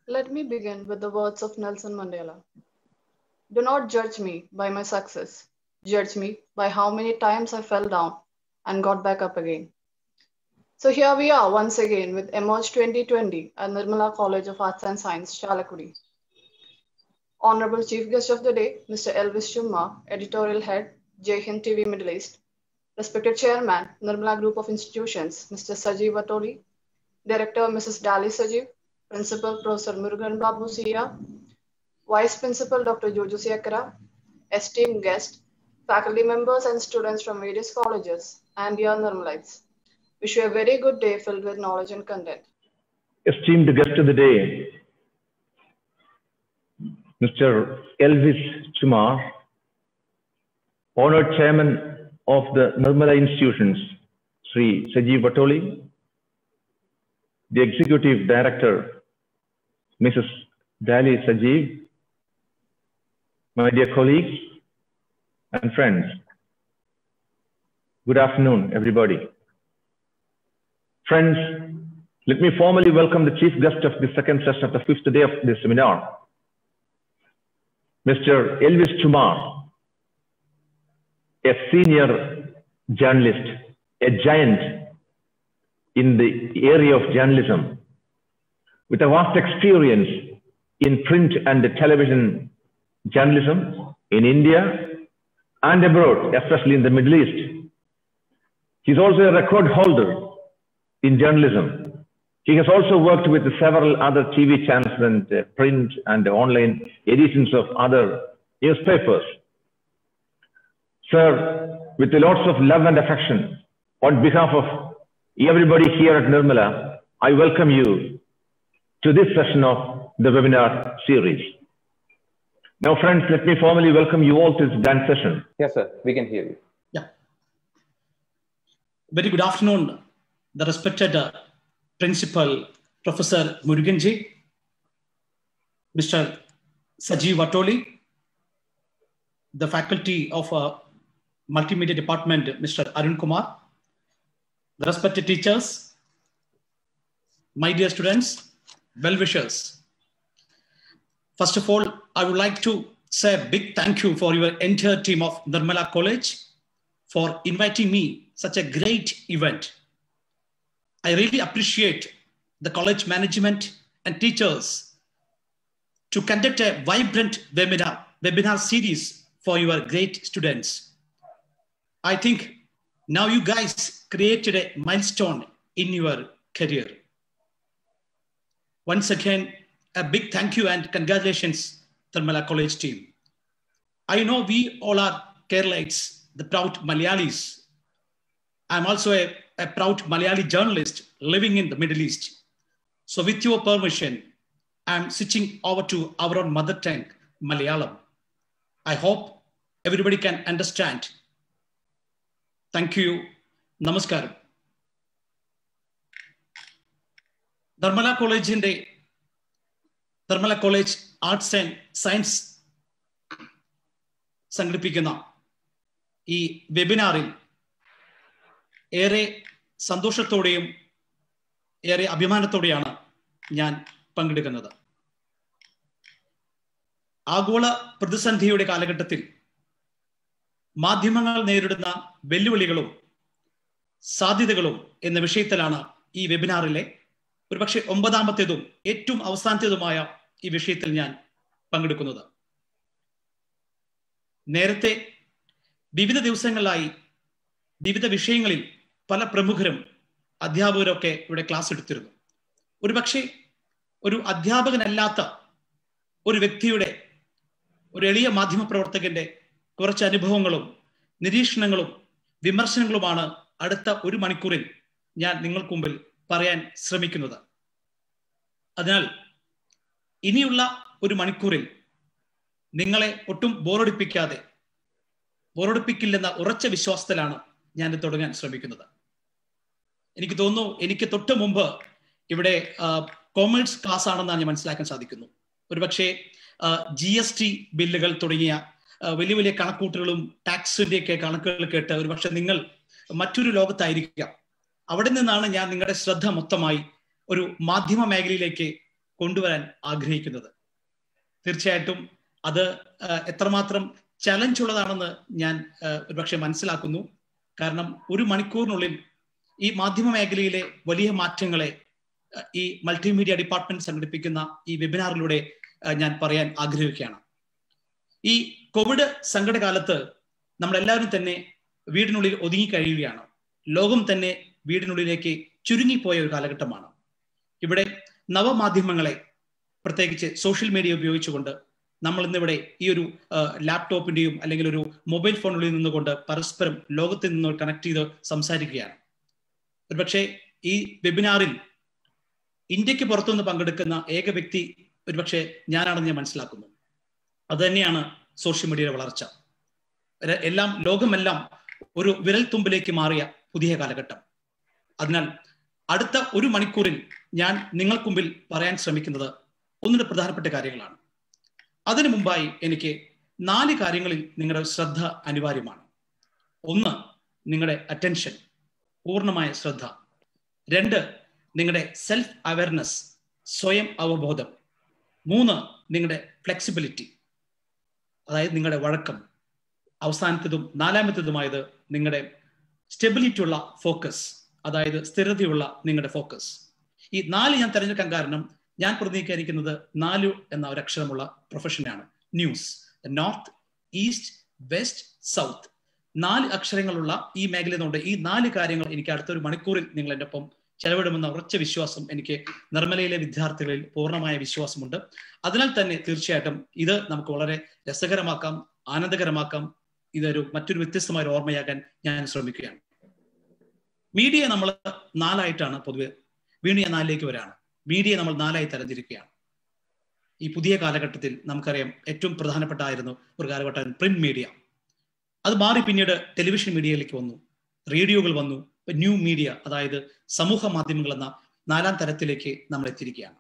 Let me begin with the words of Nelson Mandela. Do not judge me by my success. Judge me by how many times I fell down and got back up again. So here we are once again with Emerge 2020 at Nirmala College of Arts and Science, Chalakudi. Honorable Chief Guest of the Day, Mr. Elvis Chumma, Editorial Head, Jai Hind TV Middle East. Respected Chairman, Nirmala Group of Institutions, Mr. Sajeev Atoli. Director, Mrs. Dali Sajeev. Principal, Professor Murugan Babu Sia. Vice Principal, Dr. Jojo Siakara. Esteemed guest, faculty members and students from various colleges, and dear Nirmalites. Wish you a very good day filled with knowledge and content. Esteemed guest of the day, Mr. Elvis Chumar, honored chairman of the Nirmala Institutions, Sri Sajeev Vatoli, the executive director, Mrs. Dali Sajeev, my dear colleagues and friends. Good afternoon, everybody. Friends, let me formally welcome the chief guest of the second session of the fifth day of this seminar, Mr. Elvis Chumar, a senior journalist, a giant in the area of journalism, with a vast experience in print and television journalism in India and abroad, especially in the Middle East. He's also a record holder in journalism. He has also worked with several other TV channels and uh, print and online editions of other newspapers. Sir, with lots of love and affection, on behalf of everybody here at Nirmala, I welcome you to this session of the webinar series. Now, friends, let me formally welcome you all to this dance session. Yes, sir. We can hear you. Yeah. Very good afternoon, the respected uh, Principal Professor Muruganji, Mr. Sajeev Atoli, the Faculty of uh, Multimedia Department, Mr. Arun Kumar, the respected teachers, my dear students, well-wishers. First of all, I would like to say a big thank you for your entire team of Nirmala College for inviting me such a great event. I really appreciate the college management and teachers to conduct a vibrant webinar, webinar series for your great students. I think now you guys created a milestone in your career. Once again, a big thank you and congratulations, Thermala College team. I know we all are Keralites, the proud Malayalis. I'm also a, a proud Malayali journalist living in the Middle East. So with your permission, I'm switching over to our own mother tongue, Malayalam. I hope everybody can understand. Thank you. Namaskaram. Dharmala കോളേജിന്റെ Dharmala college arts and science സംഘടിപ്പിക്കുന്ന ഈ വെബിനാറിൽ ഏറെ സന്തോഷത്തോടെയും ഏറെ അഭിമാനത്തോടെയാണ് ഞാൻ പങ്കെടുക്കുന്നത് ആഗോള പ്രതിസന്ധിയുടെ കാലഘട്ടത്തിൽ മാധ്യമങ്ങൾ നേരിടുന്ന വെല്ലുവിളികളും സാധ്യതകളും എന്ന വിഷയത്തിലാണ് ഈ വെബിനാറിലെ ഒരുപക്ഷെ ഒമ്പതാമത്തേതും ഏറ്റവും അവസാനത്തേതുമായ ഈ വിഷയത്തിൽ ഞാൻ പങ്കെടുക്കുന്നത് നേരത്തെ വിവിധ ദിവസങ്ങളിലായി വിവിധ വിഷയങ്ങളിൽ പല പ്രമുഖരും അധ്യാപകരൊക്കെ ഇവിടെ ക്ലാസ് എടുത്തിരുന്നു ഒരുപക്ഷെ ഒരു അധ്യാപകനല്ലാത്ത ഒരു വ്യക്തിയുടെ ഒരു എളിയ മാധ്യമ പ്രവർത്തകന്റെ കുറച്ച് അനുഭവങ്ങളും നിരീക്ഷണങ്ങളും വിമർശനങ്ങളുമാണ് അടുത്ത ഒരു മണിക്കൂറിൽ ഞാൻ നിങ്ങൾക്ക് മുമ്പിൽ പറയാൻ ശ്രമിക്കുന്നത് അതിനാൽ ഇനിയുള്ള ഒരു മണിക്കൂറിൽ നിങ്ങളെ ഒട്ടും ബോറടിപ്പിക്കാതെ ബോറടിപ്പിക്കില്ലെന്ന ഉറച്ച വിശ്വാസത്തിലാണ് ഞാൻ ഇത് തുടങ്ങാൻ ശ്രമിക്കുന്നത് എനിക്ക് തോന്നുന്നു എനിക്ക് തൊട്ട് മുമ്പ് ഇവിടെ കോമേഴ്സ് ക്ലാസ് ആണെന്നാണ് ഞാൻ മനസ്സിലാക്കാൻ സാധിക്കുന്നു ഒരുപക്ഷെ ജി എസ് ടി ബില്ലുകൾ തുടങ്ങിയ വലിയ വലിയ കണക്കൂട്ടുകളും ടാക്സിന്റെ ഒക്കെ കണക്കുകൾ കേട്ട് ഒരുപക്ഷെ നിങ്ങൾ മറ്റൊരു ലോകത്തായിരിക്കുക അവിടെ നിന്നാണ് ഞാൻ നിങ്ങളുടെ ശ്രദ്ധ മൊത്തമായി ഒരു മാധ്യമ മേഖലയിലേക്ക് കൊണ്ടുവരാൻ ആഗ്രഹിക്കുന്നത് തീർച്ചയായിട്ടും അത് എത്രമാത്രം ചലഞ്ച് ഉള്ളതാണെന്ന് ഞാൻ ഒരുപക്ഷെ മനസ്സിലാക്കുന്നു കാരണം ഒരു മണിക്കൂറിനുള്ളിൽ ഈ മാധ്യമ മേഖലയിലെ വലിയ മാറ്റങ്ങളെ ഈ മൾട്ടിമീഡിയ ഡിപ്പാർട്ട്മെന്റ് സംഘടിപ്പിക്കുന്ന ഈ വെബിനാറിലൂടെ ഞാൻ പറയാൻ ആഗ്രഹിക്കുകയാണ് ഈ കോവിഡ് സങ്കടകാലത്ത് നമ്മളെല്ലാവരും തന്നെ വീടിനുള്ളിൽ ഒതുങ്ങി കഴിയുകയാണ് ലോകം തന്നെ വീടിനുള്ളിലേക്ക് ചുരുങ്ങിപ്പോയ ഒരു കാലഘട്ടമാണ് ഇവിടെ നവമാധ്യമങ്ങളെ പ്രത്യേകിച്ച് സോഷ്യൽ മീഡിയ ഉപയോഗിച്ചുകൊണ്ട് നമ്മൾ ഇന്നിവിടെ ഈ ഒരു ലാപ്ടോപ്പിന്റെയും അല്ലെങ്കിൽ ഒരു മൊബൈൽ ഫോണുള്ളിൽ നിന്നുകൊണ്ട് പരസ്പരം ലോകത്തിൽ നിന്ന് കണക്ട് ചെയ്ത് സംസാരിക്കുകയാണ് ഒരുപക്ഷെ ഈ വെബിനാറിൽ ഇന്ത്യക്ക് പുറത്തുനിന്ന് പങ്കെടുക്കുന്ന ഏക വ്യക്തി ഒരുപക്ഷെ ഞാനാണെന്ന് ഞാൻ മനസ്സിലാക്കുന്നു അതുതന്നെയാണ് സോഷ്യൽ മീഡിയയുടെ വളർച്ച എല്ലാം ലോകമെല്ലാം ഒരു വിരൽ തുമ്പിലേക്ക് മാറിയ പുതിയ കാലഘട്ടം അതിനാൽ അടുത്ത ഒരു മണിക്കൂറിൽ ഞാൻ നിങ്ങൾക്ക് മുമ്പിൽ പറയാൻ ശ്രമിക്കുന്നത് ഒന്നിന് പ്രധാനപ്പെട്ട കാര്യങ്ങളാണ് അതിനു മുമ്പായി എനിക്ക് നാല് കാര്യങ്ങളിൽ നിങ്ങളുടെ ശ്രദ്ധ അനിവാര്യമാണ് ഒന്ന് നിങ്ങളുടെ അറ്റൻഷൻ പൂർണ്ണമായ ശ്രദ്ധ രണ്ട് നിങ്ങളുടെ സെൽഫ് അവയർനെസ് സ്വയം അവബോധം മൂന്ന് നിങ്ങളുടെ ഫ്ലെക്സിബിലിറ്റി അതായത് നിങ്ങളുടെ വഴക്കം അവസാനത്തതും നാലാമത്തതുമായത് നിങ്ങളുടെ സ്റ്റെബിലിറ്റി ഉള്ള ഫോക്കസ് അതായത് സ്ഥിരതയുള്ള നിങ്ങളുടെ ഫോക്കസ് ഈ നാല് ഞാൻ തിരഞ്ഞെടുക്കാൻ കാരണം ഞാൻ പ്രതിനിധീകരിക്കുന്നത് നാലു എന്ന ഒരു അക്ഷരമുള്ള പ്രൊഫഷനാണ് news north east west south നാല് അക്ഷരങ്ങളുള്ള ഈ മേഖല എന്നുകൊണ്ട് ഈ നാല് കാര്യങ്ങൾ എനിക്ക് അടുത്തൊരു മണിക്കൂറിൽ നിങ്ങൾ എൻ്റെ ഒപ്പം ചെലവിടുമെന്ന ഉറച്ച വിശ്വാസം എനിക്ക് നിർമ്മലയിലെ വിദ്യാർത്ഥികളിൽ പൂർണ്ണമായ വിശ്വാസമുണ്ട് അതിനാൽ തന്നെ തീർച്ചയായിട്ടും ഇത് നമുക്ക് വളരെ രസകരമാക്കാം ആനന്ദകരമാക്കാം ഇതൊരു മറ്റൊരു വ്യത്യസ്തമായ ഒരു ഓർമ്മയാക്കാൻ ഞാൻ ശ്രമിക്കുകയാണ് മീഡിയ നമ്മൾ നാലായിട്ടാണ് പൊതുവെ വീണ്ടും ഞാൻ നാലിലേക്ക് വരാണ് മീഡിയ നമ്മൾ നാലായി തരംതിരിക്കുകയാണ് ഈ പുതിയ കാലഘട്ടത്തിൽ നമുക്കറിയാം ഏറ്റവും പ്രധാനപ്പെട്ടായിരുന്നു ഒരു കാലഘട്ടം പ്രിന്റ് മീഡിയ അത് മാറി പിന്നീട് ടെലിവിഷൻ മീഡിയയിലേക്ക് വന്നു റേഡിയോകൾ വന്നു ന്യൂ മീഡിയ അതായത് സമൂഹ മാധ്യമങ്ങൾ എന്ന നാലാം തരത്തിലേക്ക് നമ്മൾ എത്തിയിരിക്കുകയാണ്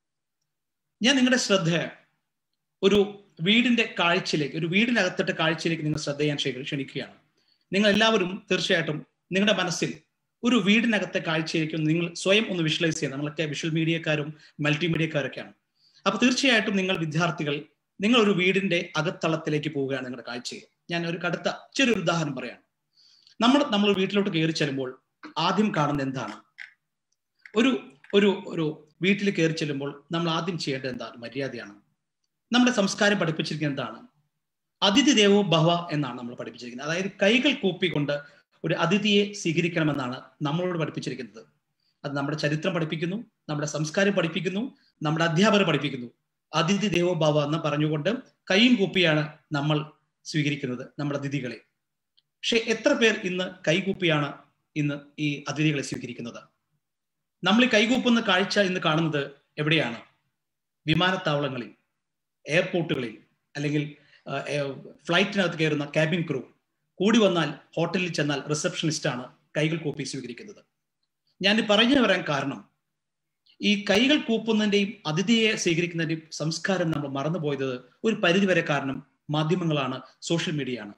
ഞാൻ നിങ്ങളുടെ ശ്രദ്ധ ഒരു വീടിന്റെ കാഴ്ചയിലേക്ക് ഒരു വീടിനകത്തിട്ട കാഴ്ചയിലേക്ക് നിങ്ങൾ ശ്രദ്ധ ഞാൻ ക്ഷണിക്കുകയാണ് നിങ്ങൾ എല്ലാവരും തീർച്ചയായിട്ടും നിങ്ങളുടെ മനസ്സിൽ ഒരു വീടിനകത്തെ കാഴ്ചയിലേക്ക് നിങ്ങൾ സ്വയം ഒന്ന് വിഷ്വലൈസ് ചെയ്യാം നമ്മളൊക്കെ വിഷ്വൽ മീഡിയക്കാരും മൾട്ടിമീഡിയക്കാരൊക്കെയാണ് അപ്പൊ തീർച്ചയായിട്ടും നിങ്ങൾ വിദ്യാർത്ഥികൾ നിങ്ങൾ ഒരു വീടിന്റെ അകത്തളത്തിലേക്ക് പോവുകയാണ് നിങ്ങളുടെ കാഴ്ചയിൽ ഞാൻ ഒരു കടുത്ത ചെറിയൊരു ഉദാഹരണം പറയാം നമ്മൾ നമ്മൾ വീട്ടിലോട്ട് കയറി ചെല്ലുമ്പോൾ ആദ്യം കാണുന്നത് എന്താണ് ഒരു ഒരു ഒരു വീട്ടിൽ കയറി ചെല്ലുമ്പോൾ നമ്മൾ ആദ്യം ചെയ്യേണ്ടത് എന്താണ് മര്യാദയാണ് നമ്മുടെ സംസ്കാരം പഠിപ്പിച്ചിരിക്കുന്നത് എന്താണ് അതിഥി ദേവോ ഭവ എന്നാണ് നമ്മൾ പഠിപ്പിച്ചിരിക്കുന്നത് അതായത് കൈകൾ കൂപ്പിക്കൊണ്ട് ഒരു അതിഥിയെ സ്വീകരിക്കണമെന്നാണ് നമ്മളോട് പഠിപ്പിച്ചിരിക്കുന്നത് അത് നമ്മുടെ ചരിത്രം പഠിപ്പിക്കുന്നു നമ്മുടെ സംസ്കാരം പഠിപ്പിക്കുന്നു നമ്മുടെ അധ്യാപകർ പഠിപ്പിക്കുന്നു അതിഥി ദേവോ ഭവ എന്ന് പറഞ്ഞുകൊണ്ട് കൈയും കൂപ്പിയാണ് നമ്മൾ സ്വീകരിക്കുന്നത് നമ്മുടെ അതിഥികളെ പക്ഷെ എത്ര പേർ ഇന്ന് കൈകൂപ്പിയാണ് ഇന്ന് ഈ അതിഥികളെ സ്വീകരിക്കുന്നത് നമ്മൾ ഈ കൈകൂപ്പുന്ന കാഴ്ച ഇന്ന് കാണുന്നത് എവിടെയാണ് വിമാനത്താവളങ്ങളിൽ എയർപോർട്ടുകളിൽ അല്ലെങ്കിൽ ഫ്ലൈറ്റിനകത്ത് കയറുന്ന ക്യാബിൻ ക്രൂ കൂടി വന്നാൽ ഹോട്ടലിൽ ചെന്നാൽ റിസപ്ഷനിസ്റ്റ് ആണ് കൈകൾ കൂപ്പി സ്വീകരിക്കുന്നത് ഞാൻ പറഞ്ഞു വരാൻ കാരണം ഈ കൈകൾ കൂപ്പുന്നതിന്റെയും അതിഥിയെ സ്വീകരിക്കുന്നതിന്റെയും സംസ്കാരം നമ്മൾ മറന്നുപോയത് ഒരു പരിധിവരെ കാരണം മാധ്യമങ്ങളാണ് സോഷ്യൽ മീഡിയയാണ്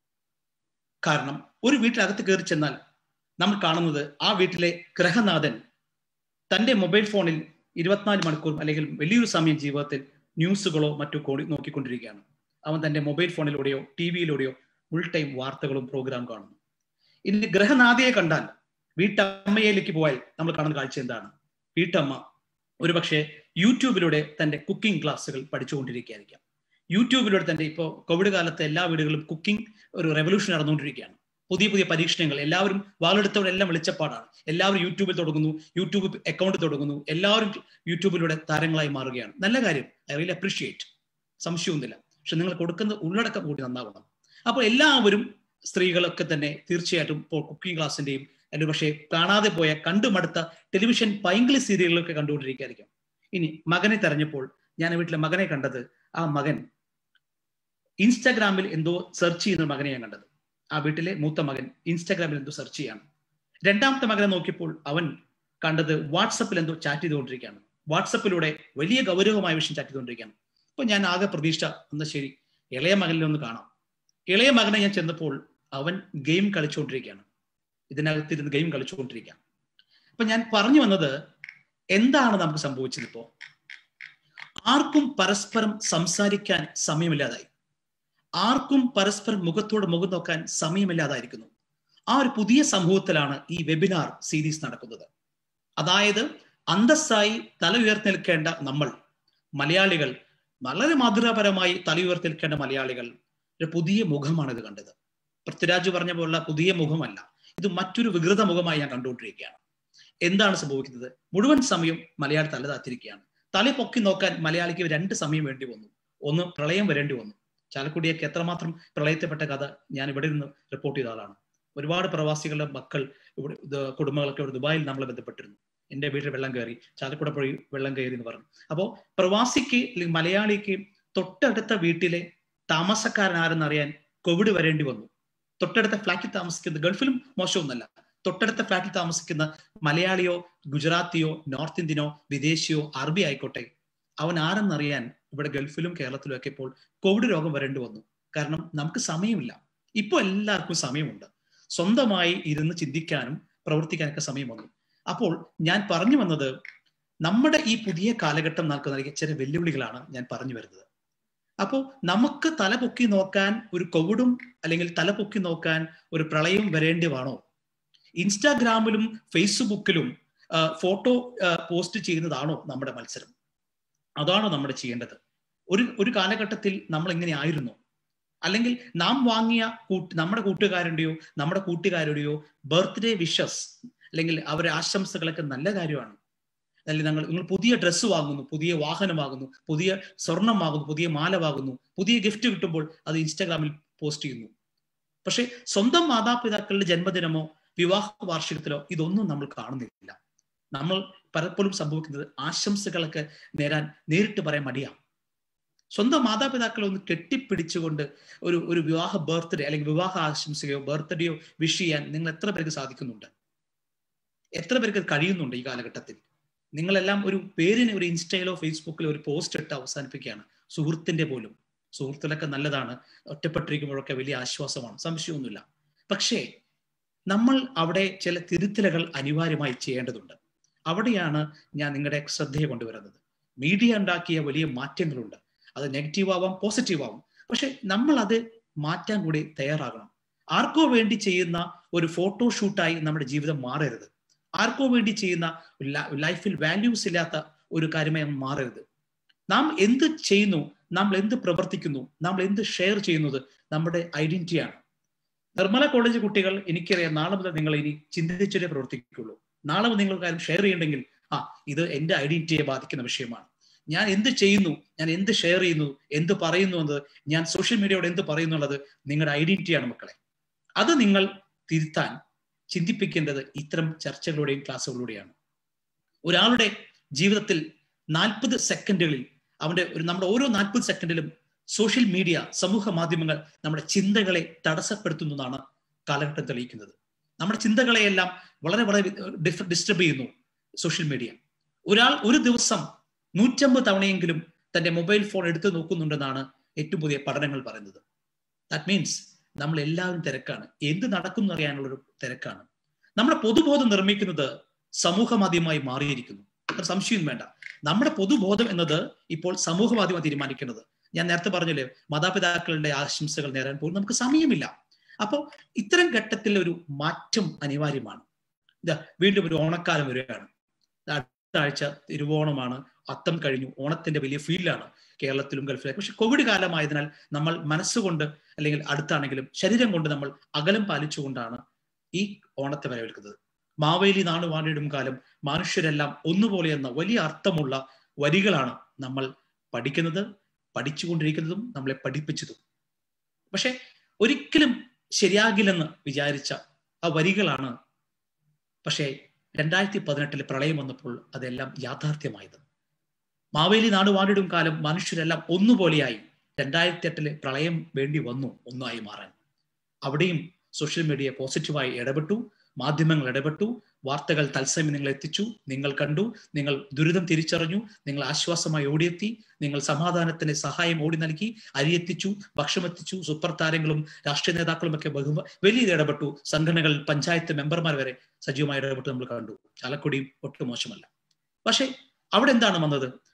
കാരണം ഒരു വീട്ടിനകത്ത് കയറി ചെന്നാൽ നമ്മൾ കാണുന്നത് ആ വീട്ടിലെ ഗ്രഹനാഥൻ തന്റെ മൊബൈൽ ഫോണിൽ ഇരുപത്തിനാല് മണിക്കൂർ അല്ലെങ്കിൽ വലിയൊരു സമയം ജീവിതത്തിൽ ന്യൂസുകളോ മറ്റോ കോടി നോക്കിക്കൊണ്ടിരിക്കുകയാണ് അവൻ തന്റെ മൊബൈൽ ഫോണിലൂടെയോ ടി വിയിലൂടെയോ ഫുൾ ടൈം വാർത്തകളും പ്രോഗ്രാം കാണുന്നു ഇനി ഗ്രഹനാഥയെ കണ്ടാൽ വീട്ടമ്മയിലേക്ക് പോയാൽ നമ്മൾ കാണുന്ന കാഴ്ച എന്താണ് വീട്ടമ്മ ഒരുപക്ഷെ യൂട്യൂബിലൂടെ തന്റെ കുക്കിംഗ് ക്ലാസ്സുകൾ പഠിച്ചുകൊണ്ടിരിക്കുകയായിരിക്കാം യൂട്യൂബിലൂടെ തന്നെ ഇപ്പോൾ കോവിഡ് കാലത്ത് എല്ലാ വീടുകളിലും കുക്കിംഗ് ഒരു റെവല്യൂഷൻ നടന്നുകൊണ്ടിരിക്കുകയാണ് പുതിയ പുതിയ പരീക്ഷണങ്ങൾ എല്ലാവരും വാളെടുത്തവരെല്ലാം വെളിച്ചപ്പാടാണ് എല്ലാവരും യൂട്യൂബിൽ തുടങ്ങുന്നു യൂട്യൂബ് അക്കൗണ്ട് തുടങ്ങുന്നു എല്ലാവരും യൂട്യൂബിലൂടെ താരങ്ങളായി മാറുകയാണ് നല്ല കാര്യം ഐ റിയലി അപ്രീഷിയേറ്റ് സംശയമൊന്നുമില്ല പക്ഷെ നിങ്ങൾ കൊടുക്കുന്ന ഉള്ളടക്കം കൂടി നന്നാവണം അപ്പോൾ എല്ലാവരും സ്ത്രീകളൊക്കെ തന്നെ തീർച്ചയായിട്ടും ഇപ്പോൾ കുക്കിംഗ് ക്ലാസ്സിന്റെയും അല്ലെങ്കിൽ പക്ഷേ കാണാതെ പോയ കണ്ടുമടുത്ത ടെലിവിഷൻ പൈങ്കിളി സീരിയലുകളൊക്കെ കണ്ടുകൊണ്ടിരിക്കുകയായിരിക്കും ഇനി മകനെ തെരഞ്ഞപ്പോൾ ഞാൻ വീട്ടിലെ മകനെ കണ്ടത് ആ മകൻ ഇൻസ്റ്റാഗ്രാമിൽ എന്തോ സെർച്ച് ചെയ്യുന്ന മകനെ ഞാൻ കണ്ടത് ആ വീട്ടിലെ മൂത്ത മകൻ ഇൻസ്റ്റാഗ്രാമിൽ എന്തോ സെർച്ച് ചെയ്യാണ് രണ്ടാമത്തെ മകനെ നോക്കിയപ്പോൾ അവൻ കണ്ടത് വാട്സപ്പിൽ എന്തോ ചാറ്റ് ചെയ്തുകൊണ്ടിരിക്കുകയാണ് വാട്സപ്പിലൂടെ വലിയ ഗൗരവമായ വിഷയം ചാറ്റ് ചെയ്തുകൊണ്ടിരിക്കുകയാണ് അപ്പൊ ഞാൻ ആകെ പ്രതീക്ഷ എന്നാ ശരി ഇളയ മകനിൽ ഒന്ന് കാണാം ഇളയ മകനെ ഞാൻ ചെന്നപ്പോൾ അവൻ ഗെയിം കളിച്ചുകൊണ്ടിരിക്കുകയാണ് ഇതിനകത്തിരുന്ന് ഗെയിം കളിച്ചുകൊണ്ടിരിക്കുകയാണ് അപ്പൊ ഞാൻ പറഞ്ഞു വന്നത് എന്താണ് നമുക്ക് സംഭവിച്ചത് ഇപ്പോ ആർക്കും പരസ്പരം സംസാരിക്കാൻ സമയമില്ലാതായി ആർക്കും പരസ്പരം മുഖത്തോട് മുഖം നോക്കാൻ സമയമില്ലാതായിരിക്കുന്നു ആ ഒരു പുതിയ സമൂഹത്തിലാണ് ഈ വെബിനാർ സീരീസ് നടക്കുന്നത് അതായത് അന്തസ്സായി തല ഉയർത്തി നമ്മൾ മലയാളികൾ വളരെ മാതൃകാപരമായി തല ഉയർത്തി നിൽക്കേണ്ട മലയാളികൾ ഒരു പുതിയ മുഖമാണ് ഇത് കണ്ടത് പൃഥ്വിരാജ് പറഞ്ഞ പോലുള്ള പുതിയ മുഖമല്ല ഇത് മറ്റൊരു വികൃത മുഖമായി ഞാൻ കണ്ടുകൊണ്ടിരിക്കുകയാണ് എന്താണ് സംഭവിക്കുന്നത് മുഴുവൻ സമയം മലയാളി തല താത്തിരിക്കുകയാണ് തല പൊക്കി നോക്കാൻ മലയാളിക്ക് രണ്ട് സമയം വേണ്ടി വന്നു ഒന്ന് പ്രളയം വരേണ്ടി വന്നു ചാലക്കുടിയൊക്കെ എത്രമാത്രം പ്രളയത്തിൽപ്പെട്ട കഥ ഞാൻ ഇവിടെ നിന്ന് റിപ്പോർട്ട് ചെയ്ത ആളാണ് ഒരുപാട് പ്രവാസികളുടെ മക്കൾ ഇവിടെ കുടുംബങ്ങളൊക്കെ ഇവിടെ ദുബായിൽ നമ്മളെ ബന്ധപ്പെട്ടിരുന്നു എൻ്റെ വീട്ടിൽ വെള്ളം കയറി ചാലക്കുട പുഴ വെള്ളം കയറി എന്ന് പറഞ്ഞു അപ്പോൾ പ്രവാസിക്ക് അല്ലെങ്കിൽ മലയാളിക്ക് തൊട്ടടുത്ത വീട്ടിലെ താമസക്കാരൻ ആരെന്നറിയാൻ കോവിഡ് വരേണ്ടി വന്നു തൊട്ടടുത്ത ഫ്ലാറ്റിൽ താമസിക്കുന്ന ഗൾഫിലും മോശമൊന്നല്ല തൊട്ടടുത്ത ഫ്ലാറ്റിൽ താമസിക്കുന്ന മലയാളിയോ ഗുജറാത്തിയോ നോർത്ത് ഇന്ത്യനോ വിദേശിയോ അറബി ആയിക്കോട്ടെ അവൻ ആരെന്നറിയാൻ ഇവിടെ ഗൾഫിലും കേരളത്തിലും ഒക്കെ ഇപ്പോൾ കോവിഡ് രോഗം വരേണ്ടി വന്നു കാരണം നമുക്ക് സമയമില്ല ഇപ്പോൾ എല്ലാവർക്കും സമയമുണ്ട് സ്വന്തമായി ഇരുന്ന് ചിന്തിക്കാനും പ്രവർത്തിക്കാനൊക്കെ സമയം വന്നു അപ്പോൾ ഞാൻ പറഞ്ഞു വന്നത് നമ്മുടെ ഈ പുതിയ കാലഘട്ടം നമുക്ക് നൽകിയ ചില വെല്ലുവിളികളാണ് ഞാൻ പറഞ്ഞു വരുന്നത് അപ്പോൾ നമുക്ക് തല പൊക്കി നോക്കാൻ ഒരു കോവിഡും അല്ലെങ്കിൽ തല പൊക്കി നോക്കാൻ ഒരു പ്രളയം വരേണ്ടി വേണോ ഇൻസ്റ്റാഗ്രാമിലും ഫേസ്ബുക്കിലും ഫോട്ടോ പോസ്റ്റ് ചെയ്യുന്നതാണോ നമ്മുടെ മത്സരം അതാണോ നമ്മൾ ചെയ്യേണ്ടത് ഒരു ഒരു കാലഘട്ടത്തിൽ നമ്മൾ എങ്ങനെ ആയിരുന്നു അല്ലെങ്കിൽ നാം വാങ്ങിയ കൂട്ട് നമ്മുടെ കൂട്ടുകാരുടെയോ നമ്മുടെ കൂട്ടുകാരുടെയോ ബർത്ത്ഡേ വിഷസ് അല്ലെങ്കിൽ അവരുടെ ആശംസകളൊക്കെ നല്ല കാര്യമാണ് അല്ലെങ്കിൽ നിങ്ങൾ നിങ്ങൾ പുതിയ ഡ്രസ്സ് വാങ്ങുന്നു പുതിയ വാഹനം വാങ്ങുന്നു പുതിയ സ്വർണം വാങ്ങുന്നു പുതിയ മാല വാങ്ങുന്നു പുതിയ ഗിഫ്റ്റ് കിട്ടുമ്പോൾ അത് ഇൻസ്റ്റാഗ്രാമിൽ പോസ്റ്റ് ചെയ്യുന്നു പക്ഷെ സ്വന്തം മാതാപിതാക്കളുടെ ജന്മദിനമോ വിവാഹ വാർഷികത്തിലോ ഇതൊന്നും നമ്മൾ കാണുന്നില്ല നമ്മൾ പലപ്പോഴും സംഭവിക്കുന്നത് ആശംസകളൊക്കെ നേരാൻ നേരിട്ട് പറയാൻ മടിയാണ് സ്വന്തം മാതാപിതാക്കളെ ഒന്ന് കെട്ടിപ്പിടിച്ചുകൊണ്ട് ഒരു ഒരു വിവാഹ ബർത്ത്ഡേ അല്ലെങ്കിൽ വിവാഹ ആശംസയോ ബർത്ത്ഡേയോ വിഷ് ചെയ്യാൻ നിങ്ങൾ എത്ര പേർക്ക് സാധിക്കുന്നുണ്ട് എത്ര പേർക്ക് കഴിയുന്നുണ്ട് ഈ കാലഘട്ടത്തിൽ നിങ്ങളെല്ലാം ഒരു പേരിന് ഒരു ഇൻസ്റ്റയിലോ ഫേസ്ബുക്കിലോ ഒരു പോസ്റ്റ് ഇട്ട് അവസാനിപ്പിക്കുകയാണ് സുഹൃത്തിന്റെ പോലും സുഹൃത്തുക്കളൊക്കെ നല്ലതാണ് ഒറ്റപ്പെട്ടിരിക്കുമ്പോഴൊക്കെ വലിയ ആശ്വാസമാണ് സംശയമൊന്നുമില്ല പക്ഷേ നമ്മൾ അവിടെ ചില തിരുത്തലുകൾ അനിവാര്യമായി ചെയ്യേണ്ടതുണ്ട് അവിടെയാണ് ഞാൻ നിങ്ങളുടെ ശ്രദ്ധയെ കൊണ്ടുവരുന്നത് മീഡിയ ഉണ്ടാക്കിയ വലിയ മാറ്റങ്ങളുണ്ട് അത് നെഗറ്റീവ് ആവാം പോസിറ്റീവ് ആവാം പക്ഷെ നമ്മൾ അത് മാറ്റാൻ കൂടി തയ്യാറാകണം ആർക്കോ വേണ്ടി ചെയ്യുന്ന ഒരു ഫോട്ടോഷൂട്ടായി നമ്മുടെ ജീവിതം മാറരുത് ആർക്കോ വേണ്ടി ചെയ്യുന്ന ലൈഫിൽ വാല്യൂസ് ഇല്ലാത്ത ഒരു കാര്യമായി മാറരുത് നാം എന്ത് ചെയ്യുന്നു നമ്മൾ എന്ത് പ്രവർത്തിക്കുന്നു നമ്മൾ എന്ത് ഷെയർ ചെയ്യുന്നത് നമ്മുടെ ഐഡന്റിറ്റിയാണ് നിർമ്മല കോളേജ് കുട്ടികൾ എനിക്കറിയാം നാളെ മുതൽ നിങ്ങൾ ഇനി ചിന്തിച്ചേ പ്രവർത്തിക്കുള്ളൂ നാളെ മുതൽ നിങ്ങൾ കാര്യം ഷെയർ ചെയ്യണമെങ്കിൽ ആ ഇത് എന്റെ ഐഡന്റിറ്റിയെ ബാധിക്കുന്ന വിഷയമാണ് ഞാൻ എന്ത് ചെയ്യുന്നു ഞാൻ എന്ത് ഷെയർ ചെയ്യുന്നു എന്ത് പറയുന്നു എന്നത് ഞാൻ സോഷ്യൽ മീഡിയയോട് എന്ത് പറയുന്നു എന്നുള്ളത് നിങ്ങളുടെ ഐഡന്റിറ്റിയാണ് മക്കളെ അത് നിങ്ങൾ തിരുത്താൻ ചിന്തിപ്പിക്കേണ്ടത് ഇത്തരം ചർച്ചകളുടെയും ക്ലാസ്സുകളുടെയാണ് ഒരാളുടെ ജീവിതത്തിൽ നാൽപ്പത് സെക്കൻഡുകളിൽ അവന്റെ ഒരു നമ്മുടെ ഓരോ നാൽപ്പത് സെക്കൻഡിലും സോഷ്യൽ മീഡിയ സമൂഹ മാധ്യമങ്ങൾ നമ്മുടെ ചിന്തകളെ തടസ്സപ്പെടുത്തുന്നതാണ് കാലഘട്ടം തെളിയിക്കുന്നത് നമ്മുടെ ചിന്തകളെയെല്ലാം വളരെ വളരെ ഡിസ്റ്റർബ് ചെയ്യുന്നു സോഷ്യൽ മീഡിയ ഒരാൾ ഒരു ദിവസം നൂറ്റമ്പത് തവണയെങ്കിലും തന്റെ മൊബൈൽ ഫോൺ എടുത്തു നോക്കുന്നുണ്ടെന്നാണ് ഏറ്റവും പുതിയ പഠനങ്ങൾ പറയുന്നത് ദാറ്റ് മീൻസ് നമ്മൾ എല്ലാവരും തിരക്കാണ് എന്ത് നടക്കുന്നു അറിയാനുള്ളൊരു തിരക്കാണ് നമ്മുടെ പൊതുബോധം നിർമ്മിക്കുന്നത് സമൂഹ മാധ്യമമായി മാറിയിരിക്കുന്നു അത്ര സംശയം വേണ്ട നമ്മുടെ പൊതുബോധം എന്നത് ഇപ്പോൾ സമൂഹ മാധ്യമം തീരുമാനിക്കുന്നത് ഞാൻ നേരത്തെ പറഞ്ഞില്ലേ മാതാപിതാക്കളുടെ ആശംസകൾ നേരാൻ പോലും നമുക്ക് സമയമില്ല അപ്പോൾ ഇത്തരം ഘട്ടത്തിൽ ഒരു മാറ്റം അനിവാര്യമാണ് ഇതാ വീണ്ടും ഒരു ഓണക്കാലം വരികയാണ് അടുത്ത ആഴ്ച തിരുവോണമാണ് അത്തം കഴിഞ്ഞു ഓണത്തിന്റെ വലിയ ഫീൽഡാണ് കേരളത്തിലും ഗൾഫിലും പക്ഷെ കോവിഡ് കാലമായതിനാൽ നമ്മൾ മനസ്സുകൊണ്ട് അല്ലെങ്കിൽ അടുത്താണെങ്കിലും ശരീരം കൊണ്ട് നമ്മൾ അകലം പാലിച്ചുകൊണ്ടാണ് ഈ ഓണത്തെ വരവേൽക്കുന്നത് മാവേലി നാണു വാണിടും കാലം മനുഷ്യരെല്ലാം ഒന്നുപോലെ എന്ന വലിയ അർത്ഥമുള്ള വരികളാണ് നമ്മൾ പഠിക്കുന്നത് പഠിച്ചുകൊണ്ടിരിക്കുന്നതും നമ്മളെ പഠിപ്പിച്ചതും പക്ഷെ ഒരിക്കലും ശരിയാകില്ലെന്ന് വിചാരിച്ച ആ വരികളാണ് പക്ഷേ രണ്ടായിരത്തി പതിനെട്ടിലെ പ്രളയം വന്നപ്പോൾ അതെല്ലാം യാഥാർത്ഥ്യമായത് മാവേലി നാട് വാണിടും കാലം മനുഷ്യരെല്ലാം ഒന്നുപോലെയായി രണ്ടായിരത്തി എട്ടിലെ പ്രളയം വേണ്ടി വന്നു ഒന്നായി മാറാൻ അവിടെയും സോഷ്യൽ മീഡിയ പോസിറ്റീവായി ഇടപെട്ടു മാധ്യമങ്ങൾ ഇടപെട്ടു വാർത്തകൾ തത്സമയം നിങ്ങൾ എത്തിച്ചു നിങ്ങൾ കണ്ടു നിങ്ങൾ ദുരിതം തിരിച്ചറിഞ്ഞു നിങ്ങൾ ആശ്വാസമായി ഓടിയെത്തി നിങ്ങൾ സമാധാനത്തിന് സഹായം ഓടി നൽകി അരിയെത്തിച്ചു ഭക്ഷണമെത്തിച്ചു സൂപ്പർ താരങ്ങളും രാഷ്ട്രീയ നേതാക്കളും ഒക്കെ ബഹു വലിയ ഇടപെട്ടു സംഘടനകൾ പഞ്ചായത്ത് മെമ്പർമാർ വരെ സജീവമായി ഇടപെട്ട് നമ്മൾ കണ്ടു ചാലക്കുടിയും ഒട്ടും മോശമല്ല പക്ഷേ അവിടെ എന്താണ് വന്നത്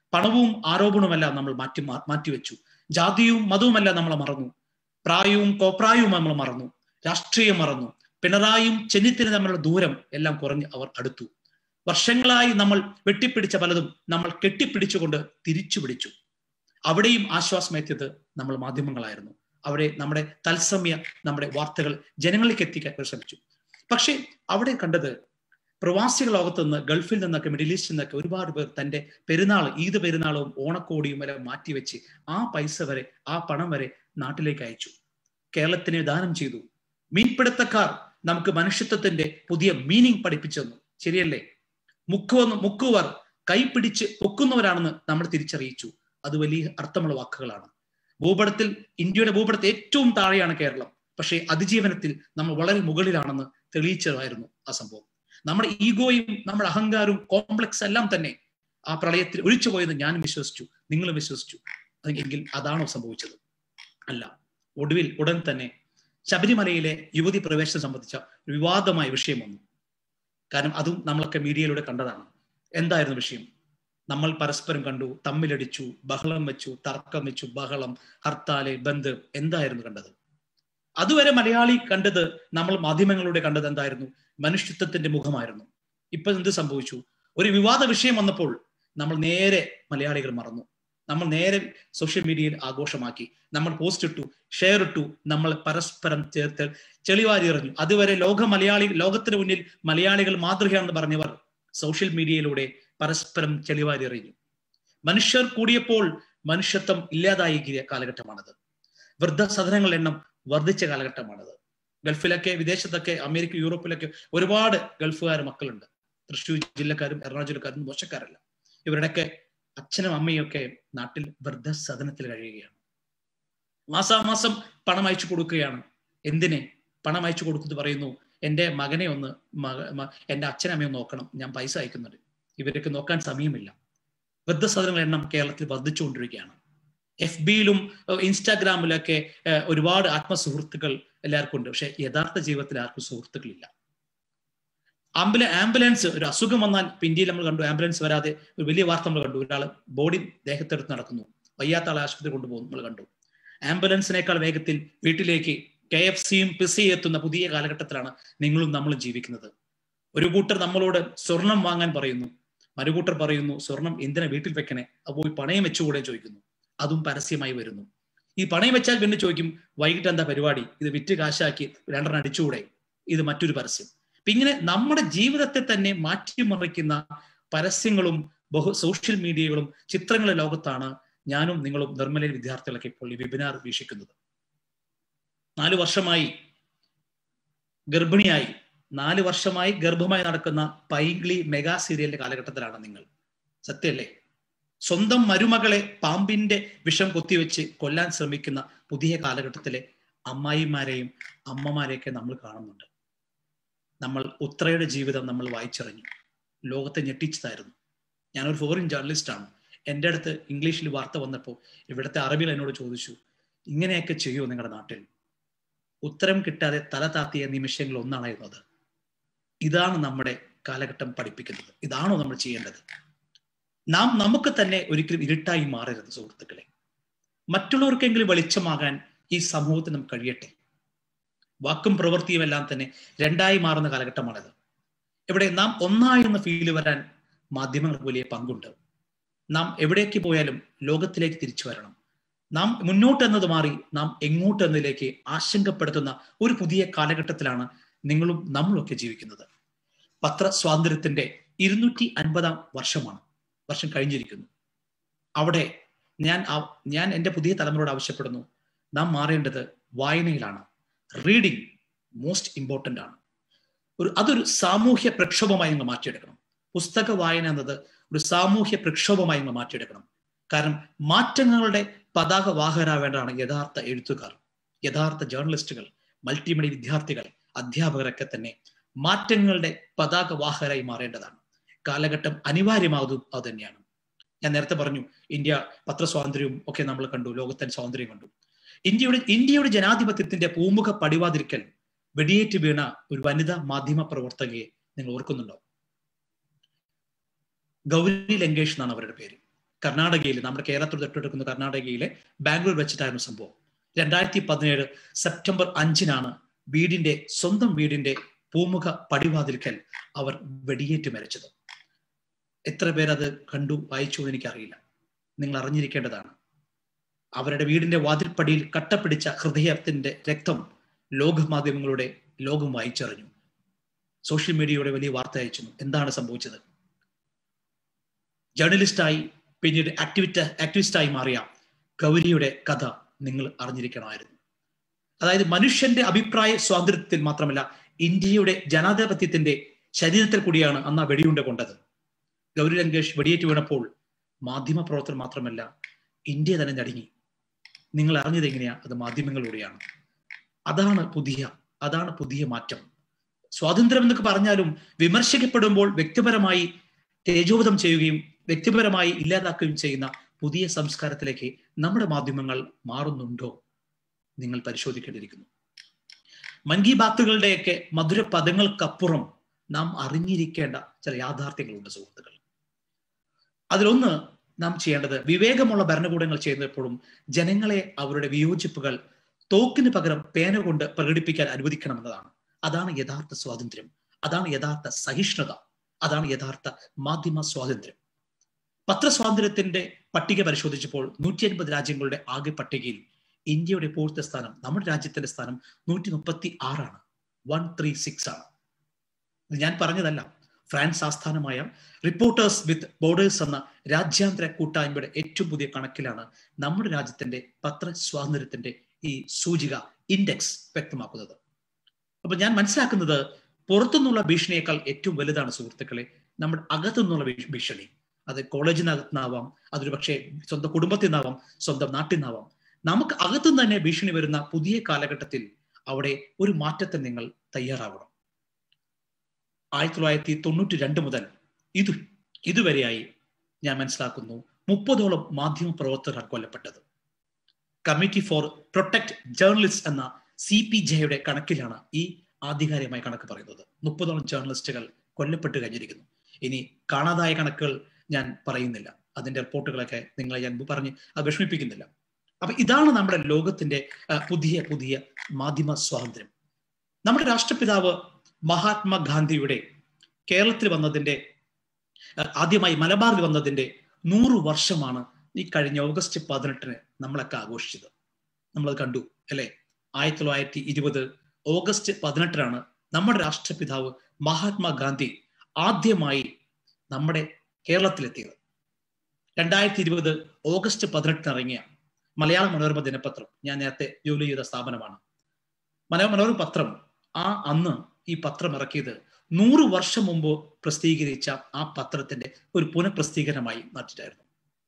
പണവും ആരോപണവുമെല്ലാം നമ്മൾ മാറ്റി മാറ്റിവെച്ചു ജാതിയും മതവുമെല്ലാം നമ്മൾ മറന്നു പ്രായവും കോപ്രായവും നമ്മൾ മറന്നു രാഷ്ട്രീയം മറന്നു പിണറായും ചെന്നിത്തിന് തമ്മിലുള്ള ദൂരം എല്ലാം കുറഞ്ഞ് അവർ അടുത്തു വർഷങ്ങളായി നമ്മൾ വെട്ടിപ്പിടിച്ച പലതും നമ്മൾ കെട്ടിപ്പിടിച്ചുകൊണ്ട് തിരിച്ചു പിടിച്ചു അവിടെയും ആശ്വാസമെത്തിയത് നമ്മൾ മാധ്യമങ്ങളായിരുന്നു അവിടെ നമ്മുടെ തത്സമയ നമ്മുടെ വാർത്തകൾ ജനങ്ങളിലേക്ക് എത്തിക്കാൻ ശ്രമിച്ചു പക്ഷേ അവിടെ കണ്ടത് പ്രവാസികൾ ലോകത്ത് നിന്ന് ഗൾഫിൽ നിന്നൊക്കെ മിഡിൽ ഈസ്റ്റിൽ നിന്നൊക്കെ ഒരുപാട് പേർ തന്റെ പെരുന്നാൾ ഈദ് പെരുന്നാളും ഓണക്കോടിയും വരെ മാറ്റിവെച്ച് ആ പൈസ വരെ ആ പണം വരെ നാട്ടിലേക്ക് അയച്ചു കേരളത്തിന് ദാനം ചെയ്തു മീൻപിടുത്തക്കാർ നമുക്ക് മനുഷ്യത്വത്തിന്റെ പുതിയ മീനിങ് പഠിപ്പിച്ചു തന്നു ശരിയല്ലേ മുക്കുവന്ന് മുക്കുവർ കൈപിടിച്ച് പൊക്കുന്നവരാണെന്ന് നമ്മൾ തിരിച്ചറിയിച്ചു അത് വലിയ അർത്ഥമുള്ള വാക്കുകളാണ് ഭൂപടത്തിൽ ഇന്ത്യയുടെ ഭൂപടത്തിൽ ഏറ്റവും താഴെയാണ് കേരളം പക്ഷേ അതിജീവനത്തിൽ നമ്മൾ വളരെ മുകളിലാണെന്ന് തെളിയിച്ചതായിരുന്നു ആ സംഭവം നമ്മുടെ ഈഗോയും നമ്മുടെ അഹങ്കാരവും കോംപ്ലക്സ് എല്ലാം തന്നെ ആ പ്രളയത്തിൽ ഒഴിച്ചു പോയെന്ന് ഞാനും വിശ്വസിച്ചു നിങ്ങളും വിശ്വസിച്ചു എങ്കിൽ അതാണോ സംഭവിച്ചത് അല്ല ഒടുവിൽ ഉടൻ തന്നെ ശബരിമലയിലെ യുവതി പ്രവേശനം സംബന്ധിച്ച ഒരു വിവാദമായ വിഷയം വന്നു കാരണം അതും നമ്മളൊക്കെ മീഡിയയിലൂടെ കണ്ടതാണ് എന്തായിരുന്നു വിഷയം നമ്മൾ പരസ്പരം കണ്ടു തമ്മിലടിച്ചു ബഹളം വെച്ചു തർക്കം വെച്ചു ബഹളം ഹർത്താല് ബന്ദ് എന്തായിരുന്നു കണ്ടത് അതുവരെ മലയാളി കണ്ടത് നമ്മൾ മാധ്യമങ്ങളിലൂടെ കണ്ടത് എന്തായിരുന്നു മനുഷ്യത്വത്തിന്റെ മുഖമായിരുന്നു ഇപ്പൊ എന്ത് സംഭവിച്ചു ഒരു വിവാദ വിഷയം വന്നപ്പോൾ നമ്മൾ നേരെ മലയാളികൾ മറന്നു നമ്മൾ നേരെ സോഷ്യൽ മീഡിയയിൽ ആഘോഷമാക്കി നമ്മൾ പോസ്റ്റ് ഇട്ടു ഷെയർ ഇട്ടു നമ്മൾ പരസ്പരം ചേർത്ത് ചെളിവാരി എറിഞ്ഞു അതുവരെ ലോക മലയാളി ലോകത്തിന് മുന്നിൽ മലയാളികൾ മാതൃകയാണെന്ന് പറഞ്ഞവർ സോഷ്യൽ മീഡിയയിലൂടെ പരസ്പരം ചെളിവാരി എറിഞ്ഞു മനുഷ്യർ കൂടിയപ്പോൾ മനുഷ്യത്വം ഇല്ലാതായി കാലഘട്ടമാണത് വൃദ്ധസദനങ്ങളുടെ എണ്ണം വർദ്ധിച്ച കാലഘട്ടമാണത് ഗൾഫിലൊക്കെ വിദേശത്തൊക്കെ അമേരിക്ക യൂറോപ്പിലൊക്കെ ഒരുപാട് ഗൾഫുകാർ മക്കളുണ്ട് തൃശ്ശൂർ ജില്ലക്കാരും എറണാകുളം ജില്ലക്കാരും മോശക്കാരല്ല ഇവരുടെയൊക്കെ അച്ഛനും അമ്മയും ഒക്കെ നാട്ടിൽ വൃദ്ധസദനത്തിൽ കഴിയുകയാണ് മാസാമാസം പണം അയച്ചു കൊടുക്കുകയാണ് എന്തിനെ പണം അയച്ചു കൊടുക്കുന്നത് പറയുന്നു എൻ്റെ മകനെ ഒന്ന് മക എൻ്റെ അച്ഛനമ്മയെ നോക്കണം ഞാൻ പൈസ അയക്കുന്നുണ്ട് ഇവരൊക്കെ നോക്കാൻ സമയമില്ല വൃദ്ധസദനങ്ങളുടെ എണ്ണം കേരളത്തിൽ വർദ്ധിച്ചുകൊണ്ടിരിക്കുകയാണ് എഫ് ബിയിലും ഇൻസ്റ്റാഗ്രാമിലൊക്കെ ഒരുപാട് ആത്മസുഹൃത്തുക്കൾ എല്ലാവർക്കും ഉണ്ട് പക്ഷെ യഥാർത്ഥ ജീവിതത്തിൽ ആർക്കും സുഹൃത്തുക്കളില്ല ആംബുല ആംബുലൻസ് ഒരു അസുഖം വന്നാൽ ഇന്ത്യയിൽ നമ്മൾ കണ്ടു ആംബുലൻസ് വരാതെ ഒരു വലിയ വാർത്ത നമ്മൾ കണ്ടു ഒരാൾ ബോഡി ദേഹത്തെടുത്ത് നടക്കുന്നു വയ്യാത്ത ആളെ ആശുപത്രി കൊണ്ടുപോകുന്നു നമ്മൾ കണ്ടു ആംബുലൻസിനേക്കാൾ വേഗത്തിൽ വീട്ടിലേക്ക് കെ എഫ് സിയും പിസയും എത്തുന്ന പുതിയ കാലഘട്ടത്തിലാണ് നിങ്ങളും നമ്മളും ജീവിക്കുന്നത് ഒരു കൂട്ടർ നമ്മളോട് സ്വർണം വാങ്ങാൻ പറയുന്നു മറുകൂട്ടർ പറയുന്നു സ്വർണം എന്തിനാ വീട്ടിൽ വെക്കണേ അത് പോയി പണയം വെച്ചുകൂടെ ചോദിക്കുന്നു അതും പരസ്യമായി വരുന്നു ഈ പണയം വെച്ചാൽ പിന്നെ ചോദിക്കും വൈകിട്ട് എന്താ പരിപാടി ഇത് വിറ്റ് കാശാക്കി രണ്ടെണ്ണം അടിച്ചുകൂടെ ഇത് മറ്റൊരു പരസ്യം ഇങ്ങനെ നമ്മുടെ ജീവിതത്തെ തന്നെ മാറ്റിമറിക്കുന്ന പരസ്യങ്ങളും ബഹു സോഷ്യൽ മീഡിയകളും ചിത്രങ്ങളുടെ ലോകത്താണ് ഞാനും നിങ്ങളും നിർമ്മല വിദ്യാർത്ഥികളൊക്കെ ഇപ്പോൾ ഈ വെബിനാർ വീക്ഷിക്കുന്നത് നാല് വർഷമായി ഗർഭിണിയായി നാല് വർഷമായി ഗർഭമായി നടക്കുന്ന പൈങ്കിളി മെഗാ സീരിയലിന്റെ കാലഘട്ടത്തിലാണ് നിങ്ങൾ സത്യല്ലേ സ്വന്തം മരുമകളെ പാമ്പിന്റെ വിഷം കൊത്തിവെച്ച് കൊല്ലാൻ ശ്രമിക്കുന്ന പുതിയ കാലഘട്ടത്തിലെ അമ്മായിമാരെയും അമ്മമാരെയൊക്കെ നമ്മൾ കാണുന്നുണ്ട് നമ്മൾ ഉത്രയുടെ ജീവിതം നമ്മൾ വായിച്ചറിഞ്ഞു ലോകത്തെ ഞെട്ടിച്ചതായിരുന്നു ഞാനൊരു ഫോറിൻ ജേർണലിസ്റ്റ് ആണ് എൻ്റെ അടുത്ത് ഇംഗ്ലീഷിൽ വാർത്ത വന്നപ്പോൾ ഇവിടുത്തെ അറബിൽ എന്നോട് ചോദിച്ചു ഇങ്ങനെയൊക്കെ ചെയ്യുമോ നിങ്ങളുടെ നാട്ടിൽ ഉത്തരം കിട്ടാതെ തല താത്തിയ നിമിഷങ്ങൾ ഒന്നാണായിരുന്നു അത് ഇതാണ് നമ്മുടെ കാലഘട്ടം പഠിപ്പിക്കുന്നത് ഇതാണോ നമ്മൾ ചെയ്യേണ്ടത് നാം നമുക്ക് തന്നെ ഒരിക്കലും ഇരുട്ടായി മാറരുത് സുഹൃത്തുക്കളെ മറ്റുള്ളവർക്കെങ്കിലും വെളിച്ചമാകാൻ ഈ സമൂഹത്തിന് നമുക്ക് കഴിയട്ടെ വാക്കും പ്രവൃത്തിയും എല്ലാം തന്നെ രണ്ടായി മാറുന്ന കാലഘട്ടമാണിത് ഇവിടെ നാം ഒന്നായി എന്ന ഫീല് വരാൻ മാധ്യമങ്ങൾക്ക് വലിയ പങ്കുണ്ട് നാം എവിടേക്ക് പോയാലും ലോകത്തിലേക്ക് തിരിച്ചു വരണം നാം മുന്നോട്ട് എന്നത് മാറി നാം എങ്ങോട്ട് എന്നതിലേക്ക് ആശങ്കപ്പെടുത്തുന്ന ഒരു പുതിയ കാലഘട്ടത്തിലാണ് നിങ്ങളും നമ്മളൊക്കെ ജീവിക്കുന്നത് പത്ര സ്വാതന്ത്ര്യത്തിന്റെ ഇരുന്നൂറ്റി അൻപതാം വർഷമാണ് വർഷം കഴിഞ്ഞിരിക്കുന്നു അവിടെ ഞാൻ ഞാൻ എൻ്റെ പുതിയ തലമുറയോട് ആവശ്യപ്പെടുന്നു നാം മാറേണ്ടത് വായനയിലാണ് റീഡിങ് മോസ്റ്റ് ഇമ്പോർട്ടൻ്റ് ആണ് ഒരു അതൊരു സാമൂഹ്യ പ്രക്ഷോഭമായി നിങ്ങൾ മാറ്റിയെടുക്കണം പുസ്തക വായന എന്നത് ഒരു സാമൂഹ്യ പ്രക്ഷോഭമായി നിങ്ങൾ മാറ്റിയെടുക്കണം കാരണം മാറ്റങ്ങളുടെ പതാക വാഹകരാവേണ്ടതാണ് യഥാർത്ഥ എഴുത്തുകാർ യഥാർത്ഥ ജേർണലിസ്റ്റുകൾ മൾട്ടിമീഡിയ വിദ്യാർത്ഥികൾ അധ്യാപകരൊക്കെ തന്നെ മാറ്റങ്ങളുടെ പതാക വാഹകരായി മാറേണ്ടതാണ് കാലഘട്ടം അനിവാര്യമാകും അത് തന്നെയാണ് ഞാൻ നേരത്തെ പറഞ്ഞു ഇന്ത്യ പത്രസ്വാതന്ത്ര്യവും ഒക്കെ നമ്മൾ കണ്ടു ലോകത്തിന്റെ സ്വാതന്ത്ര്യം കണ്ടു ഇന്ത്യയുടെ ഇന്ത്യയുടെ ജനാധിപത്യത്തിന്റെ പൂമുഖ പടിവാതിരിക്കൽ വെടിയേറ്റ് വീണ ഒരു വനിതാ മാധ്യമ പ്രവർത്തകയെ നിങ്ങൾ ഓർക്കുന്നുണ്ടോ ഗൗരി ലങ്കേഷ് എന്നാണ് അവരുടെ പേര് കർണാടകയിൽ നമ്മുടെ കേരളത്തിൽ തൊട്ടെടുക്കുന്ന കർണാടകയിലെ ബാംഗ്ലൂർ വെച്ചിട്ടായിരുന്നു സംഭവം രണ്ടായിരത്തി പതിനേഴ് സെപ്റ്റംബർ അഞ്ചിനാണ് വീടിന്റെ സ്വന്തം വീടിന്റെ പൂമുഖ പടിവാതിൽക്കൽ അവർ വെടിയേറ്റ് മരിച്ചത് എത്ര പേരത് കണ്ടു വായിച്ചു എന്ന് എനിക്കറിയില്ല നിങ്ങൾ അറിഞ്ഞിരിക്കേണ്ടതാണ് അവരുടെ വീടിന്റെ വാതിൽപ്പടിയിൽ കട്ടപ്പിടിച്ച ഹൃദയത്തിന്റെ രക്തം ലോകമാധ്യമങ്ങളുടെ ലോകം വായിച്ചറിഞ്ഞു സോഷ്യൽ മീഡിയയുടെ വലിയ വാർത്ത അയച്ചു എന്താണ് സംഭവിച്ചത് ജേർണലിസ്റ്റായി പിന്നീട് ആക്ടിവിറ്റ ആക്ടിവിസ്റ്റായി മാറിയ ഗൗരിയുടെ കഥ നിങ്ങൾ അറിഞ്ഞിരിക്കണമായിരുന്നു അതായത് മനുഷ്യന്റെ അഭിപ്രായ സ്വാതന്ത്ര്യത്തിൽ മാത്രമല്ല ഇന്ത്യയുടെ ജനാധിപത്യത്തിന്റെ ശരീരത്തിൽ കൂടിയാണ് അന്ന് ആ വെടിയുണ്ട കൊണ്ടത് ഗൗരി ലങ്കേഷ് വെടിയേറ്റ് വീണപ്പോൾ മാധ്യമ പ്രവർത്തനം മാത്രമല്ല ഇന്ത്യ തന്നെ നടുങ്ങി നിങ്ങൾ അറിഞ്ഞത് എങ്ങനെയാ അത് മാധ്യമങ്ങളിലൂടെയാണ് അതാണ് പുതിയ അതാണ് പുതിയ മാറ്റം സ്വാതന്ത്ര്യം എന്നൊക്കെ പറഞ്ഞാലും വിമർശിക്കപ്പെടുമ്പോൾ വ്യക്തിപരമായി തേജോവധം ചെയ്യുകയും വ്യക്തിപരമായി ഇല്ലാതാക്കുകയും ചെയ്യുന്ന പുതിയ സംസ്കാരത്തിലേക്ക് നമ്മുടെ മാധ്യമങ്ങൾ മാറുന്നുണ്ടോ നിങ്ങൾ പരിശോധിക്കേണ്ടിയിരിക്കുന്നു മൻ കി ബാത്തുകളുടെയൊക്കെ മധുര പദങ്ങൾക്കപ്പുറം നാം അറിഞ്ഞിരിക്കേണ്ട ചില യാഥാർത്ഥ്യങ്ങളുണ്ട് സുഹൃത്തുക്കൾ അതിലൊന്ന് നാം ചെയ്യേണ്ടത് വിവേകമുള്ള ഭരണകൂടങ്ങൾ ചെയ്യുന്നപ്പോഴും ജനങ്ങളെ അവരുടെ വിയോജിപ്പുകൾ തോക്കിന് പകരം പേന കൊണ്ട് പ്രകടിപ്പിക്കാൻ അനുവദിക്കണമെന്നതാണ് അതാണ് യഥാർത്ഥ സ്വാതന്ത്ര്യം അതാണ് യഥാർത്ഥ സഹിഷ്ണുത അതാണ് യഥാർത്ഥ മാധ്യമ സ്വാതന്ത്ര്യം പത്രസ്വാതന്ത്ര്യത്തിന്റെ പട്ടിക പരിശോധിച്ചപ്പോൾ നൂറ്റി അൻപത് രാജ്യങ്ങളുടെ ആകെ പട്ടികയിൽ ഇന്ത്യയുടെ ഇപ്പോഴത്തെ സ്ഥാനം നമ്മുടെ രാജ്യത്തിന്റെ സ്ഥാനം നൂറ്റി മുപ്പത്തി ആറാണ് വൺ ത്രീ സിക്സ് ആണ് ഇത് ഞാൻ പറഞ്ഞതല്ല ഫ്രാൻസ് ആസ്ഥാനമായ റിപ്പോർട്ടേഴ്സ് വിത്ത് ബോർഡേഴ്സ് എന്ന രാജ്യാന്തര കൂട്ടായ്മയുടെ ഏറ്റവും പുതിയ കണക്കിലാണ് നമ്മുടെ രാജ്യത്തിന്റെ പത്ര സ്വാതന്ത്ര്യത്തിന്റെ ഈ സൂചിക ഇൻഡെക്സ് വ്യക്തമാക്കുന്നത് അപ്പൊ ഞാൻ മനസ്സിലാക്കുന്നത് പുറത്തുനിന്നുള്ള ഭീഷണിയേക്കാൾ ഏറ്റവും വലുതാണ് സുഹൃത്തുക്കളെ നമ്മുടെ അകത്തുനിന്നുള്ള ഭീഷണി അത് കോളേജിനകത്തു നിന്നാവാം അതൊരു പക്ഷേ സ്വന്തം കുടുംബത്തിൽ നിന്നാവാം സ്വന്തം നാട്ടിൽ നിന്നാവാം നമുക്ക് അകത്തുനിന്ന് തന്നെ ഭീഷണി വരുന്ന പുതിയ കാലഘട്ടത്തിൽ അവിടെ ഒരു മാറ്റത്തിന് നിങ്ങൾ തയ്യാറാവണം ആയിരത്തി തൊള്ളായിരത്തി തൊണ്ണൂറ്റി രണ്ട് മുതൽ ഇത് ഇതുവരെയായി ഞാൻ മനസ്സിലാക്കുന്നു മുപ്പതോളം മാധ്യമ പ്രവർത്തകർ കൊല്ലപ്പെട്ടത് കമ്മിറ്റി ഫോർ പ്രൊട്ടക്ട് ജേർണലിസ്റ്റ് എന്ന സി പി ജെയുടെ കണക്കിലാണ് ഈ ആധികാരികമായ കണക്ക് പറയുന്നത് മുപ്പതോളം ജേർണലിസ്റ്റുകൾ കൊല്ലപ്പെട്ട് കഴിഞ്ഞിരിക്കുന്നു ഇനി കാണാതായ കണക്കുകൾ ഞാൻ പറയുന്നില്ല അതിന്റെ റിപ്പോർട്ടുകളൊക്കെ നിങ്ങളെ ഞാൻ പറഞ്ഞ് അത് വിഷമിപ്പിക്കുന്നില്ല അപ്പൊ ഇതാണ് നമ്മുടെ ലോകത്തിന്റെ പുതിയ പുതിയ മാധ്യമ സ്വാതന്ത്ര്യം നമ്മുടെ രാഷ്ട്രപിതാവ് മഹാത്മാഗാന്ധിയുടെ കേരളത്തിൽ വന്നതിന്റെ ആദ്യമായി മലബാറിൽ വന്നതിന്റെ നൂറ് വർഷമാണ് ഈ കഴിഞ്ഞ ഓഗസ്റ്റ് പതിനെട്ടിന് നമ്മളൊക്കെ ആഘോഷിച്ചത് നമ്മളത് കണ്ടു അല്ലെ ആയിരത്തി തൊള്ളായിരത്തി ഇരുപത് ഓഗസ്റ്റ് പതിനെട്ടിനാണ് നമ്മുടെ രാഷ്ട്രപിതാവ് മഹാത്മാഗാന്ധി ആദ്യമായി നമ്മുടെ കേരളത്തിലെത്തിയത് രണ്ടായിരത്തി ഇരുപത് ഓഗസ്റ്റ് പതിനെട്ടിന് ഇറങ്ങിയ മലയാള മനോരമ ദിനപത്രം ഞാൻ നേരത്തെ ജോലി ചെയ്ത സ്ഥാപനമാണ് മലയാള മനോരമ പത്രം ആ അന്ന് ഈ പത്രം ഇറക്കിയത് നൂറ് വർഷം മുമ്പ് പ്രസിദ്ധീകരിച്ച ആ പത്രത്തിന്റെ ഒരു പുനഃപ്രസിദ്ധീകരണമായി മാറ്റിട്ടായിരുന്നു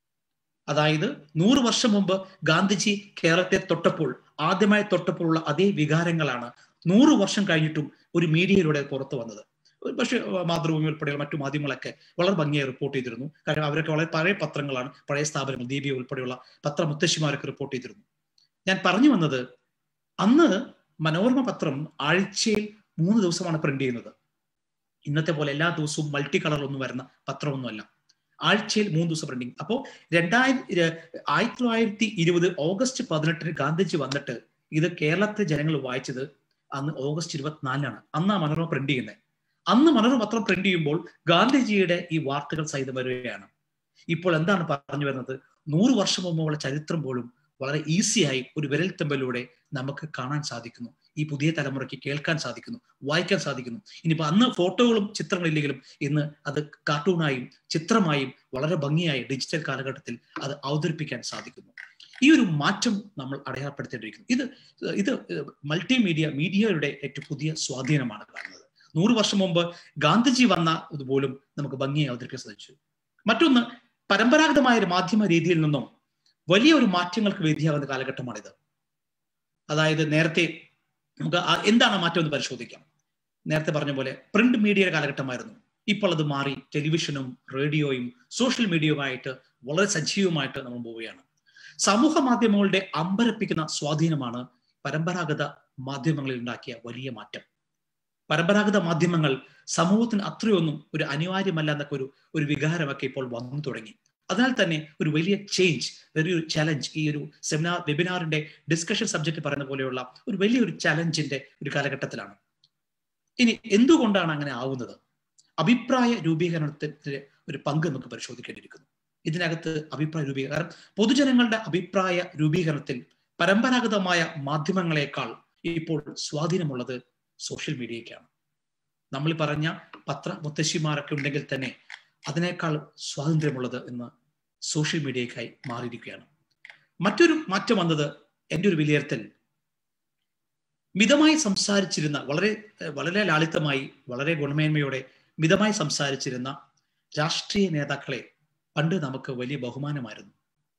അതായത് നൂറ് വർഷം മുമ്പ് ഗാന്ധിജി കേരളത്തെ തൊട്ടപ്പോൾ ആദ്യമായി തൊട്ടപ്പോഴുള്ള അതേ വികാരങ്ങളാണ് നൂറ് വർഷം കഴിഞ്ഞിട്ടും ഒരു മീഡിയയിലൂടെ പുറത്തു വന്നത് പക്ഷേ മാതൃഭൂമി ഉൾപ്പെടെയുള്ള മറ്റു മാധ്യമങ്ങളൊക്കെ വളരെ ഭംഗിയായി റിപ്പോർട്ട് ചെയ്തിരുന്നു കാരണം അവരൊക്കെ വളരെ പഴയ പത്രങ്ങളാണ് പഴയ സ്ഥാപനങ്ങൾ ദീപിക ഉൾപ്പെടെയുള്ള പത്ര മുത്തശ്ശിമാരൊക്കെ റിപ്പോർട്ട് ചെയ്തിരുന്നു ഞാൻ പറഞ്ഞു വന്നത് അന്ന് മനോരമ പത്രം ആഴ്ചയിൽ മൂന്ന് ദിവസമാണ് പ്രിന്റ് ചെയ്യുന്നത് ഇന്നത്തെ പോലെ എല്ലാ ദിവസവും മൾട്ടി കളറിലൊന്നും വരുന്ന പത്രമൊന്നുമല്ല ആഴ്ചയിൽ മൂന്ന് ദിവസം പ്രിന്റിങ് അപ്പോൾ രണ്ടായിരത്തി ആയിരത്തി തൊള്ളായിരത്തി ഇരുപത് ഓഗസ്റ്റ് പതിനെട്ടിന് ഗാന്ധിജി വന്നിട്ട് ഇത് കേരളത്തിലെ ജനങ്ങൾ വായിച്ചത് അന്ന് ഓഗസ്റ്റ് ഇരുപത്തിനാലിനാണ് അന്ന് ആ മനോരമ പ്രിന്റ് ചെയ്യുന്നത് അന്ന് മനോരമ പത്രം പ്രിന്റ് ചെയ്യുമ്പോൾ ഗാന്ധിജിയുടെ ഈ വാർത്തകൾ സഹിതം വരികയാണ് ഇപ്പോൾ എന്താണ് പറഞ്ഞു വരുന്നത് നൂറ് വർഷം മുമ്പുള്ള ചരിത്രം പോലും വളരെ ഈസിയായി ഒരു വിരൽത്തമ്പലിലൂടെ നമുക്ക് കാണാൻ സാധിക്കുന്നു ഈ പുതിയ തലമുറയ്ക്ക് കേൾക്കാൻ സാധിക്കുന്നു വായിക്കാൻ സാധിക്കുന്നു ഇനിയിപ്പോ അന്ന് ഫോട്ടോകളും ചിത്രങ്ങളില്ലെങ്കിലും ഇന്ന് അത് കാർട്ടൂണായും ചിത്രമായും വളരെ ഭംഗിയായി ഡിജിറ്റൽ കാലഘട്ടത്തിൽ അത് അവതരിപ്പിക്കാൻ സാധിക്കുന്നു ഈ ഒരു മാറ്റം നമ്മൾ അടയാളപ്പെടുത്തേണ്ടിയിരിക്കുന്നു ഇത് ഇത് മൾട്ടിമീഡിയ മീഡിയയുടെ ഏറ്റവും പുതിയ സ്വാധീനമാണ് കാണുന്നത് നൂറ് വർഷം മുമ്പ് ഗാന്ധിജി വന്ന ഇതുപോലും നമുക്ക് ഭംഗിയായി അവതരിപ്പിക്കാൻ സാധിച്ചു മറ്റൊന്ന് പരമ്പരാഗതമായ ഒരു മാധ്യമ രീതിയിൽ നിന്നും വലിയ ഒരു മാറ്റങ്ങൾക്ക് വേദിയാകുന്ന കാലഘട്ടമാണിത് അതായത് നേരത്തെ നമുക്ക് എന്താണ് മാറ്റം എന്ന് പരിശോധിക്കാം നേരത്തെ പറഞ്ഞ പോലെ പ്രിന്റ് മീഡിയയുടെ കാലഘട്ടമായിരുന്നു ഇപ്പോൾ അത് മാറി ടെലിവിഷനും റേഡിയോയും സോഷ്യൽ മീഡിയയുമായിട്ട് വളരെ സജീവമായിട്ട് നമ്മൾ പോവുകയാണ് സമൂഹ മാധ്യമങ്ങളുടെ അമ്പരപ്പിക്കുന്ന സ്വാധീനമാണ് പരമ്പരാഗത മാധ്യമങ്ങളിൽ ഉണ്ടാക്കിയ വലിയ മാറ്റം പരമ്പരാഗത മാധ്യമങ്ങൾ സമൂഹത്തിന് അത്രയൊന്നും ഒരു അനിവാര്യമല്ല എന്നൊക്കെ ഒരു ഒരു വികാരമൊക്കെ ഇപ്പോൾ വന്നു തുടങ്ങി അതിനാൽ തന്നെ ഒരു വലിയ ചേഞ്ച് വലിയൊരു ചലഞ്ച് ഈ ഒരു സെമിനാർ വെബിനാറിന്റെ ഡിസ്കഷൻ സബ്ജക്ട് പറയുന്ന പോലെയുള്ള ഒരു വലിയൊരു ചലഞ്ചിന്റെ ഒരു കാലഘട്ടത്തിലാണ് ഇനി എന്തുകൊണ്ടാണ് അങ്ങനെ ആവുന്നത് അഭിപ്രായ രൂപീകരണത്തിന്റെ ഒരു പങ്ക് നമുക്ക് പരിശോധിക്കേണ്ടിയിരിക്കുന്നു ഇതിനകത്ത് അഭിപ്രായ രൂപീകരണം കാരണം പൊതുജനങ്ങളുടെ അഭിപ്രായ രൂപീകരണത്തിൽ പരമ്പരാഗതമായ മാധ്യമങ്ങളെക്കാൾ ഇപ്പോൾ സ്വാധീനമുള്ളത് സോഷ്യൽ മീഡിയയ്ക്കാണ് നമ്മൾ പറഞ്ഞ പത്ര മുത്തശ്ശിമാരൊക്കെ ഉണ്ടെങ്കിൽ തന്നെ അതിനേക്കാൾ സ്വാതന്ത്ര്യമുള്ളത് ഇന്ന് സോഷ്യൽ മീഡിയയ്ക്കായി മാറിയിരിക്കുകയാണ് മറ്റൊരു മാറ്റം വന്നത് എൻ്റെ ഒരു വിലയിരുത്തൽ മിതമായി സംസാരിച്ചിരുന്ന വളരെ വളരെ ലാളിത്തമായി വളരെ ഗുണമേന്മയോടെ മിതമായി സംസാരിച്ചിരുന്ന രാഷ്ട്രീയ നേതാക്കളെ പണ്ട് നമുക്ക് വലിയ ബഹുമാനമായിരുന്നു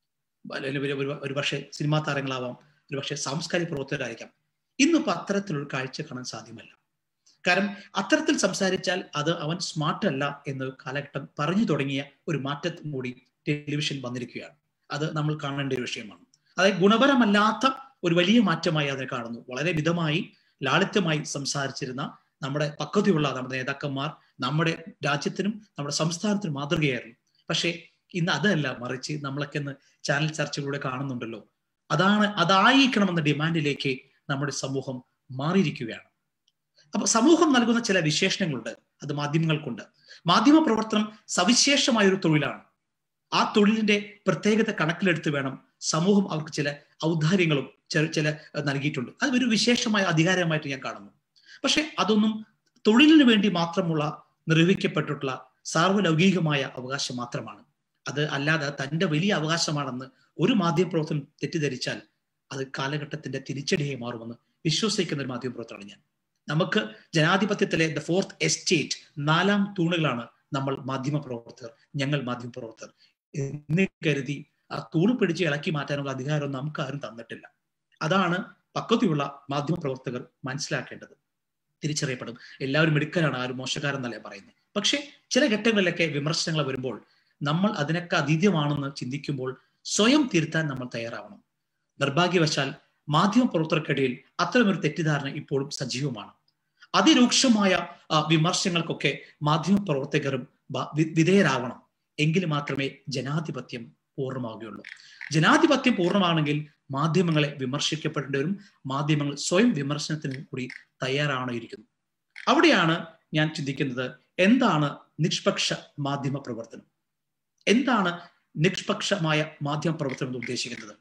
ഒരു പക്ഷേ സിനിമാ താരങ്ങളാവാം ഒരു പക്ഷേ സാംസ്കാരിക പ്രവർത്തകരായിരിക്കാം ഇന്നിപ്പോൾ അത്തരത്തിലൊരു കാഴ്ച കാണാൻ സാധ്യമല്ല കാരണം അത്തരത്തിൽ സംസാരിച്ചാൽ അത് അവൻ സ്മാർട്ട് അല്ല എന്ന് കാലഘട്ടം പറഞ്ഞു തുടങ്ങിയ ഒരു മാറ്റം കൂടി ടെലിവിഷൻ വന്നിരിക്കുകയാണ് അത് നമ്മൾ കാണേണ്ട ഒരു വിഷയമാണ് അതായത് ഗുണപരമല്ലാത്ത ഒരു വലിയ മാറ്റമായി അതിനെ കാണുന്നു വളരെ മിതമായി ലാളിത്യമായി സംസാരിച്ചിരുന്ന നമ്മുടെ പക്വതയുള്ള നമ്മുടെ നേതാക്കന്മാർ നമ്മുടെ രാജ്യത്തിനും നമ്മുടെ സംസ്ഥാനത്തിനും മാതൃകയായിരുന്നു പക്ഷേ ഇന്ന് അതല്ല മറിച്ച് നമ്മളൊക്കെ ഇന്ന് ചാനൽ ചർച്ചകളിലൂടെ കാണുന്നുണ്ടല്ലോ അതാണ് അതായിരിക്കണമെന്ന ഡിമാൻഡിലേക്ക് നമ്മുടെ സമൂഹം മാറിയിരിക്കുകയാണ് അപ്പൊ സമൂഹം നൽകുന്ന ചില വിശേഷണങ്ങളുണ്ട് അത് മാധ്യമങ്ങൾക്കുണ്ട് മാധ്യമ പ്രവർത്തനം സവിശേഷമായ ഒരു തൊഴിലാണ് ആ തൊഴിലിന്റെ പ്രത്യേകത കണക്കിലെടുത്ത് വേണം സമൂഹം അവർക്ക് ചില ഔദാര്യങ്ങളും ചില ചില നൽകിയിട്ടുണ്ട് അത് ഒരു വിശേഷമായ അധികാരമായിട്ട് ഞാൻ കാണുന്നു പക്ഷെ അതൊന്നും തൊഴിലിന് വേണ്ടി മാത്രമുള്ള നിർവഹിക്കപ്പെട്ടിട്ടുള്ള സാർവലൗകികമായ അവകാശം മാത്രമാണ് അത് അല്ലാതെ തന്റെ വലിയ അവകാശമാണെന്ന് ഒരു മാധ്യമപ്രവർത്തനം തെറ്റിദ്ധരിച്ചാൽ അത് കാലഘട്ടത്തിന്റെ തിരിച്ചടിയായി മാറുമെന്ന് വിശ്വസിക്കുന്ന ഒരു മാധ്യമപ്രവർത്തനമാണ് ഞാൻ നമുക്ക് ജനാധിപത്യത്തിലെ ദ ഫോർത്ത് എസ്റ്റേറ്റ് നാലാം തൂണുകളാണ് നമ്മൾ മാധ്യമ പ്രവർത്തകർ ഞങ്ങൾ മാധ്യമ പ്രവർത്തകർ എന്ന് കരുതി ആ തൂണ് പിടിച്ച് ഇളക്കി മാറ്റാനുള്ള അധികാരം നമുക്ക് ആരും തന്നിട്ടില്ല അതാണ് പക്വതയുള്ള മാധ്യമ പ്രവർത്തകർ മനസ്സിലാക്കേണ്ടത് തിരിച്ചറിയപ്പെടും എല്ലാവരും മിടുക്കരാണ് ആരും മോശക്കാരെന്നല്ല പറയുന്നത് പക്ഷെ ചില ഘട്ടങ്ങളിലൊക്കെ വിമർശനങ്ങൾ വരുമ്പോൾ നമ്മൾ അതിനൊക്കെ അതീതമാണെന്ന് ചിന്തിക്കുമ്പോൾ സ്വയം തിരുത്താൻ നമ്മൾ തയ്യാറാവണം നിർഭാഗ്യവശാൽ മാധ്യമ പ്രവർത്തകർക്കിടയിൽ അത്തരമൊരു തെറ്റിദ്ധാരണ ഇപ്പോഴും സജീവമാണ് അതിരൂക്ഷമായ വിമർശനങ്ങൾക്കൊക്കെ മാധ്യമ പ്രവർത്തകരും വിധേയരാവണം എങ്കിൽ മാത്രമേ ജനാധിപത്യം പൂർണ്ണമാവുകയുള്ളൂ ജനാധിപത്യം പൂർണ്ണമാണെങ്കിൽ മാധ്യമങ്ങളെ വിമർശിക്കപ്പെടേണ്ടവരും മാധ്യമങ്ങൾ സ്വയം വിമർശനത്തിന് കൂടി തയ്യാറാണിരിക്കുന്നു അവിടെയാണ് ഞാൻ ചിന്തിക്കുന്നത് എന്താണ് നിഷ്പക്ഷ മാധ്യമ പ്രവർത്തനം എന്താണ് നിഷ്പക്ഷമായ മാധ്യമ പ്രവർത്തനം എന്ന് ഉദ്ദേശിക്കുന്നത്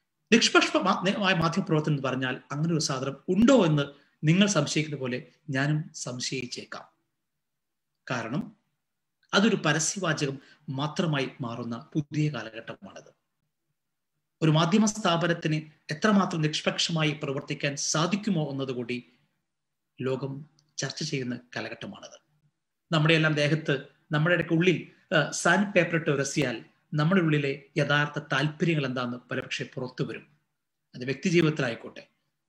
നിഷ്പക്ഷമായ മാധ്യമ പ്രവർത്തനം എന്ന് പറഞ്ഞാൽ അങ്ങനെ ഒരു സാധനം ഉണ്ടോ എന്ന് നിങ്ങൾ സംശയിക്കുന്ന പോലെ ഞാനും സംശയിച്ചേക്കാം കാരണം അതൊരു പരസ്യവാചകം മാത്രമായി മാറുന്ന പുതിയ കാലഘട്ടമാണിത് ഒരു മാധ്യമ സ്ഥാപനത്തിന് എത്രമാത്രം നിഷ്പക്ഷമായി പ്രവർത്തിക്കാൻ സാധിക്കുമോ എന്നതുകൂടി ലോകം ചർച്ച ചെയ്യുന്ന കാലഘട്ടമാണിത് നമ്മുടെ എല്ലാം ദേഹത്ത് നമ്മുടെ ഉള്ളിൽ സാൻഡ് പേപ്പർ ഇട്ട് ഉരസിയാൽ നമ്മുടെ ഉള്ളിലെ യഥാർത്ഥ താല്പര്യങ്ങൾ എന്താണെന്ന് പലപക്ഷെ പുറത്തു വരും അത് വ്യക്തി ജീവിതത്തിലായിക്കോട്ടെ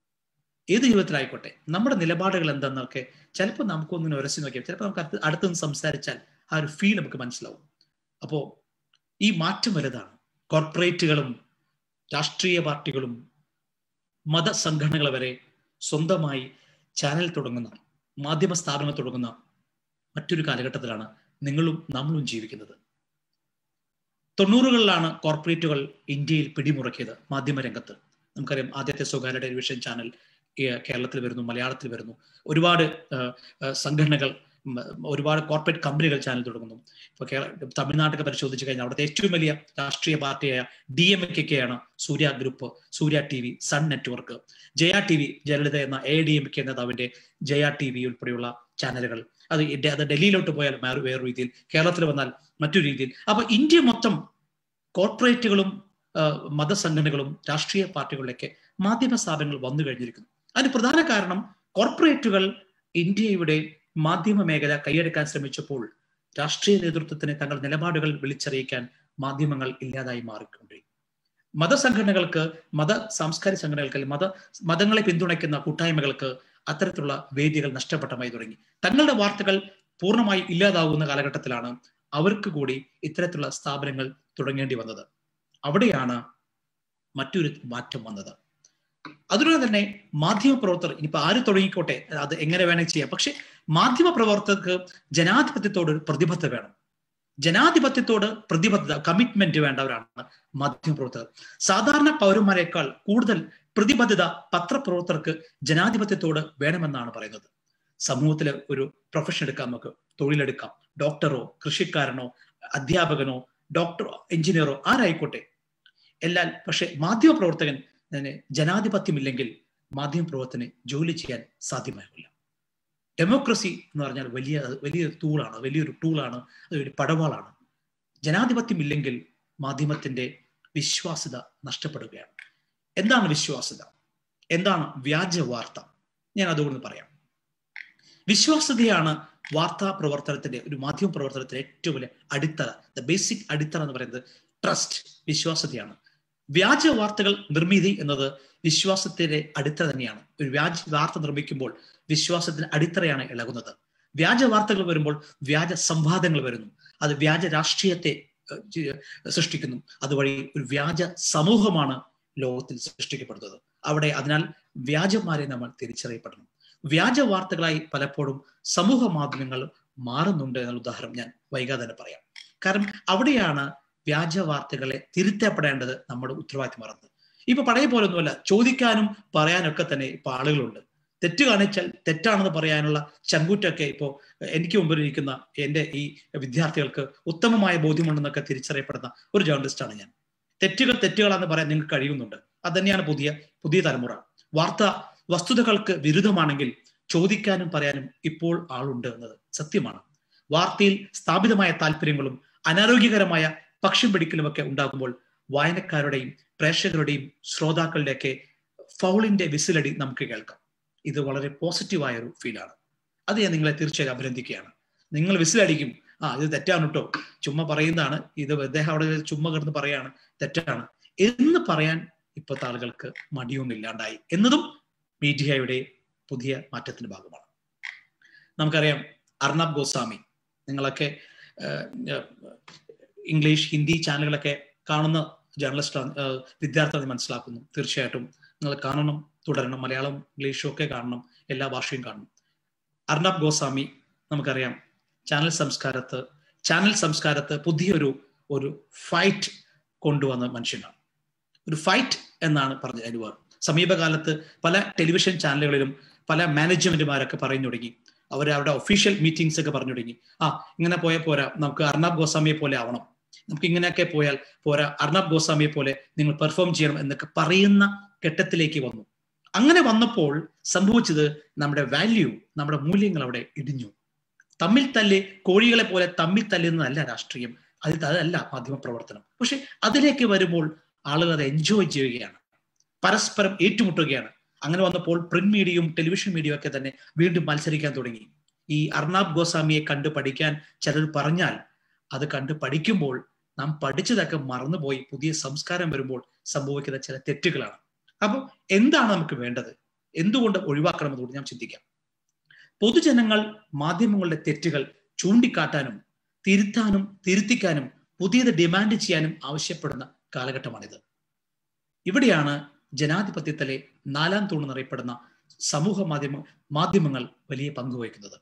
ഏത് ജീവിതത്തിലായിക്കോട്ടെ നമ്മുടെ നിലപാടുകൾ എന്താണെന്നൊക്കെ ചിലപ്പോൾ നമുക്കൊന്നിനെ ഉരസി നോക്കിയാൽ ചിലപ്പോൾ നമുക്ക് അടുത്ത് അടുത്തുനിന്ന് സംസാരിച്ചാൽ ആ ഒരു ഫീൽ നമുക്ക് മനസ്സിലാവും അപ്പോൾ ഈ മാറ്റം വലുതാണ് കോർപ്പറേറ്റുകളും രാഷ്ട്രീയ പാർട്ടികളും മതസംഘടനകൾ വരെ സ്വന്തമായി ചാനൽ തുടങ്ങുന്ന മാധ്യമ സ്ഥാപനങ്ങൾ തുടങ്ങുന്ന മറ്റൊരു കാലഘട്ടത്തിലാണ് നിങ്ങളും നമ്മളും ജീവിക്കുന്നത് തൊണ്ണൂറുകളിലാണ് കോർപ്പറേറ്റുകൾ ഇന്ത്യയിൽ പിടിമുറക്കിയത് മാധ്യമരംഗത്ത് നമുക്കറിയാം ആദ്യത്തെ സ്വകാര്യ ടെലിവിഷൻ ചാനൽ കേരളത്തിൽ വരുന്നു മലയാളത്തിൽ വരുന്നു ഒരുപാട് സംഘടനകൾ ഒരുപാട് കോർപ്പറേറ്റ് കമ്പനികൾ ചാനൽ തുടങ്ങുന്നു ഇപ്പൊ തമിഴ്നാട്ടിൽ പരിശോധിച്ചു കഴിഞ്ഞാൽ അവിടുത്തെ ഏറ്റവും വലിയ രാഷ്ട്രീയ പാർട്ടിയായ ഡി എം കെയാണ് Surya group Surya T V sun network Jaya T V Jayalalitha എന്ന എ ഡി എം കെ നേതാവിന്റെ ജയ ടി വി ഉൾപ്പെടെയുള്ള ചാനലുകൾ അത് അത് ഡൽഹിയിലോട്ട് പോയാൽ വേറെ വേറെ രീതിയിൽ കേരളത്തിൽ വന്നാൽ മറ്റൊരു രീതിയിൽ അപ്പൊ ഇന്ത്യ മൊത്തം കോർപ്പറേറ്റുകളും മതസംഘടനകളും രാഷ്ട്രീയ പാർട്ടികളിലൊക്കെ മാധ്യമ സ്ഥാപനങ്ങൾ വന്നു കഴിഞ്ഞിരിക്കുന്നു അതിന് പ്രധാന കാരണം കോർപ്പറേറ്റുകൾ ഇന്ത്യയുടെ മാധ്യമ മേഖല കൈയടക്കാൻ ശ്രമിച്ചപ്പോൾ രാഷ്ട്രീയ നേതൃത്വത്തിന് തങ്ങളുടെ നിലപാടുകൾ വിളിച്ചറിയിക്കാൻ മാധ്യമങ്ങൾ ഇല്ലാതായി മാറിക്കൊണ്ടിരിക്കും മതസംഘടനകൾക്ക് മത സാംസ്കാരിക സംഘടനകൾക്ക് മത മതങ്ങളെ പിന്തുണയ്ക്കുന്ന കൂട്ടായ്മകൾക്ക് അത്തരത്തിലുള്ള വേദികൾ നഷ്ടപ്പെട്ടമായി തുടങ്ങി തങ്ങളുടെ വാർത്തകൾ പൂർണ്ണമായി ഇല്ലാതാവുന്ന കാലഘട്ടത്തിലാണ് അവർക്ക് കൂടി ഇത്തരത്തിലുള്ള സ്ഥാപനങ്ങൾ തുടങ്ങേണ്ടി വന്നത് അവിടെയാണ് മറ്റൊരു മാറ്റം വന്നത് അതുകൊണ്ട് തന്നെ മാധ്യമ പ്രവർത്തകർ ഇനിയിപ്പോ ആര് തുടങ്ങിക്കോട്ടെ അത് എങ്ങനെ വേണമെങ്കിൽ ചെയ്യാം പക്ഷെ മാധ്യമ പ്രവർത്തകർക്ക് ജനാധിപത്യത്തോട് ഒരു പ്രതിബദ്ധത വേണം ജനാധിപത്യത്തോട് പ്രതിബദ്ധത കമ്മിറ്റ്മെന്റ് വേണ്ടവരാണ് മാധ്യമപ്രവർത്തകർ സാധാരണ പൗരന്മാരെക്കാൾ കൂടുതൽ പ്രതിബദ്ധത പത്രപ്രവർത്തകർക്ക് ജനാധിപത്യത്തോട് വേണമെന്നാണ് പറയുന്നത് സമൂഹത്തിലെ ഒരു പ്രൊഫഷൻ എടുക്കാം നമുക്ക് തൊഴിലെടുക്കാം ഡോക്ടറോ കൃഷിക്കാരനോ അധ്യാപകനോ ഡോക്ടറോ എഞ്ചിനീയറോ ആരായിക്കോട്ടെ എന്നാൽ പക്ഷെ മാധ്യമപ്രവർത്തകൻ ജനാധിപത്യമില്ലെങ്കിൽ മാധ്യമപ്രവർത്തനെ ജോലി ചെയ്യാൻ സാധ്യമാകില്ല ഡെമോക്രസി എന്ന് പറഞ്ഞാൽ വലിയ വലിയൊരു ടൂളാണ് വലിയൊരു ടൂളാണ് അതൊരു പടവാളാണ് ജനാധിപത്യം ഇല്ലെങ്കിൽ മാധ്യമത്തിന്റെ വിശ്വാസ്യത നഷ്ടപ്പെടുകയാണ് എന്താണ് വിശ്വാസ്യത എന്താണ് വ്യാജ വാർത്ത ഞാൻ അതുകൊണ്ട് പറയാം വിശ്വാസ്യതയാണ് വാർത്താ പ്രവർത്തനത്തിന്റെ ഒരു മാധ്യമ പ്രവർത്തനത്തിന്റെ ഏറ്റവും വലിയ അടിത്തറ ദ ബേസിക് അടിത്തറ എന്ന് പറയുന്നത് ട്രസ്റ്റ് വിശ്വാസ്യതയാണ് വ്യാജ വാർത്തകൾ നിർമ്മിതി എന്നത് വിശ്വാസത്തിന്റെ അടിത്തറ തന്നെയാണ് ഒരു വ്യാജ വാർത്ത നിർമ്മിക്കുമ്പോൾ വിശ്വാസത്തിന്റെ അടിത്തറയാണ് ഇളകുന്നത് വ്യാജ വാർത്തകൾ വരുമ്പോൾ വ്യാജ സംവാദങ്ങൾ വരുന്നു അത് വ്യാജ രാഷ്ട്രീയത്തെ സൃഷ്ടിക്കുന്നു അതുവഴി ഒരു വ്യാജ സമൂഹമാണ് ലോകത്തിൽ സൃഷ്ടിക്കപ്പെടുന്നത് അവിടെ അതിനാൽ വ്യാജന്മാരെ നമ്മൾ തിരിച്ചറിയപ്പെടണം വ്യാജ വാർത്തകളായി പലപ്പോഴും സമൂഹ മാധ്യമങ്ങൾ മാറുന്നുണ്ട് എന്നുള്ള ഉദാഹരണം ഞാൻ വൈകാതെ തന്നെ പറയാം കാരണം അവിടെയാണ് വ്യാജ വാർത്തകളെ തിരുത്തപ്പെടേണ്ടത് നമ്മുടെ ഉത്തരവാദിത്തം മറന്നത് ഇപ്പൊ പഴയ പോലെ ഒന്നുമല്ല ചോദിക്കാനും പറയാനൊക്കെ തന്നെ ഇപ്പൊ ആളുകളുണ്ട് തെറ്റ് കാണിച്ചാൽ തെറ്റാണെന്ന് പറയാനുള്ള ചങ്കൂറ്റൊക്കെ ഇപ്പോൾ എനിക്ക് മുമ്പിൽ ഇരിക്കുന്ന എൻ്റെ ഈ വിദ്യാർത്ഥികൾക്ക് ഉത്തമമായ ബോധ്യമുണ്ടെന്നൊക്കെ തിരിച്ചറിയപ്പെടുന്ന ഒരു ജേർണലിസ്റ്റാണ് ഞാൻ തെറ്റുകൾ തെറ്റുകളാണെന്ന് പറയാൻ നിങ്ങൾക്ക് കഴിയുന്നുണ്ട് അത് തന്നെയാണ് പുതിയ പുതിയ തലമുറ വാർത്ത വസ്തുതകൾക്ക് വിരുദ്ധമാണെങ്കിൽ ചോദിക്കാനും പറയാനും ഇപ്പോൾ ആളുണ്ട് എന്നത് സത്യമാണ് വാർത്തയിൽ സ്ഥാപിതമായ താല്പര്യങ്ങളും അനാരോഗ്യകരമായ പക്ഷം പിടിക്കലുമൊക്കെ ഉണ്ടാകുമ്പോൾ വായനക്കാരുടെയും പ്രേക്ഷകരുടെയും ശ്രോതാക്കളുടെയൊക്കെ ഫൗളിന്റെ വിസിലടി നമുക്ക് കേൾക്കാം ഇത് വളരെ പോസിറ്റീവായ ഒരു ഫീലാണ് അത് ഞാൻ നിങ്ങളെ തീർച്ചയായും അഭിനന്ദിക്കുകയാണ് നിങ്ങൾ വിസിലടിക്കും ആ ഇത് തെറ്റാണ് കേട്ടോ ചുമ്മാ പറയുന്നതാണ് ഇത് അദ്ദേഹം അവിടെ ചുമ്മാ കിടന്ന് പറയാണ് തെറ്റാണ് എന്ന് പറയാൻ ഇപ്പോഴത്തെ ആളുകൾക്ക് മടിയൊന്നും ഇല്ലാണ്ടായി എന്നതും മീഡിയയുടെ പുതിയ മാറ്റത്തിന്റെ ഭാഗമാണ് നമുക്കറിയാം അർണബ് ഗോസ്വാമി നിങ്ങളൊക്കെ ഇംഗ്ലീഷ് ഹിന്ദി ചാനലുകളൊക്കെ കാണുന്ന ജേർണലിസ്റ്റ് വിദ്യാർത്ഥി മനസ്സിലാക്കുന്നു തീർച്ചയായിട്ടും നിങ്ങൾ കാണണം തുടരണം മലയാളം ഇംഗ്ലീഷും ഒക്കെ കാണണം എല്ലാ ഭാഷയും കാണണം അർണബ് ഗോസ്വാമി നമുക്കറിയാം ചാനൽ സംസ്കാരത്ത് ചാനൽ സംസ്കാരത്ത് പുതിയൊരു ഒരു ഫൈറ്റ് കൊണ്ടുവന്ന മനുഷ്യനാണ് ഒരു ഫൈറ്റ് എന്നാണ് പറഞ്ഞത് അനുവാർ സമീപകാലത്ത് പല ടെലിവിഷൻ ചാനലുകളിലും പല മാനേജ്മെന്റുമാരൊക്കെ പറഞ്ഞു തുടങ്ങി അവർ അവരുടെ ഒഫീഷ്യൽ മീറ്റിംഗ്സ് ഒക്കെ പറഞ്ഞു തുടങ്ങി ആ ഇങ്ങനെ പോയാൽ പോരാ നമുക്ക് അർണബ് ഗോസ്വാമിയെ പോലെ ആവണം നമുക്ക് ഇങ്ങനെയൊക്കെ പോയാൽ പോരാ അർണബ് ഗോസ്വാമിയെ പോലെ നിങ്ങൾ പെർഫോം ചെയ്യണം എന്നൊക്കെ പറയുന്ന ഘട്ടത്തിലേക്ക് വന്നു അങ്ങനെ വന്നപ്പോൾ സംഭവിച്ചത് നമ്മുടെ വാല്യൂ നമ്മുടെ മൂല്യങ്ങൾ അവിടെ ഇടിഞ്ഞു തമ്മിൽ തല്ലി കോഴികളെ പോലെ തമ്മിൽ തല്ലുന്നതല്ല രാഷ്ട്രീയം അത് അതല്ല മാധ്യമ പ്രവർത്തനം പക്ഷെ അതിലേക്ക് വരുമ്പോൾ ആളുകൾ അത് എൻജോയ് ചെയ്യുകയാണ് പരസ്പരം ഏറ്റുമുട്ടുകയാണ് അങ്ങനെ വന്നപ്പോൾ പ്രിന്റ് മീഡിയയും ടെലിവിഷൻ മീഡിയയും ഒക്കെ തന്നെ വീണ്ടും മത്സരിക്കാൻ തുടങ്ങി ഈ അർണാബ് ഗോസ്വാമിയെ കണ്ടു പഠിക്കാൻ ചിലർ പറഞ്ഞാൽ അത് കണ്ട് പഠിക്കുമ്പോൾ നാം പഠിച്ചതൊക്കെ മറന്നുപോയി പുതിയ സംസ്കാരം വരുമ്പോൾ സംഭവിക്കുന്ന ചില തെറ്റുകളാണ് അപ്പോൾ എന്താണ് നമുക്ക് വേണ്ടത് എന്തുകൊണ്ട് ഒഴിവാക്കണമെന്നുകൂടി ഞാൻ ചിന്തിക്കാം പൊതുജനങ്ങൾ മാധ്യമങ്ങളുടെ തെറ്റുകൾ ചൂണ്ടിക്കാട്ടാനും തിരുത്താനും തിരുത്തിക്കാനും പുതിയത് ഡിമാൻഡ് ചെയ്യാനും ആവശ്യപ്പെടുന്ന കാലഘട്ടമാണിത് ഇവിടെയാണ് ജനാധിപത്യത്തിലെ നാലാം തൂണെന്നറിയപ്പെടുന്ന സമൂഹ മാധ്യമ മാധ്യമങ്ങൾ വലിയ പങ്കുവഹിക്കുന്നത്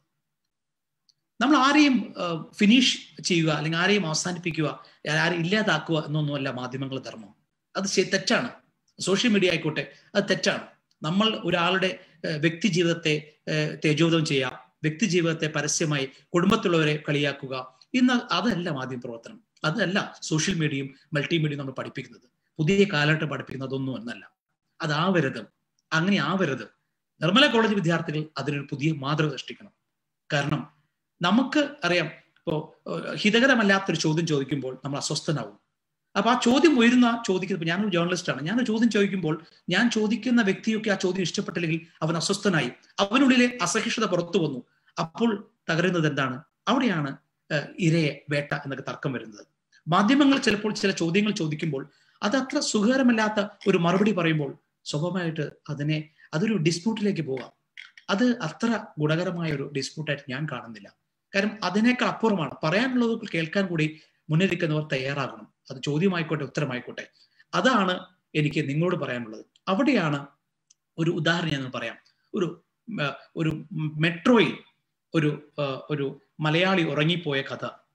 നമ്മൾ ആരെയും ഫിനിഷ് ചെയ്യുക അല്ലെങ്കിൽ ആരെയും അവസാനിപ്പിക്കുക ആരെയും ഇല്ലാതാക്കുക എന്നൊന്നുമല്ല മാധ്യമങ്ങളുടെ ധർമ്മം അത് തെറ്റാണ് സോഷ്യൽ മീഡിയ ആയിക്കോട്ടെ അത് തെറ്റാണ് നമ്മൾ ഒരാളുടെ വ്യക്തി ജീവിതത്തെ തേജോധം ചെയ്യാം വ്യക്തി ജീവിതത്തെ പരസ്യമായി കുടുംബത്തിലുള്ളവരെ കളിയാക്കുക ഇന്ന് അതല്ല മാധ്യമ പ്രവർത്തനം അതല്ല സോഷ്യൽ മീഡിയയും മൾട്ടിമീഡിയയും നമ്മൾ പഠിപ്പിക്കുന്നത് പുതിയ കാലഘട്ടം പഠിപ്പിക്കുന്നതൊന്നും എന്നല്ല അതാവരുത് അങ്ങനെ ആവരുത് നിർമ്മല കോളേജ് വിദ്യാർത്ഥികൾ അതിനൊരു പുതിയ മാതൃക സൃഷ്ടിക്കണം കാരണം നമുക്ക് അറിയാം ഇപ്പോ ഹിതകരമല്ലാത്തൊരു ചോദ്യം ചോദിക്കുമ്പോൾ നമ്മൾ അസ്വസ്ഥനാവും അപ്പൊ ആ ചോദ്യം ഉയരുന്ന ചോദിക്കുന്നത് ഞാനൊരു ജേർണലിസ്റ്റ് ആണ് ഞാനൊരു ചോദ്യം ചോദിക്കുമ്പോൾ ഞാൻ ചോദിക്കുന്ന വ്യക്തിയൊക്കെ ആ ചോദ്യം ഇഷ്ടപ്പെട്ടില്ലെങ്കിൽ അവൻ അസ്വസ്ഥനായി അവനുള്ളിലെ അസഹിഷ്ണുത പുറത്തു വന്നു അപ്പോൾ തകരുന്നത് എന്താണ് അവിടെയാണ് ഇരയെ വേട്ട എന്നൊക്കെ തർക്കം വരുന്നത് മാധ്യമങ്ങൾ ചിലപ്പോൾ ചില ചോദ്യങ്ങൾ ചോദിക്കുമ്പോൾ അത് അത്ര സുഖകരമല്ലാത്ത ഒരു മറുപടി പറയുമ്പോൾ സ്വാഭാവികമായിട്ട് അതിനെ അതൊരു ഡിസ്പ്യൂട്ടിലേക്ക് പോകാം അത് അത്ര ഗുണകരമായ ഒരു ഡിസ്പ്യൂട്ടായിട്ട് ഞാൻ കാണുന്നില്ല കാരണം അതിനേക്കാൾ അപ്പുറമാണ് പറയാനുള്ളത് കേൾക്കാൻ കൂടി മുന്നിരിക്കുന്നവർ തയ്യാറാകണം അത് ചോദ്യമായിക്കോട്ടെ ഉത്തരമായിക്കോട്ടെ അതാണ് എനിക്ക് നിങ്ങളോട് പറയാനുള്ളത് അവിടെയാണ് ഒരു ഉദാഹരണം ഞാൻ പറയാം ഒരു ഒരു മെട്രോയിൽ ഒരു ഒരു മലയാളി ഉറങ്ങിപ്പോയ കഥ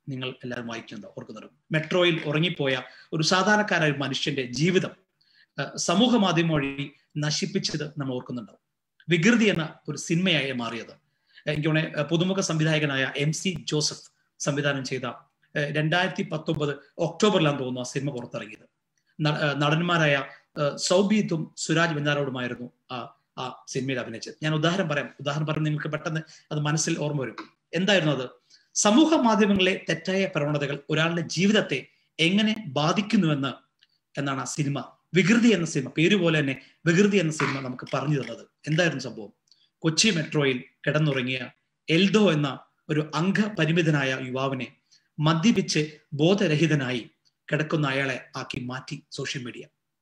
നിങ്ങൾ എല്ലാവരും വായിക്കുന്നത് ഓർക്കുന്നുണ്ട് മെട്രോയിൽ ഉറങ്ങിപ്പോയ ഒരു സാധാരണക്കാരായ ഒരു മനുഷ്യന്റെ ജീവിതം സമൂഹ മാധ്യമം വഴി നശിപ്പിച്ചത് നമ്മൾ ഓർക്കുന്നുണ്ടാവും വികൃതി എന്ന ഒരു സിനിമയായി മാറിയത് എനിക്ക് തോന്നുന്നത് പുതുമുഖ സംവിധായകനായ എം സി ജോസഫ് സംവിധാനം ചെയ്ത രണ്ടായിരത്തി പത്തൊമ്പത് ഒക്ടോബറിലാണ് തോന്നുന്നു ആ സിനിമ പുറത്തിറങ്ങിയത് നടന്മാരായ സൗബീത്തും സുരാജ് ബെന്നാരോടുമായിരുന്നു ആ ആ സിനിമയിൽ അഭിനയിച്ചത് ഞാൻ ഉദാഹരണം പറയാം ഉദാഹരണം പറയുമ്പോൾ നിങ്ങൾക്ക് പെട്ടെന്ന് അത് മനസ്സിൽ ഓർമ്മ വരും എന്തായിരുന്നു അത് സമൂഹ മാധ്യമങ്ങളിലെ തെറ്റായ പ്രവണതകൾ ഒരാളുടെ ജീവിതത്തെ എങ്ങനെ ബാധിക്കുന്നുവെന്ന് എന്നാണ് ആ സിനിമ വികൃതി എന്ന സിനിമ പേര് പോലെ തന്നെ വികൃതി എന്ന സിനിമ നമുക്ക് പറഞ്ഞു തന്നത് എന്തായിരുന്നു സംഭവം കൊച്ചി മെട്രോയിൽ കിടന്നുറങ്ങിയ എൽദോ എന്ന ഒരു അംഗപരിമിതനായ യുവാവിനെ മദ്യപിച്ച് ബോധരഹിതനായി കിടക്കുന്ന അയാളെ ആക്കി മാറ്റി സോഷ്യൽ മീഡിയ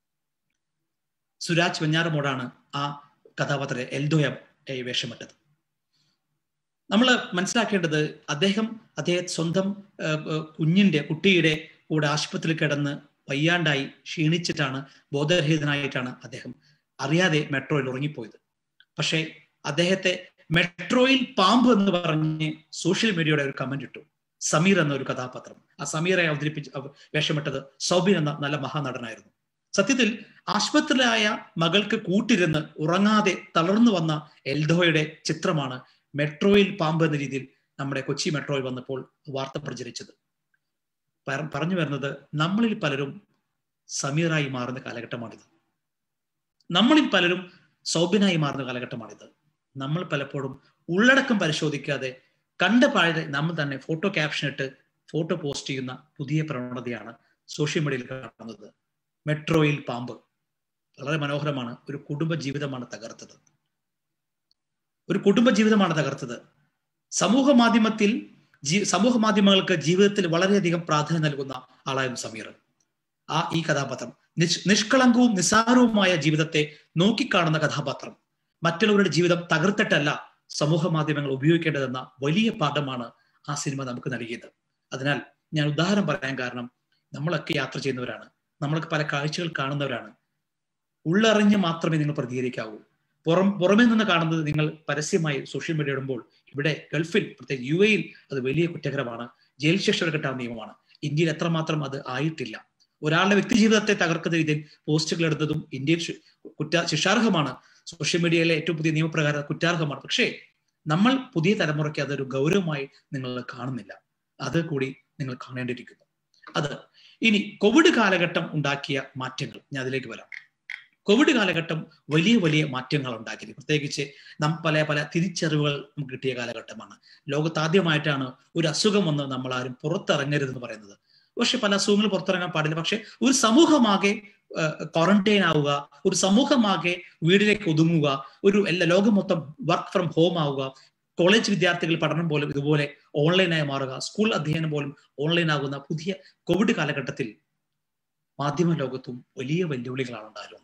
സുരാജ് വെഞ്ഞാറമോടാണ് ആ കഥാപാത്ര എൽദോയ വേഷമിട്ടത് നമ്മൾ മനസ്സിലാക്കേണ്ടത് അദ്ദേഹം അദ്ദേഹം സ്വന്തം കുഞ്ഞിന്റെ കുട്ടിയുടെ കൂടെ ആശുപത്രിയിൽ കിടന്ന് വയ്യാണ്ടായി ക്ഷീണിച്ചിട്ടാണ് ബോധരഹിതനായിട്ടാണ് അദ്ദേഹം അറിയാതെ മെട്രോയിൽ ഉറങ്ങിപ്പോയത് പക്ഷേ അദ്ദേഹത്തെ മെട്രോയിൽ പാമ്പ് എന്ന് പറഞ്ഞ് സോഷ്യൽ മീഡിയയുടെ ഒരു കമന്റ് ഇട്ടു സമീർ എന്ന ഒരു കഥാപാത്രം ആ സമീറെ അവതരിപ്പിച്ച് വേഷമിട്ടത് സൗബിൻ എന്ന നല്ല മഹാനടനായിരുന്നു സത്യത്തിൽ ആശുപത്രിയിലായ മകൾക്ക് കൂട്ടിരുന്ന് ഉറങ്ങാതെ തളർന്നു വന്ന എൽദോയുടെ ചിത്രമാണ് മെട്രോയിൽ പാമ്പ് എന്ന രീതിയിൽ നമ്മുടെ കൊച്ചി മെട്രോയിൽ വന്നപ്പോൾ വാർത്ത പ്രചരിച്ചത് പറഞ്ഞു വരുന്നത് നമ്മളിൽ പലരും സമീറായി മാറുന്ന കാലഘട്ടമാണിത് നമ്മളിൽ പലരും സൗബിനായി മാറുന്ന കാലഘട്ടമാണിത് നമ്മൾ പലപ്പോഴും ഉള്ളടക്കം പരിശോധിക്കാതെ കണ്ട പാഴെ നമ്മൾ തന്നെ ഫോട്ടോ ക്യാപ്ഷൻ ഇട്ട് ഫോട്ടോ പോസ്റ്റ് ചെയ്യുന്ന പുതിയ പ്രവണതയാണ് സോഷ്യൽ മീഡിയയിൽ കാണുന്നത് മെട്രോയിൽ പാമ്പ് വളരെ മനോഹരമാണ് ഒരു കുടുംബ ജീവിതമാണ് തകർത്തത് ഒരു കുടുംബ ജീവിതമാണ് തകർത്തത് സമൂഹ മാധ്യമത്തിൽ ജീ സമൂഹ മാധ്യമങ്ങൾക്ക് ജീവിതത്തിൽ വളരെയധികം പ്രാധാന്യം നൽകുന്ന ആളായിരുന്നു സമീർ ആ ഈ കഥാപാത്രം നിഷ് നിഷ്കളങ്കവും നിസ്സാരവുമായ ജീവിതത്തെ നോക്കിക്കാണുന്ന കഥാപാത്രം മറ്റുള്ളവരുടെ ജീവിതം തകർത്തിട്ടല്ല സമൂഹ മാധ്യമങ്ങൾ ഉപയോഗിക്കേണ്ടതെന്ന വലിയ പാഠമാണ് ആ സിനിമ നമുക്ക് നൽകിയത് അതിനാൽ ഞാൻ ഉദാഹരണം പറയാൻ കാരണം നമ്മളൊക്കെ യാത്ര ചെയ്യുന്നവരാണ് നമ്മളൊക്കെ പല കാഴ്ചകൾ കാണുന്നവരാണ് ഉള്ളറിഞ്ഞ് മാത്രമേ നിങ്ങൾ പ്രതികരിക്കാവൂ പുറം പുറമേ നിന്ന് കാണുന്നത് നിങ്ങൾ പരസ്യമായി സോഷ്യൽ മീഡിയ ഇടുമ്പോൾ ഇവിടെ ഗൾഫിൽ പ്രത്യേകിച്ച് യു എയിൽ അത് വലിയ കുറ്റകരമാണ് ജയിൽ ശിക്ഷ വരെ കിട്ടാവുന്ന നിയമമാണ് ഇന്ത്യയിൽ എത്രമാത്രം അത് ആയിട്ടില്ല ഒരാളുടെ വ്യക്തി ജീവിതത്തെ തകർക്കുന്ന രീതിയിൽ പോസ്റ്റുകൾ എടുത്തതും ഇന്ത്യയിൽ കുറ്റ ശിക്ഷാർഹമാണ് സോഷ്യൽ മീഡിയയിലെ ഏറ്റവും പുതിയ നിയമപ്രകാരം കുറ്റാർഹമാണ് പക്ഷേ നമ്മൾ പുതിയ തലമുറയ്ക്ക് അതൊരു ഗൗരവമായി നിങ്ങൾ കാണുന്നില്ല അത് കൂടി നിങ്ങൾ കാണേണ്ടിയിരിക്കുന്നു അത് ഇനി കോവിഡ് കാലഘട്ടം ഉണ്ടാക്കിയ മാറ്റങ്ങൾ ഞാൻ അതിലേക്ക് വരാം കോവിഡ് കാലഘട്ടം വലിയ വലിയ മാറ്റങ്ങൾ ഉണ്ടാക്കിയത് പ്രത്യേകിച്ച് നം പല പല തിരിച്ചറിവുകൾ നമുക്ക് കിട്ടിയ കാലഘട്ടമാണ് ലോകത്ത് ആദ്യമായിട്ടാണ് ഒരു അസുഖം വന്ന് നമ്മൾ ആരും പുറത്തിറങ്ങരുതെന്ന് പറയുന്നത് പക്ഷെ പല അസുഖങ്ങൾ പുറത്തിറങ്ങാൻ പാടില്ല പക്ഷെ ഒരു സമൂഹമാകെ ക്വാറന്റൈൻ ആവുക ഒരു സമൂഹമാകെ വീടിലേക്ക് ഒതുങ്ങുക ഒരു എല്ലാ ലോകം മൊത്തം വർക്ക് ഫ്രം ഹോം ആവുക കോളേജ് വിദ്യാർത്ഥികൾ പഠനം പോലും ഇതുപോലെ ഓൺലൈനായി മാറുക സ്കൂൾ അധ്യയനം പോലും ഓൺലൈൻ ആകുന്ന പുതിയ കോവിഡ് കാലഘട്ടത്തിൽ മാധ്യമ ലോകത്തും വലിയ വെല്ലുവിളികളാണ് ഉണ്ടായിരുന്നത്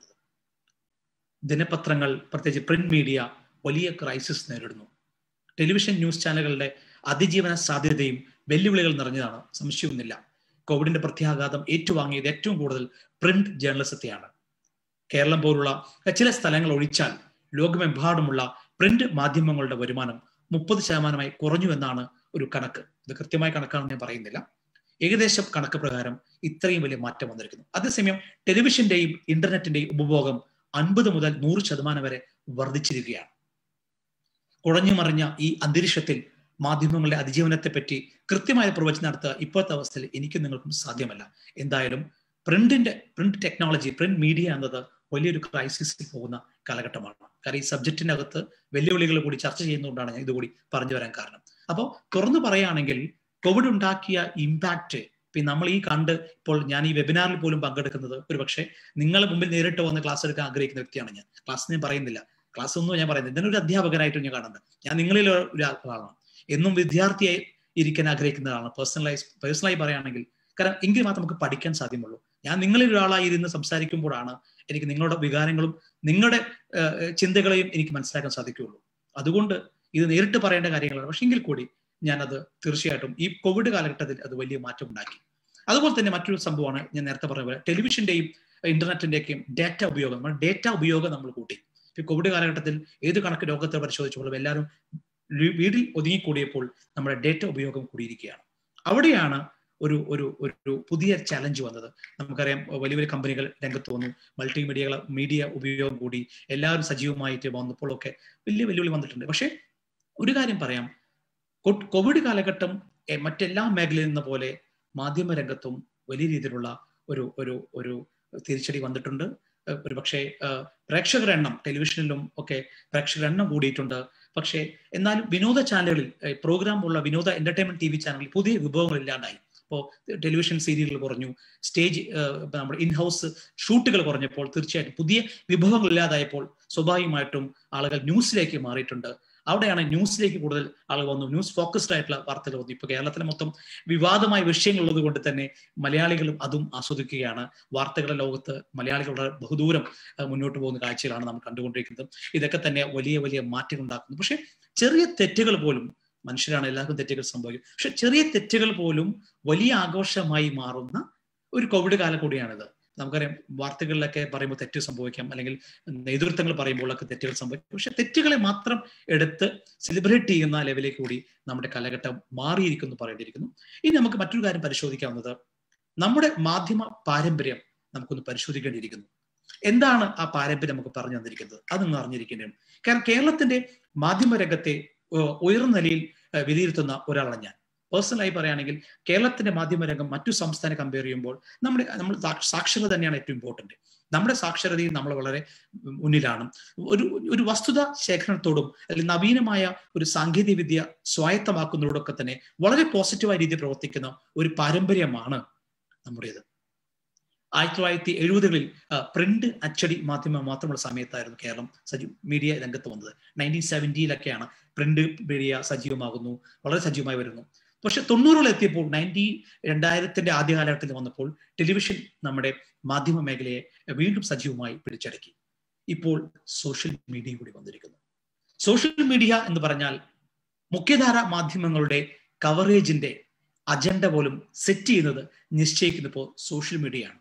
ദിനപത്രങ്ങൾ പ്രത്യേകിച്ച് പ്രിന്റ് മീഡിയ വലിയ ക്രൈസിസ് നേരിടുന്നു ടെലിവിഷൻ ന്യൂസ് ചാനലുകളുടെ അതിജീവന സാധ്യതയും വെല്ലുവിളികൾ നിറഞ്ഞതാണ് സംശയമൊന്നുമില്ല കോവിഡിന്റെ പ്രത്യാഘാതം ഏറ്റുവാങ്ങിയത് ഏറ്റവും കൂടുതൽ പ്രിന്റ് ജേർണലിസത്തെയാണ് കേരളം പോലുള്ള ചില സ്ഥലങ്ങൾ ഒഴിച്ചാൽ ലോകമെമ്പാടുമുള്ള പ്രിന്റ് മാധ്യമങ്ങളുടെ വരുമാനം മുപ്പത് ശതമാനമായി കുറഞ്ഞു എന്നാണ് ഒരു കണക്ക് ഇത് കൃത്യമായ കണക്കാണെന്ന് ഞാൻ പറയുന്നില്ല ഏകദേശം കണക്ക് പ്രകാരം ഇത്രയും വലിയ മാറ്റം വന്നിരിക്കുന്നു അതേസമയം ടെലിവിഷന്റെയും ഇന്റർനെറ്റിന്റെയും ഉപഭോഗം അൻപത് മുതൽ നൂറ് ശതമാനം വരെ വർദ്ധിച്ചിരിക്കുകയാണ് കുഴഞ്ഞു മറിഞ്ഞ ഈ അന്തരീക്ഷത്തിൽ മാധ്യമങ്ങളുടെ അതിജീവനത്തെ പറ്റി കൃത്യമായ പ്രവചനം നടത്തുക ഇപ്പോഴത്തെ അവസ്ഥയിൽ എനിക്കും നിങ്ങൾക്കും സാധ്യമല്ല എന്തായാലും പ്രിന്റിന്റെ പ്രിന്റ് ടെക്നോളജി പ്രിന്റ് മീഡിയ എന്നത് വലിയൊരു ക്രൈസിസിൽ പോകുന്ന കാലഘട്ടമാണ് കാരണം ഈ സബ്ജക്റ്റിനകത്ത് വെല്ലുവിളികൾ കൂടി ചർച്ച ചെയ്യുന്നതുകൊണ്ടാണ് ഞാൻ ഇതുകൂടി പറഞ്ഞു വരാൻ കാരണം അപ്പോൾ തുറന്നു പറയുകയാണെങ്കിൽ കോവിഡ് ഉണ്ടാക്കിയ ഇമ്പാക്റ്റ് ഇപ്പം നമ്മൾ ഈ കണ്ട് ഇപ്പോൾ ഞാൻ ഈ വെബിനാറിൽ പോലും പങ്കെടുക്കുന്നത് ഒരു പക്ഷേ നിങ്ങളെ മുമ്പിൽ നേരിട്ട് വന്ന് ക്ലാസ് എടുക്കാൻ ആഗ്രഹിക്കുന്ന വ്യക്തിയാണ് ഞാൻ ക്ലാസ് ഞാൻ പറയുന്നില്ല ക്ലാസ് ഒന്നും ഞാൻ പറയുന്നില്ല ഇതിനൊരു അധ്യാപകനായിട്ടും ഞാൻ കാണുന്നത് ഞാൻ നിങ്ങളിൽ ഒരു ആളാണ് എന്നും വിദ്യാർത്ഥിയായി ഇരിക്കാൻ ആഗ്രഹിക്കുന്നതാണ് പേഴ്സണലൈസ് പേഴ്സണലായി പറയുകയാണെങ്കിൽ കാരണം എങ്കിൽ മാത്രം നമുക്ക് പഠിക്കാൻ സാധ്യമുള്ളൂ ഞാൻ നിങ്ങളിൽ ഒരാളായി ഇരുന്ന് സംസാരിക്കുമ്പോഴാണ് എനിക്ക് നിങ്ങളുടെ വികാരങ്ങളും നിങ്ങളുടെ ചിന്തകളെയും എനിക്ക് മനസ്സിലാക്കാൻ സാധിക്കുകയുള്ളൂ അതുകൊണ്ട് ഇത് നേരിട്ട് പറയേണ്ട കാര്യങ്ങളാണ് പക്ഷെ എങ്കിൽ കൂടി ഞാനത് തീർച്ചയായിട്ടും ഈ കോവിഡ് കാലഘട്ടത്തിൽ അത് വലിയ മാറ്റം ഉണ്ടാക്കി അതുപോലെ തന്നെ മറ്റൊരു സംഭവമാണ് ഞാൻ നേരത്തെ പറഞ്ഞ പോലെ ടെലിവിഷന്റെയും ഇന്റർനെറ്റിന്റെയൊക്കെയും ഡേറ്റ ഉപയോഗം നമ്മൾ ഡേറ്റ ഉപയോഗം നമ്മൾ കൂട്ടി ഈ കോവിഡ് കാലഘട്ടത്തിൽ ഏത് കണക്ക് ലോകത്തെ പരിശോധിച്ചപ്പോഴും എല്ലാവരും വീട്ടിൽ ഒതുങ്ങിക്കൂടിയപ്പോൾ നമ്മുടെ ഡേറ്റ ഉപയോഗം കൂടിയിരിക്കുകയാണ് അവിടെയാണ് ഒരു ഒരു ഒരു പുതിയ ചലഞ്ച് വന്നത് നമുക്കറിയാം വലിയ വലിയ കമ്പനികൾ രംഗത്ത് വന്നു മൾട്ടിമീഡിയകൾ മീഡിയ ഉപയോഗം കൂടി എല്ലാവരും സജീവമായിട്ട് വന്നപ്പോഴൊക്കെ വലിയ വെല്ലുവിളി വന്നിട്ടുണ്ട് പക്ഷേ ഒരു കാര്യം പറയാം കോവിഡ് കാലഘട്ടം മറ്റെല്ലാ മേഖലയിൽ നിന്ന പോലെ മാധ്യമ രംഗത്തും വലിയ രീതിയിലുള്ള ഒരു ഒരു ഒരു തിരിച്ചടി വന്നിട്ടുണ്ട് ഒരു പക്ഷേ പ്രേക്ഷകരുടെ എണ്ണം ടെലിവിഷനിലും ഒക്കെ പ്രേക്ഷകരുടെ എണ്ണം കൂടിയിട്ടുണ്ട് പക്ഷേ എന്നാലും വിനോദ ചാനലുകളിൽ പ്രോഗ്രാം ഉള്ള വിനോദ എന്റർടൈൻമെന്റ് ടി വി ചാനലിൽ പുതിയ വിഭവങ്ങൾ ഇല്ലാണ്ടായി ഇപ്പോൾ ടെലിവിഷൻ സീരിയലുകൾ കുറഞ്ഞു സ്റ്റേജ് നമ്മുടെ ഇൻ ഹൗസ് ഷൂട്ടുകൾ കുറഞ്ഞപ്പോൾ തീർച്ചയായിട്ടും പുതിയ വിഭവങ്ങൾ ഇല്ലാതായപ്പോൾ സ്വാഭാവികമായിട്ടും ആളുകൾ ന്യൂസിലേക്ക് മാറിയിട്ടുണ്ട് അവിടെയാണ് ന്യൂസിലേക്ക് കൂടുതൽ ആളുകൾ വന്നു ന്യൂസ് ഫോക്കസ്ഡ് ആയിട്ടുള്ള വാർത്തകൾ വന്നു ഇപ്പൊ കേരളത്തിലെ മൊത്തം വിവാദമായ വിഷയങ്ങൾ ഉള്ളത് കൊണ്ട് തന്നെ മലയാളികളും അതും ആസ്വദിക്കുകയാണ് വാർത്തകളുടെ ലോകത്ത് മലയാളികളുടെ ബഹുദൂരം മുന്നോട്ട് പോകുന്ന കാഴ്ചകളാണ് നമ്മൾ കണ്ടുകൊണ്ടിരിക്കുന്നത് ഇതൊക്കെ തന്നെ വലിയ വലിയ മാറ്റങ്ങൾ ഉണ്ടാക്കുന്നു പക്ഷെ ചെറിയ തെറ്റുകൾ പോലും മനുഷ്യരാണ് എല്ലാവർക്കും തെറ്റുകൾ സംഭവിക്കും പക്ഷെ ചെറിയ തെറ്റുകൾ പോലും വലിയ ആഘോഷമായി മാറുന്ന ഒരു കോവിഡ് കാലം കൂടിയാണിത് നമുക്കറിയാം വാർത്തകളിലൊക്കെ പറയുമ്പോൾ തെറ്റ് സംഭവിക്കാം അല്ലെങ്കിൽ നേതൃത്വങ്ങൾ പറയുമ്പോഴൊക്കെ തെറ്റുകൾ സംഭവിക്കും പക്ഷെ തെറ്റുകളെ മാത്രം എടുത്ത് സെലിബ്രേറ്റ് ചെയ്യുന്ന ലെവലിലേക്ക് കൂടി നമ്മുടെ കാലഘട്ടം മാറിയിരിക്കുന്നു പറയേണ്ടിയിരിക്കുന്നു ഇനി നമുക്ക് മറ്റൊരു കാര്യം പരിശോധിക്കാവുന്നത് നമ്മുടെ മാധ്യമ പാരമ്പര്യം നമുക്കൊന്ന് പരിശോധിക്കേണ്ടിയിരിക്കുന്നു എന്താണ് ആ പാരമ്പര്യം നമുക്ക് പറഞ്ഞു തന്നിരിക്കുന്നത് അതൊന്ന് അറിഞ്ഞിരിക്കേണ്ടതാണ് കാരണം കേരളത്തിന്റെ മാധ്യമ രംഗത്തെ ഉയർന്ന നിലയിൽ വിലയിരുത്തുന്ന ഒരാളാണ് ഞാൻ പേഴ്സണലായി പറയുകയാണെങ്കിൽ കേരളത്തിന്റെ മാധ്യമരംഗം മറ്റു സംസ്ഥാനം കമ്പയർ ചെയ്യുമ്പോൾ നമ്മുടെ നമ്മൾ സാക്ഷരത തന്നെയാണ് ഏറ്റവും ഇമ്പോർട്ടന്റ് നമ്മുടെ സാക്ഷരതയിൽ നമ്മൾ വളരെ മുന്നിലാണ് ഒരു ഒരു വസ്തുത ശേഖരണത്തോടും അല്ലെങ്കിൽ നവീനമായ ഒരു സാങ്കേതിക വിദ്യ സ്വായത്തമാക്കുന്നതോടൊക്കെ തന്നെ വളരെ പോസിറ്റീവായ രീതിയിൽ പ്രവർത്തിക്കുന്ന ഒരു പാരമ്പര്യമാണ് നമ്മുടേത് ആയിരത്തി തൊള്ളായിരത്തി എഴുപതുകളിൽ പ്രിന്റ് അച്ചടി മാധ്യമം മാത്രമുള്ള സമയത്തായിരുന്നു കേരളം സജീവ മീഡിയ രംഗത്ത് വന്നത് നയൻറ്റീൻ സെവൻറ്റിയിലൊക്കെയാണ് പ്രിന്റ് മീഡിയ സജീവമാകുന്നു വളരെ സജീവമായി വരുന്നു പക്ഷെ തൊണ്ണൂറുകൾ എത്തിയപ്പോൾ നയൻറ്റി രണ്ടായിരത്തിന്റെ ആദ്യ കാലഘട്ടത്തിൽ വന്നപ്പോൾ ടെലിവിഷൻ നമ്മുടെ മാധ്യമ മേഖലയെ വീണ്ടും സജീവമായി പിടിച്ചടക്കി ഇപ്പോൾ സോഷ്യൽ മീഡിയ കൂടി വന്നിരിക്കുന്നു സോഷ്യൽ മീഡിയ എന്ന് പറഞ്ഞാൽ മുഖ്യധാര മാധ്യമങ്ങളുടെ കവറേജിന്റെ അജണ്ട പോലും സെറ്റ് ചെയ്യുന്നത് നിശ്ചയിക്കുന്നപ്പോൾ സോഷ്യൽ മീഡിയയാണ്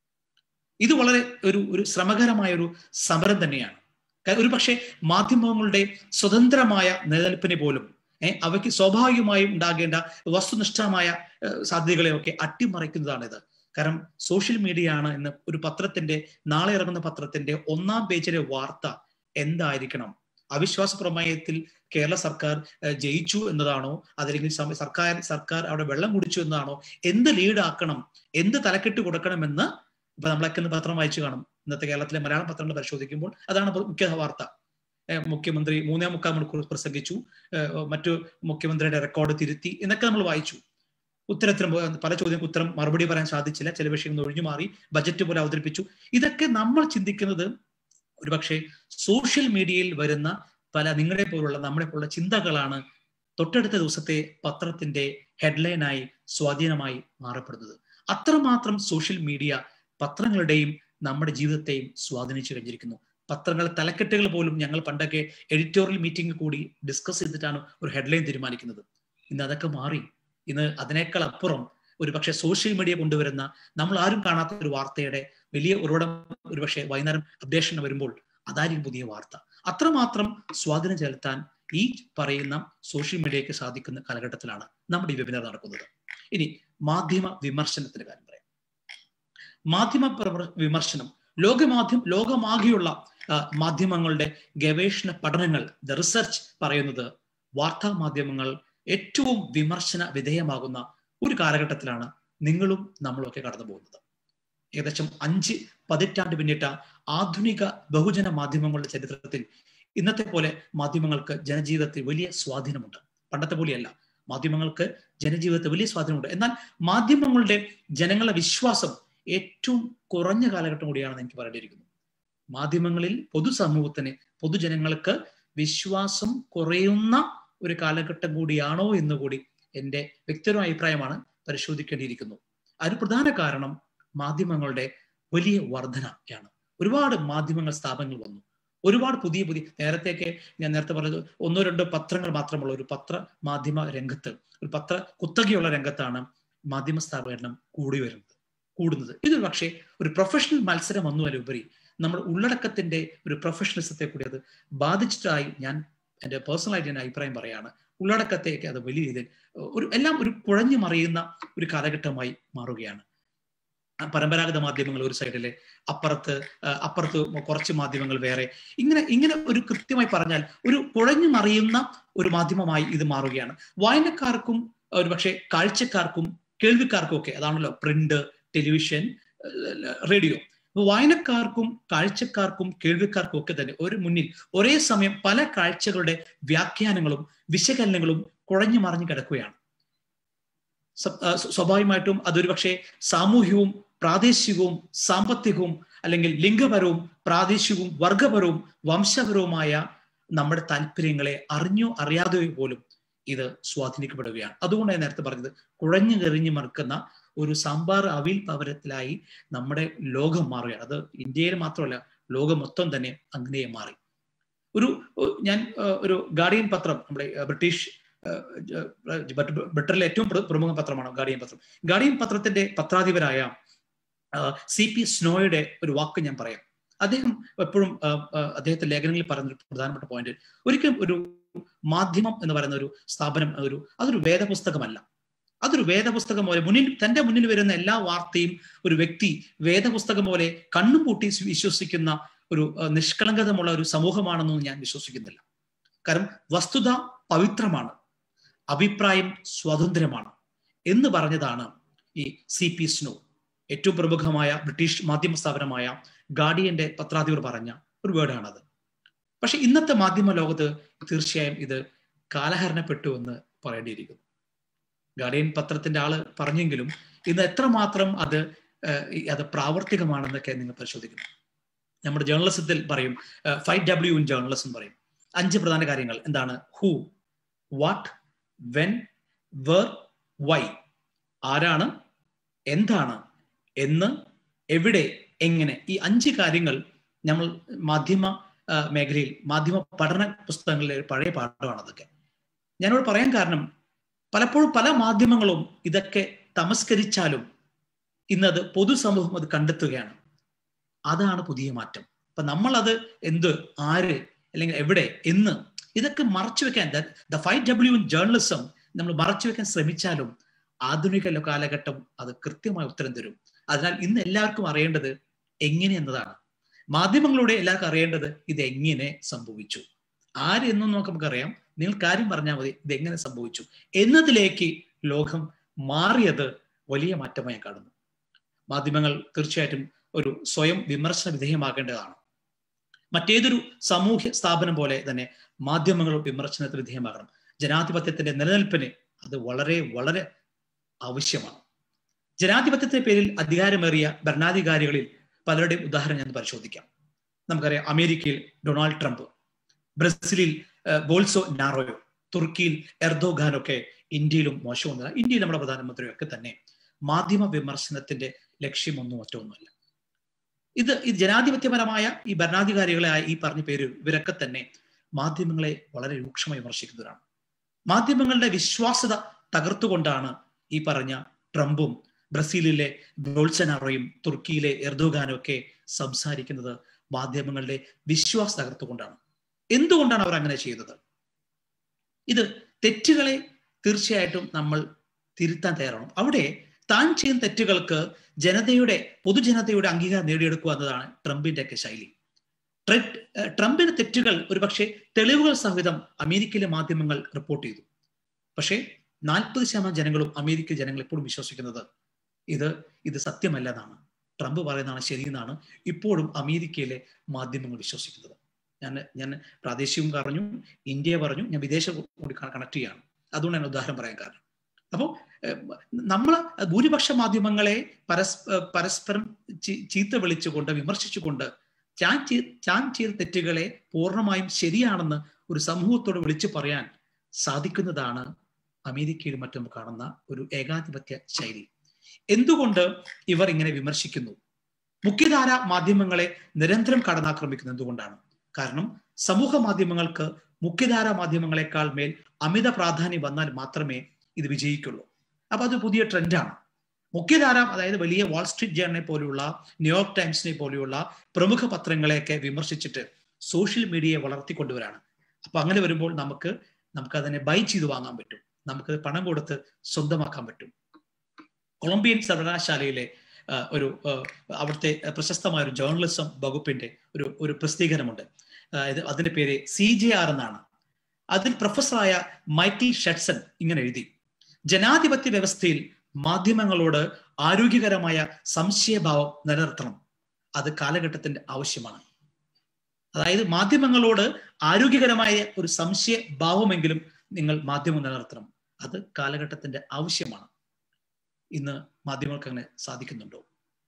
ഇത് വളരെ ഒരു ഒരു ശ്രമകരമായ ഒരു സമരം തന്നെയാണ് ഒരു പക്ഷേ മാധ്യമങ്ങളുടെ സ്വതന്ത്രമായ നിലനിൽപ്പിനെ പോലും ഏഹ് അവയ്ക്ക് സ്വാഭാവികമായും ഉണ്ടാകേണ്ട വസ്തുനിഷ്ഠമായ സാധ്യതകളെയൊക്കെ അട്ടിമറിക്കുന്നതാണിത് കാരണം സോഷ്യൽ മീഡിയ ആണ് ഇന്ന് ഒരു പത്രത്തിന്റെ നാളെ ഇറങ്ങുന്ന പത്രത്തിന്റെ ഒന്നാം പേജിലെ വാർത്ത എന്തായിരിക്കണം അവിശ്വാസ പ്രമേയത്തിൽ കേരള സർക്കാർ ജയിച്ചു എന്നതാണോ അതല്ലെങ്കിൽ സർക്കാർ സർക്കാർ അവിടെ വെള്ളം കുടിച്ചു എന്നതാണോ എന്ത് ലീഡ് ആക്കണം എന്ത് തലക്കെട്ട് കൊടുക്കണമെന്ന് ഇപ്പൊ നമ്മളൊക്കെ ഇന്ന് പത്രം വായിച്ചു കാണും ഇന്നത്തെ കേരളത്തിലെ മലയാളം പത്രങ്ങൾ പരിശോധിക്കുമ്പോൾ അതാണ് മുഖ്യ വാർത്ത മുഖ്യമന്ത്രി മൂന്നേ മുക്കാൽ മണിക്കൂർ പ്രസംഗിച്ചു മറ്റു മുഖ്യമന്ത്രിയുടെ റെക്കോർഡ് തിരുത്തി എന്നൊക്കെ നമ്മൾ വായിച്ചു ഉത്തരത്തിനും പല ചോദ്യങ്ങൾക്ക് ഉത്തരം മറുപടി പറയാൻ സാധിച്ചില്ല ചില വിഷയങ്ങൾ ഒഴിഞ്ഞു മാറി ബജറ്റ് പോലെ അവതരിപ്പിച്ചു ഇതൊക്കെ നമ്മൾ ചിന്തിക്കുന്നത് ഒരുപക്ഷെ സോഷ്യൽ മീഡിയയിൽ വരുന്ന പല നിങ്ങളെ പോലുള്ള നമ്മളെ പോലുള്ള ചിന്തകളാണ് തൊട്ടടുത്ത ദിവസത്തെ പത്രത്തിന്റെ ഹെഡ്ലൈനായി സ്വാധീനമായി മാറപ്പെടുന്നത് അത്രമാത്രം സോഷ്യൽ മീഡിയ പത്രങ്ങളുടെയും നമ്മുടെ ജീവിതത്തെയും സ്വാധീനിച്ചു കഴിഞ്ഞിരിക്കുന്നു പത്രങ്ങൾ തലക്കെട്ടുകൾ പോലും ഞങ്ങൾ പണ്ടൊക്കെ എഡിറ്റോറിയൽ മീറ്റിംഗ് കൂടി ഡിസ്കസ് ചെയ്തിട്ടാണ് ഒരു ഹെഡ്ലൈൻ തീരുമാനിക്കുന്നത് ഇന്ന് അതൊക്കെ മാറി ഇന്ന് അതിനേക്കാൾ അപ്പുറം ഒരു പക്ഷേ സോഷ്യൽ മീഡിയ കൊണ്ടുവരുന്ന നമ്മൾ ആരും കാണാത്ത ഒരു വാർത്തയുടെ വലിയ ഉറവിടം ഒരുപക്ഷെ വൈകുന്നേരം അപ്ഡേഷൻ വരുമ്പോൾ അതായിരിക്കും പുതിയ വാർത്ത അത്രമാത്രം സ്വാധീനം ചെലുത്താൻ ഈ പറയുന്ന സോഷ്യൽ മീഡിയയ്ക്ക് സാധിക്കുന്ന കാലഘട്ടത്തിലാണ് നമ്മുടെ ഈ വെബിനാർ നടക്കുന്നത് ഇനി മാധ്യമ വിമർശനത്തിന്റെ കാര്യം പറയാം മാധ്യമ വിമർശനം ലോകമാധ്യം ലോകമാകെയുള്ള മാധ്യമങ്ങളുടെ ഗവേഷണ പഠനങ്ങൾ ദ റിസർച്ച് പറയുന്നത് വാർത്താ മാധ്യമങ്ങൾ ഏറ്റവും വിമർശന വിധേയമാകുന്ന ഒരു കാലഘട്ടത്തിലാണ് നിങ്ങളും നമ്മളും ഒക്കെ കടന്നു പോകുന്നത് ഏകദേശം അഞ്ച് പതിറ്റാണ്ട് പിന്നിട്ട ആധുനിക ബഹുജന മാധ്യമങ്ങളുടെ ചരിത്രത്തിൽ ഇന്നത്തെ പോലെ മാധ്യമങ്ങൾക്ക് ജനജീവിതത്തിൽ വലിയ സ്വാധീനമുണ്ട് പണ്ടത്തെ പോലെയല്ല മാധ്യമങ്ങൾക്ക് ജനജീവിതത്തിൽ വലിയ സ്വാധീനമുണ്ട് എന്നാൽ മാധ്യമങ്ങളുടെ ജനങ്ങളുടെ വിശ്വാസം ഏറ്റവും കുറഞ്ഞ കാലഘട്ടം കൂടിയാണെന്ന് എനിക്ക് പറയേണ്ടിയിരിക്കുന്നു മാധ്യമങ്ങളിൽ പൊതുസമൂഹത്തിന് പൊതുജനങ്ങൾക്ക് വിശ്വാസം കുറയുന്ന ഒരു കാലഘട്ടം കൂടിയാണോ എന്ന് കൂടി എൻ്റെ വ്യക്തിപരമായ അഭിപ്രായമാണ് പരിശോധിക്കേണ്ടിയിരിക്കുന്നു അതിന് പ്രധാന കാരണം മാധ്യമങ്ങളുടെ വലിയ വർധനയാണ് ഒരുപാട് മാധ്യമങ്ങൾ സ്ഥാപനങ്ങൾ വന്നു ഒരുപാട് പുതിയ പുതിയ നേരത്തെയൊക്കെ ഞാൻ നേരത്തെ പറഞ്ഞത് ഒന്നോ രണ്ടോ പത്രങ്ങൾ മാത്രമുള്ള ഒരു പത്ര മാധ്യമ രംഗത്ത് ഒരു പത്ര കുത്തകയുള്ള രംഗത്താണ് മാധ്യമ സ്ഥാപനം കൂടി വരുന്നത് കൂടുന്നത് ഇതൊരു പക്ഷേ ഒരു പ്രൊഫഷണൽ മത്സരം വന്നുവലുപരി നമ്മുടെ ഉള്ളടക്കത്തിന്റെ ഒരു പ്രൊഫഷണലിസത്തെ കൂടി അത് ബാധിച്ചിട്ടായി ഞാൻ എൻ്റെ പേഴ്സണലായിട്ട് ഞാൻ അഭിപ്രായം പറയാണ് ഉള്ളടക്കത്തെയൊക്കെ അത് വലിയ രീതിയിൽ ഒരു എല്ലാം ഒരു കുഴഞ്ഞു മറിയുന്ന ഒരു കാലഘട്ടമായി മാറുകയാണ് പരമ്പരാഗത മാധ്യമങ്ങൾ ഒരു സൈഡിലെ അപ്പുറത്ത് അപ്പുറത്ത് കുറച്ച് മാധ്യമങ്ങൾ വേറെ ഇങ്ങനെ ഇങ്ങനെ ഒരു കൃത്യമായി പറഞ്ഞാൽ ഒരു കുഴഞ്ഞു മറിയുന്ന ഒരു മാധ്യമമായി ഇത് മാറുകയാണ് വായനക്കാർക്കും ഒരു പക്ഷേ കാഴ്ചക്കാർക്കും കേൾവിക്കാർക്കും ഒക്കെ അതാണല്ലോ പ്രിന്റ് ടെലിവിഷൻ റേഡിയോ വായനക്കാർക്കും കാഴ്ചക്കാർക്കും കേൾവിക്കാർക്കും ഒക്കെ തന്നെ ഒരു മുന്നിൽ ഒരേ സമയം പല കാഴ്ചകളുടെ വ്യാഖ്യാനങ്ങളും വിശകലനങ്ങളും കുഴഞ്ഞു മറിഞ്ഞു കിടക്കുകയാണ് സ്വാഭാവികമായിട്ടും അതൊരു പക്ഷേ സാമൂഹ്യവും പ്രാദേശികവും സാമ്പത്തികവും അല്ലെങ്കിൽ ലിംഗപരവും പ്രാദേശികവും വർഗപരവും വംശപരവുമായ നമ്മുടെ താല്പര്യങ്ങളെ അറിഞ്ഞോ അറിയാതെയോ പോലും ഇത് സ്വാധീനിക്കപ്പെടുകയാണ് അതുകൊണ്ട് ഞാൻ നേരത്തെ പറഞ്ഞത് കുഴഞ്ഞു കെറിഞ്ഞു മറക്കുന്ന ഒരു സാമ്പാർ അവിൽ പവരത്തിലായി നമ്മുടെ ലോകം മാറുകയാണ് അത് ഇന്ത്യയിൽ മാത്രമല്ല ലോകം മൊത്തം തന്നെ അങ്ങനെ മാറി ഒരു ഞാൻ ഒരു ഗാർഡിയൻ പത്രം നമ്മുടെ ബ്രിട്ടീഷ് ബ്രിട്ടനിലെ ഏറ്റവും പ്രമുഖ പത്രമാണ് ഗാർഡിയൻ പത്രം ഗാർഡിയൻ പത്രത്തിന്റെ പത്രാധിപരായ സി പി സ്നോയുടെ ഒരു വാക്ക് ഞാൻ പറയാം അദ്ദേഹം എപ്പോഴും അദ്ദേഹത്തിന്റെ ലേഖനങ്ങളിൽ പറയുന്ന ഒരു പ്രധാനപ്പെട്ട പോയിന്റ് ഒരിക്കലും ഒരു മാധ്യമം എന്ന് പറയുന്ന ഒരു സ്ഥാപനം ഒരു അതൊരു വേദപുസ്തകമല്ല അതൊരു വേദപുസ്തകം പോലെ മുന്നിൽ തന്റെ മുന്നിൽ വരുന്ന എല്ലാ വാർത്തയും ഒരു വ്യക്തി വേദപുസ്തകം പോലെ കണ്ണും പൂട്ടി വിശ്വസിക്കുന്ന ഒരു നിഷ്കളങ്കതമുള്ള ഒരു സമൂഹമാണെന്നൊന്നും ഞാൻ വിശ്വസിക്കുന്നില്ല കാരണം വസ്തുത പവിത്രമാണ് അഭിപ്രായം സ്വതന്ത്രമാണ് എന്ന് പറഞ്ഞതാണ് ഈ സി പി സ്നോ ഏറ്റവും പ്രമുഖമായ ബ്രിട്ടീഷ് മാധ്യമ സ്ഥാപനമായ ഗാർഡിയന്റെ പത്രാധിപർ പറഞ്ഞ ഒരു വേർഡാണത് പക്ഷെ ഇന്നത്തെ മാധ്യമ ലോകത്ത് തീർച്ചയായും ഇത് കാലഹരണപ്പെട്ടു എന്ന് പറയേണ്ടിയിരിക്കുന്നു ഗാർഡിയൻ പത്രത്തിന്റെ ആള് പറഞ്ഞെങ്കിലും ഇന്ന് എത്രമാത്രം അത് അത് പ്രാവർത്തികമാണെന്നൊക്കെ നിങ്ങൾ പരിശോധിക്കുന്നു നമ്മുടെ ജേർണലിസത്തിൽ പറയും ഫൈവ് ഡബ്ല്യു ഇൻ ജേർണലിസം പറയും അഞ്ച് പ്രധാന കാര്യങ്ങൾ എന്താണ് who what when where why ആരാണ് എന്താണ് എന്ന് എവിടെ എങ്ങനെ ഈ അഞ്ച് കാര്യങ്ങൾ നമ്മൾ മാധ്യമ മേഖലയിൽ മാധ്യമ പഠന പുസ്തകങ്ങളിലെ പഴയ പാഠമാണ് അതൊക്കെ ഞാനോട് പറയാൻ കാരണം പലപ്പോഴും പല മാധ്യമങ്ങളും ഇതൊക്കെ തമസ്കരിച്ചാലും ഇന്നത് പൊതുസമൂഹം അത് കണ്ടെത്തുകയാണ് അതാണ് പുതിയ മാറ്റം അപ്പൊ നമ്മളത് എന്ത് ആര് അല്ലെങ്കിൽ എവിടെ എന്ന് ഇതൊക്കെ മറച്ചു വെക്കാൻ the five W in journalism നമ്മൾ മറച്ചു വെക്കാൻ ശ്രമിച്ചാലും ആധുനിക കാലഘട്ടം അത് കൃത്യമായ ഉത്തരം തരും അതിനാൽ ഇന്ന് എല്ലാവർക്കും അറിയേണ്ടത് എങ്ങനെ എന്നതാണ് മാധ്യമങ്ങളുടെ എല്ലാവർക്കും അറിയേണ്ടത് ഇത് എങ്ങനെ സംഭവിച്ചു ആര് എന്നും നമുക്കറിയാം നിങ്ങൾ കാര്യം പറഞ്ഞാൽ മതി ഇത് എങ്ങനെ സംഭവിച്ചു എന്നതിലേക്ക് ലോകം മാറിയത് വലിയ മാറ്റമായി കാണുന്നു മാധ്യമങ്ങൾ തീർച്ചയായിട്ടും ഒരു സ്വയം വിമർശന വിധേയമാകേണ്ടതാണ് മറ്റേതൊരു സാമൂഹ്യ സ്ഥാപനം പോലെ തന്നെ മാധ്യമങ്ങളും വിമർശനത്തിന് വിധേയമാകണം ജനാധിപത്യത്തിന്റെ നിലനിൽപ്പിന് അത് വളരെ വളരെ ആവശ്യമാണ് ജനാധിപത്യത്തിന്റെ പേരിൽ അധികാരമേറിയ ഭരണാധികാരികളിൽ പലരുടെയും ഉദാഹരണം ഞാൻ പരിശോധിക്കാം നമുക്കറിയാം അമേരിക്കയിൽ ഡൊണാൾഡ് ട്രംപ് ബ്രസീലിൽ ബോൾസോ നാറോയോ തുർക്കിയിൽ എർദോഗാനൊക്കെ ഇന്ത്യയിലും മോശമൊന്നുമില്ല ഇന്ത്യയിൽ നമ്മുടെ പ്രധാനമന്ത്രിയൊക്കെ തന്നെ മാധ്യമ വിമർശനത്തിന്റെ ലക്ഷ്യമൊന്നും മറ്റൊന്നുമല്ല ഇത് ഈ ജനാധിപത്യപരമായ ഈ ഭരണാധികാരികളായ ഈ പറഞ്ഞ പേര് ഇവരൊക്കെ തന്നെ മാധ്യമങ്ങളെ വളരെ രൂക്ഷമായി വിമർശിക്കുന്നവരാണ് മാധ്യമങ്ങളുടെ വിശ്വാസത തകർത്തുകൊണ്ടാണ് ഈ പറഞ്ഞ ട്രംപും ബ്രസീലിലെ ബോൾസനാറോയും തുർക്കിയിലെ എർദോഗാനും ഒക്കെ സംസാരിക്കുന്നത് മാധ്യമങ്ങളുടെ വിശ്വാസം തകർത്തുകൊണ്ടാണ് എന്തുകൊണ്ടാണ് അവർ അങ്ങനെ ചെയ്തത് ഇത് തെറ്റുകളെ തീർച്ചയായിട്ടും നമ്മൾ തിരുത്താൻ തയ്യാറാണ് അവിടെ താൻ ചെയ്യുന്ന തെറ്റുകൾക്ക് ജനതയുടെ പൊതുജനതയുടെ അംഗീകാരം നേടിയെടുക്കുക എന്നതാണ് ട്രംപിന്റെ ഒക്കെ ശൈലി ട്രംപിന്റെ തെറ്റുകൾ ഒരുപക്ഷെ തെളിവുകൾ സഹിതം അമേരിക്കയിലെ മാധ്യമങ്ങൾ റിപ്പോർട്ട് ചെയ്തു പക്ഷേ നാൽപ്പത് ശതമാനം ജനങ്ങളും അമേരിക്കൻ ജനങ്ങൾ എപ്പോഴും വിശ്വസിക്കുന്നത് ഇത് ഇത് സത്യമല്ലെന്നാണ് ട്രംപ് പറയുന്നതാണ് ശരിയെന്നാണ് ഇപ്പോഴും അമേരിക്കയിലെ മാധ്യമങ്ങൾ വിശ്വസിക്കുന്നത് ഞാൻ ഞാൻ പ്രാദേശികം പറഞ്ഞു ഇന്ത്യ പറഞ്ഞു ഞാൻ വിദേശ കൂടി കണക്ട് ചെയ്യാണ് അതുകൊണ്ട് ഞാൻ ഉദാഹരണം പറയാൻ കാരണം അപ്പോൾ നമ്മൾ ഭൂരിപക്ഷ മാധ്യമങ്ങളെ പരസ് പരസ്പരം ചീത്ത വിളിച്ചുകൊണ്ട് വിമർശിച്ചുകൊണ്ട് ഞാൻ ഞാൻ ചെയ്ത തെറ്റുകളെ പൂർണ്ണമായും ശരിയാണെന്ന് ഒരു സമൂഹത്തോട് വിളിച്ചു പറയാൻ സാധിക്കുന്നതാണ് അമേരിക്കയിൽ മറ്റും കാണുന്ന ഒരു ഏകാധിപത്യ ശൈലി എന്തുകൊണ്ട് ഇവർ ഇങ്ങനെ വിമർശിക്കുന്നു മുഖ്യധാര മാധ്യമങ്ങളെ നിരന്തരം കടന്നാക്രമിക്കുന്നത് എന്തുകൊണ്ടാണ് കാരണം സമൂഹ മാധ്യമങ്ങൾക്ക് മുഖ്യധാര മാധ്യമങ്ങളെക്കാൾ മേൽ അമിത പ്രാധാന്യം വന്നാൽ മാത്രമേ ഇത് വിജയിക്കുള്ളൂ അപ്പൊ അത് പുതിയ ട്രെൻഡാണ് മുഖ്യധാര അതായത് വലിയ വാൾസ്ട്രീറ്റ് ജേർണലെ പോലെയുള്ള ന്യൂയോർക്ക് ടൈംസിനെ പോലെയുള്ള പ്രമുഖ പത്രങ്ങളെയൊക്കെ വിമർശിച്ചിട്ട് സോഷ്യൽ മീഡിയയെ വളർത്തിക്കൊണ്ടുവരാണ് അപ്പൊ അങ്ങനെ വരുമ്പോൾ നമുക്ക് നമുക്ക് അതിനെ ബൈ ചെയ്ത് വാങ്ങാൻ പറ്റും നമുക്ക് പണം കൊടുത്ത് സ്വന്തമാക്കാൻ പറ്റും കൊളംബിയൻ സർവകലാശാലയിലെ ഒരു അവിടുത്തെ പ്രശസ്തമായ ഒരു ജേർണലിസം വകുപ്പിന്റെ ഒരു ഒരു പ്രസിദ്ധീകരണമുണ്ട് അതിന്റെ പേര് സി ജെ ആർ എന്നാണ് അതിൽ പ്രൊഫസറായ മൈക്കിൾ ഷെഡ്സൺ ഇങ്ങനെ എഴുതി ജനാധിപത്യ വ്യവസ്ഥയിൽ മാധ്യമങ്ങളോട് ആരോഗ്യകരമായ സംശയഭാവം നിലനിർത്തണം അത് കാലഘട്ടത്തിന്റെ ആവശ്യമാണ് അതായത് മാധ്യമങ്ങളോട് ആരോഗ്യകരമായ ഒരു സംശയഭാവമെങ്കിലും നിങ്ങൾ മാധ്യമം നിലനിർത്തണം അത് കാലഘട്ടത്തിന്റെ ആവശ്യമാണ് ഇന്ന് മാധ്യമങ്ങൾക്ക് അങ്ങനെ സാധിക്കുന്നുണ്ടോ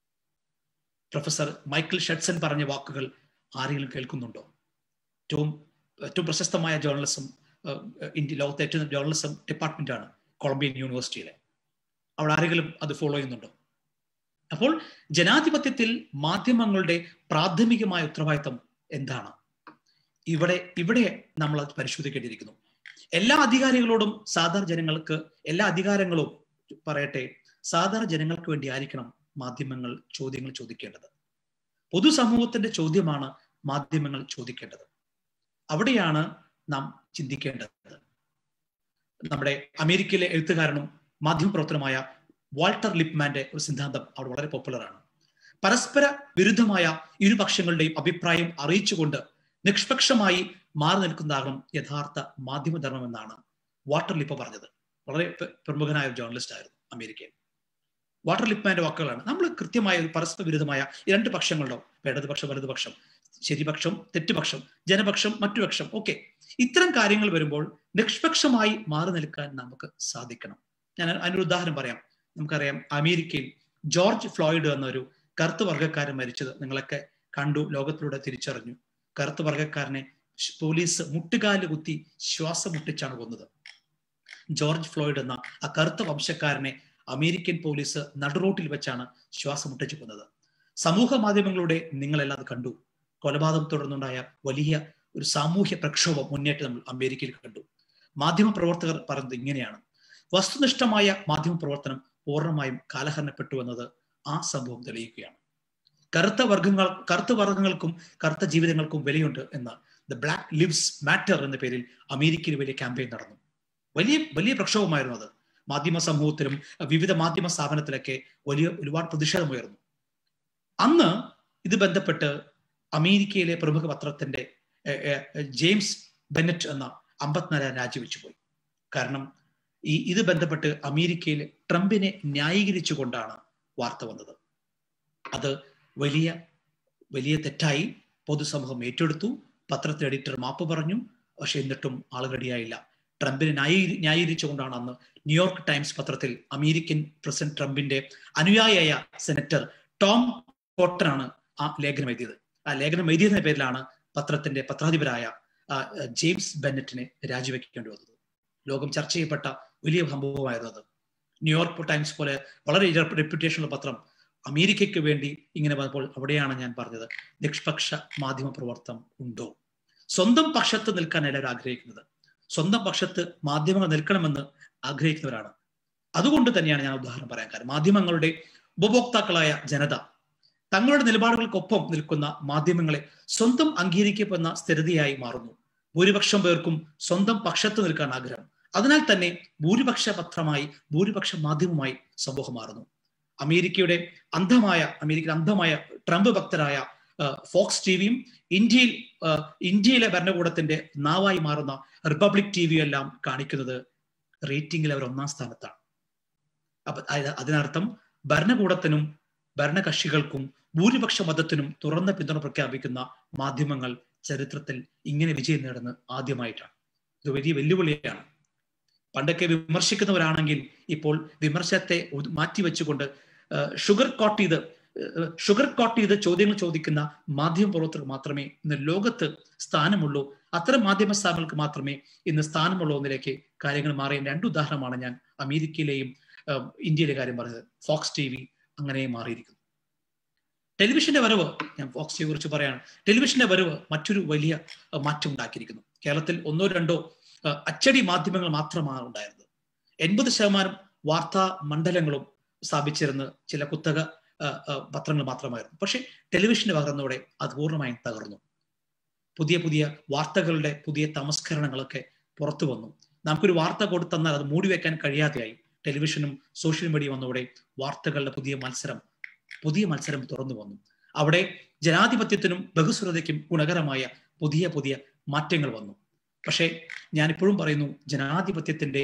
പ്രൊഫസർ മൈക്കിൾ ഷെഡ്സൺ പറഞ്ഞ വാക്കുകൾ ആരെങ്കിലും കേൾക്കുന്നുണ്ടോ ഏറ്റവും ഏറ്റവും പ്രശസ്തമായ ജേർണലിസം ഇന്ത്യ ലോകത്തെ ഏറ്റവും ജേർണലിസം ഡിപ്പാർട്ട്മെന്റ് ആണ് കൊളംബിയൻ യൂണിവേഴ്സിറ്റിയിലെ അവിടെ ആരെങ്കിലും അത് ഫോളോ ചെയ്യുന്നുണ്ടോ അപ്പോൾ ജനാധിപത്യത്തിൽ മാധ്യമങ്ങളുടെ പ്രാഥമികമായ ഉത്തരവാദിത്തം എന്താണ് ഇവിടെ ഇവിടെ നമ്മൾ അത് പരിശോധിക്കേണ്ടിയിരിക്കുന്നു എല്ലാ അധികാരികളോടും സാധാരണ ജനങ്ങൾക്ക് എല്ലാ അധികാരങ്ങളും പറയട്ടെ സാധാരണ ജനങ്ങൾക്ക് വേണ്ടി ആയിരിക്കണം മാധ്യമങ്ങൾ ചോദ്യങ്ങൾ ചോദിക്കേണ്ടത് പൊതുസമൂഹത്തിന്റെ ചോദ്യമാണ് മാധ്യമങ്ങൾ ചോദിക്കേണ്ടത് അവിടെയാണ് നാം ചിന്തിക്കേണ്ടത് നമ്മുടെ അമേരിക്കയിലെ എഴുത്തുകാരനും മാധ്യമപ്രവർത്തനമായ വാൾട്ടർ ലിപ്മാന്റെ ഒരു സിദ്ധാന്തം അവിടെ വളരെ പോപ്പുലർ ആണ് പരസ്പര വിരുദ്ധമായ ഇരുപക്ഷങ്ങളുടെയും അഭിപ്രായം അറിയിച്ചുകൊണ്ട് നിഷ്പക്ഷമായി മാറി നിൽക്കുന്നതാകണം യഥാർത്ഥ മാധ്യമധർമ്മം എന്നാണ് വാട്ടർ ലിപ്പ് പറഞ്ഞത് വളരെ പ്രമുഖനായ ഒരു ജേർണലിസ്റ്റ് ആയിരുന്നു അമേരിക്കയിൽ വാട്ടർ ലിപ്മാന്റെ വാക്കുകളാണ് നമ്മൾ കൃത്യമായ ഒരു പരസ്പര വിരുദ്ധമായ രണ്ട് പക്ഷങ്ങളുണ്ടാവും ഇടതുപക്ഷം വലതുപക്ഷം ശരിപക്ഷം തെറ്റുപക്ഷം ജനപക്ഷം മറ്റു പക്ഷം ഓക്കെ ഇത്തരം കാര്യങ്ങൾ വരുമ്പോൾ നിഷ്പക്ഷമായി മാറി നിൽക്കാൻ നമുക്ക് സാധിക്കണം ഞാൻ അതിനൊരു ഉദാഹരണം പറയാം നമുക്കറിയാം അമേരിക്കയിൽ ജോർജ് ഫ്ലോയിഡ് എന്നൊരു കറുത്ത വർഗ്ഗക്കാരൻ മരിച്ചത് നിങ്ങളൊക്കെ കണ്ടു ലോകത്തിലൂടെ തിരിച്ചറിഞ്ഞു കറുത്ത വർഗ്ഗക്കാരനെ പോലീസ് മുട്ടുകാല് കുത്തി ശ്വാസം മുട്ടിച്ചാണ് കൊന്നത് ജോർജ് ഫ്ലോയിഡ് എന്ന ആ കറുത്ത വംശക്കാരനെ അമേരിക്കൻ പോലീസ് നടുറോട്ടിൽ വെച്ചാണ് ശ്വാസം മുട്ടിച്ചു കൊന്നത് സമൂഹ മാധ്യമങ്ങളുടെ നിങ്ങളെല്ലാം അത് കണ്ടു കൊലപാതകം തുടർന്നുണ്ടായ വലിയ ഒരു സാമൂഹ്യ പ്രക്ഷോഭം മുന്നേറ്റം നമ്മൾ അമേരിക്കയിൽ കണ്ടു മാധ്യമ പ്രവർത്തകർ പറയുന്നത് ഇങ്ങനെയാണ് വസ്തുനിഷ്ഠമായ മാധ്യമ പ്രവർത്തനം പൂർണ്ണമായും കാലഹരണപ്പെട്ടു എന്നത് ആ സംഭവം തെളിയിക്കുകയാണ് കറുത്ത വർഗങ്ങൾ കറുത്ത വർഗങ്ങൾക്കും കറുത്ത ജീവിതങ്ങൾക്കും വിലയുണ്ട് എന്ന് ദ ബ്ലാക്ക് ലിവ്സ് മാറ്റർ എന്ന പേരിൽ അമേരിക്കയിൽ വലിയ ക്യാമ്പയിൻ നടന്നു വലിയ വലിയ പ്രക്ഷോഭമായിരുന്നു അത് മാധ്യമ സമൂഹത്തിലും വിവിധ മാധ്യമ സ്ഥാപനത്തിലൊക്കെ വലിയ ഒരുപാട് പ്രതിഷേധമുയർന്നു അന്ന് ഇത് ബന്ധപ്പെട്ട് അമേരിക്കയിലെ പ്രമുഖ പത്രത്തിന്റെ ജെയിംസ് ബെന്നറ്റ് എന്ന അമ്പത്തിനാല് രാജിവെച്ചു പോയി കാരണം ഈ ഇത് ബന്ധപ്പെട്ട് അമേരിക്കയിൽ ട്രംപിനെ ന്യായീകരിച്ചുകൊണ്ടാണ് വാർത്ത വന്നത് അത് വലിയ വലിയ തെറ്റായി പൊതുസമൂഹം ഏറ്റെടുത്തു പത്രത്തിലെ എഡിറ്റർ മാപ്പ് പറഞ്ഞു പക്ഷെ എന്നിട്ടും ആളുകടിയായില്ല ട്രംപിനെ ന്യായീ ന്യായീകരിച്ചുകൊണ്ടാണ് അന്ന് ന്യൂയോർക്ക് ടൈംസ് പത്രത്തിൽ അമേരിക്കൻ പ്രസിഡന്റ് ട്രംപിന്റെ അനുയായിയായ സെനറ്റർ ടോം കോട്ടനാണ് ആ ലേഖനം എഴുതിയത് ആ ലേഖനം എഴുതിയതിന്റെ പേരിലാണ് പത്രത്തിന്റെ പത്രാധിപരായ ജെയിംസ് ബെന്നറ്റിനെ രാജിവെക്കേണ്ടി വന്നത് ലോകം ചർച്ച ചെയ്യപ്പെട്ട വലിയ സംഭവമായിരുന്നു അത് ന്യൂയോർക്ക് ടൈംസ് പോലെ വളരെ റെപ്യൂട്ടേഷനുള്ള പത്രം അമേരിക്കയ്ക്ക് വേണ്ടി ഇങ്ങനെ വന്നപ്പോൾ അവിടെയാണ് ഞാൻ പറഞ്ഞത് നിഷ്പക്ഷ മാധ്യമ പ്രവർത്തനം ഉണ്ടോ സ്വന്തം പക്ഷത്ത് നിൽക്കാൻ എല്ലാവരും ആഗ്രഹിക്കുന്നത് സ്വന്തം പക്ഷത്ത് മാധ്യമങ്ങൾ നിൽക്കണമെന്ന് ആഗ്രഹിക്കുന്നവരാണ് അതുകൊണ്ട് തന്നെയാണ് ഞാൻ ഉദാഹരണം പറയാൻ കാരണം മാധ്യമങ്ങളുടെ ഉപഭോക്താക്കളായ ജനത തങ്ങളുടെ നിലപാടുകൾക്കൊപ്പം നിൽക്കുന്ന മാധ്യമങ്ങളെ സ്വന്തം അംഗീകരിക്കപ്പെടുന്ന സ്ഥിരതയായി മാറുന്നു ഭൂരിപക്ഷം പേർക്കും സ്വന്തം പക്ഷത്ത് നിൽക്കാൻ ആഗ്രഹം അതിനാൽ തന്നെ ഭൂരിപക്ഷ പത്രമായി ഭൂരിപക്ഷ മാധ്യമമായി സമൂഹം മാറുന്നു അമേരിക്കയുടെ അന്ധമായ അമേരിക്കൻ അന്ധമായ ട്രംപ് ഭക്തരായ ഫോക്സ് ടി വിയും ഇന്ത്യയിൽ ഇന്ത്യയിലെ ഭരണകൂടത്തിന്റെ നാവായി മാറുന്ന റിപ്പബ്ലിക് ടി വിയും എല്ലാം കാണിക്കുന്നത് റേറ്റിംഗിൽ അവർ ഒന്നാം സ്ഥാനത്താണ് അപ്പൊ അതിനർത്ഥം ഭരണകൂടത്തിനും ഭരണകക്ഷികൾക്കും ഭൂരിപക്ഷ മതത്തിനും തുറന്ന പിന്തുണ പ്രഖ്യാപിക്കുന്ന മാധ്യമങ്ങൾ ചരിത്രത്തിൽ ഇങ്ങനെ വിജയം നേടുന്നത് ആദ്യമായിട്ടാണ് ഇത് വലിയ വെല്ലുവിളിയാണ് പണ്ടൊക്കെ വിമർശിക്കുന്നവരാണെങ്കിൽ ഇപ്പോൾ വിമർശനത്തെ മാറ്റിവെച്ചുകൊണ്ട് ഷുഗർ കോട്ട് ചെയ്ത് ഷുഗർ കോട്ട് ചെയ്ത് ചോദ്യങ്ങൾ ചോദിക്കുന്ന മാധ്യമ പ്രവർത്തകർ മാത്രമേ ഇന്ന് ലോകത്ത് സ്ഥാനമുള്ളൂ അത്തരം മാധ്യമ സ്ഥാപനങ്ങൾക്ക് മാത്രമേ ഇന്ന് സ്ഥാനമുള്ള ഒന്നിലേക്ക് കാര്യങ്ങൾ മാറിയ രണ്ട് ഉദാഹരണമാണ് ഞാൻ അമേരിക്കയിലെയും ഇന്ത്യയിലെ കാര്യം പറഞ്ഞത് ഫോക്സ് ടി വി അങ്ങനെ മാറിയിരിക്കുന്നു ടെലിവിഷന്റെ വരവ് ഞാൻ ഫോക്സ് ടിവിയെ കുറിച്ച് പറയാണ് ടെലിവിഷന്റെ വരവ് മറ്റൊരു വലിയ മാറ്റം ഉണ്ടാക്കിയിരിക്കുന്നു കേരളത്തിൽ ഒന്നോ രണ്ടോ അച്ചടി മാധ്യമങ്ങൾ മാത്രമാണ് ഉണ്ടായിരുന്നത് എൺപത് ശതമാനം വാർത്താ മണ്ഡലങ്ങളും സ്ഥാപിച്ചിരുന്ന ചില കുത്തക പത്രങ്ങൾ മാത്രമായിരുന്നു പക്ഷെ ടെലിവിഷന് പകർന്നതോടെ അത് പൂർണ്ണമായും തകർന്നു പുതിയ പുതിയ വാർത്തകളുടെ പുതിയ തമസ്കരണങ്ങളൊക്കെ പുറത്തു വന്നു നമുക്കൊരു വാർത്ത കൊടുത്തന്നാൽ അത് മൂടി വെക്കാൻ കഴിയാതെയായി ടെലിവിഷനും സോഷ്യൽ മീഡിയ വന്നതോടെ വാർത്തകളുടെ പുതിയ മത്സരം പുതിയ മത്സരം തുറന്നു വന്നു അവിടെ ജനാധിപത്യത്തിനും ബഹുസ്വരതയ്ക്കും ഗുണകരമായ പുതിയ പുതിയ മാറ്റങ്ങൾ വന്നു പക്ഷേ ഞാൻ ഇപ്പോഴും പറയുന്നു ജനാധിപത്യത്തിന്റെ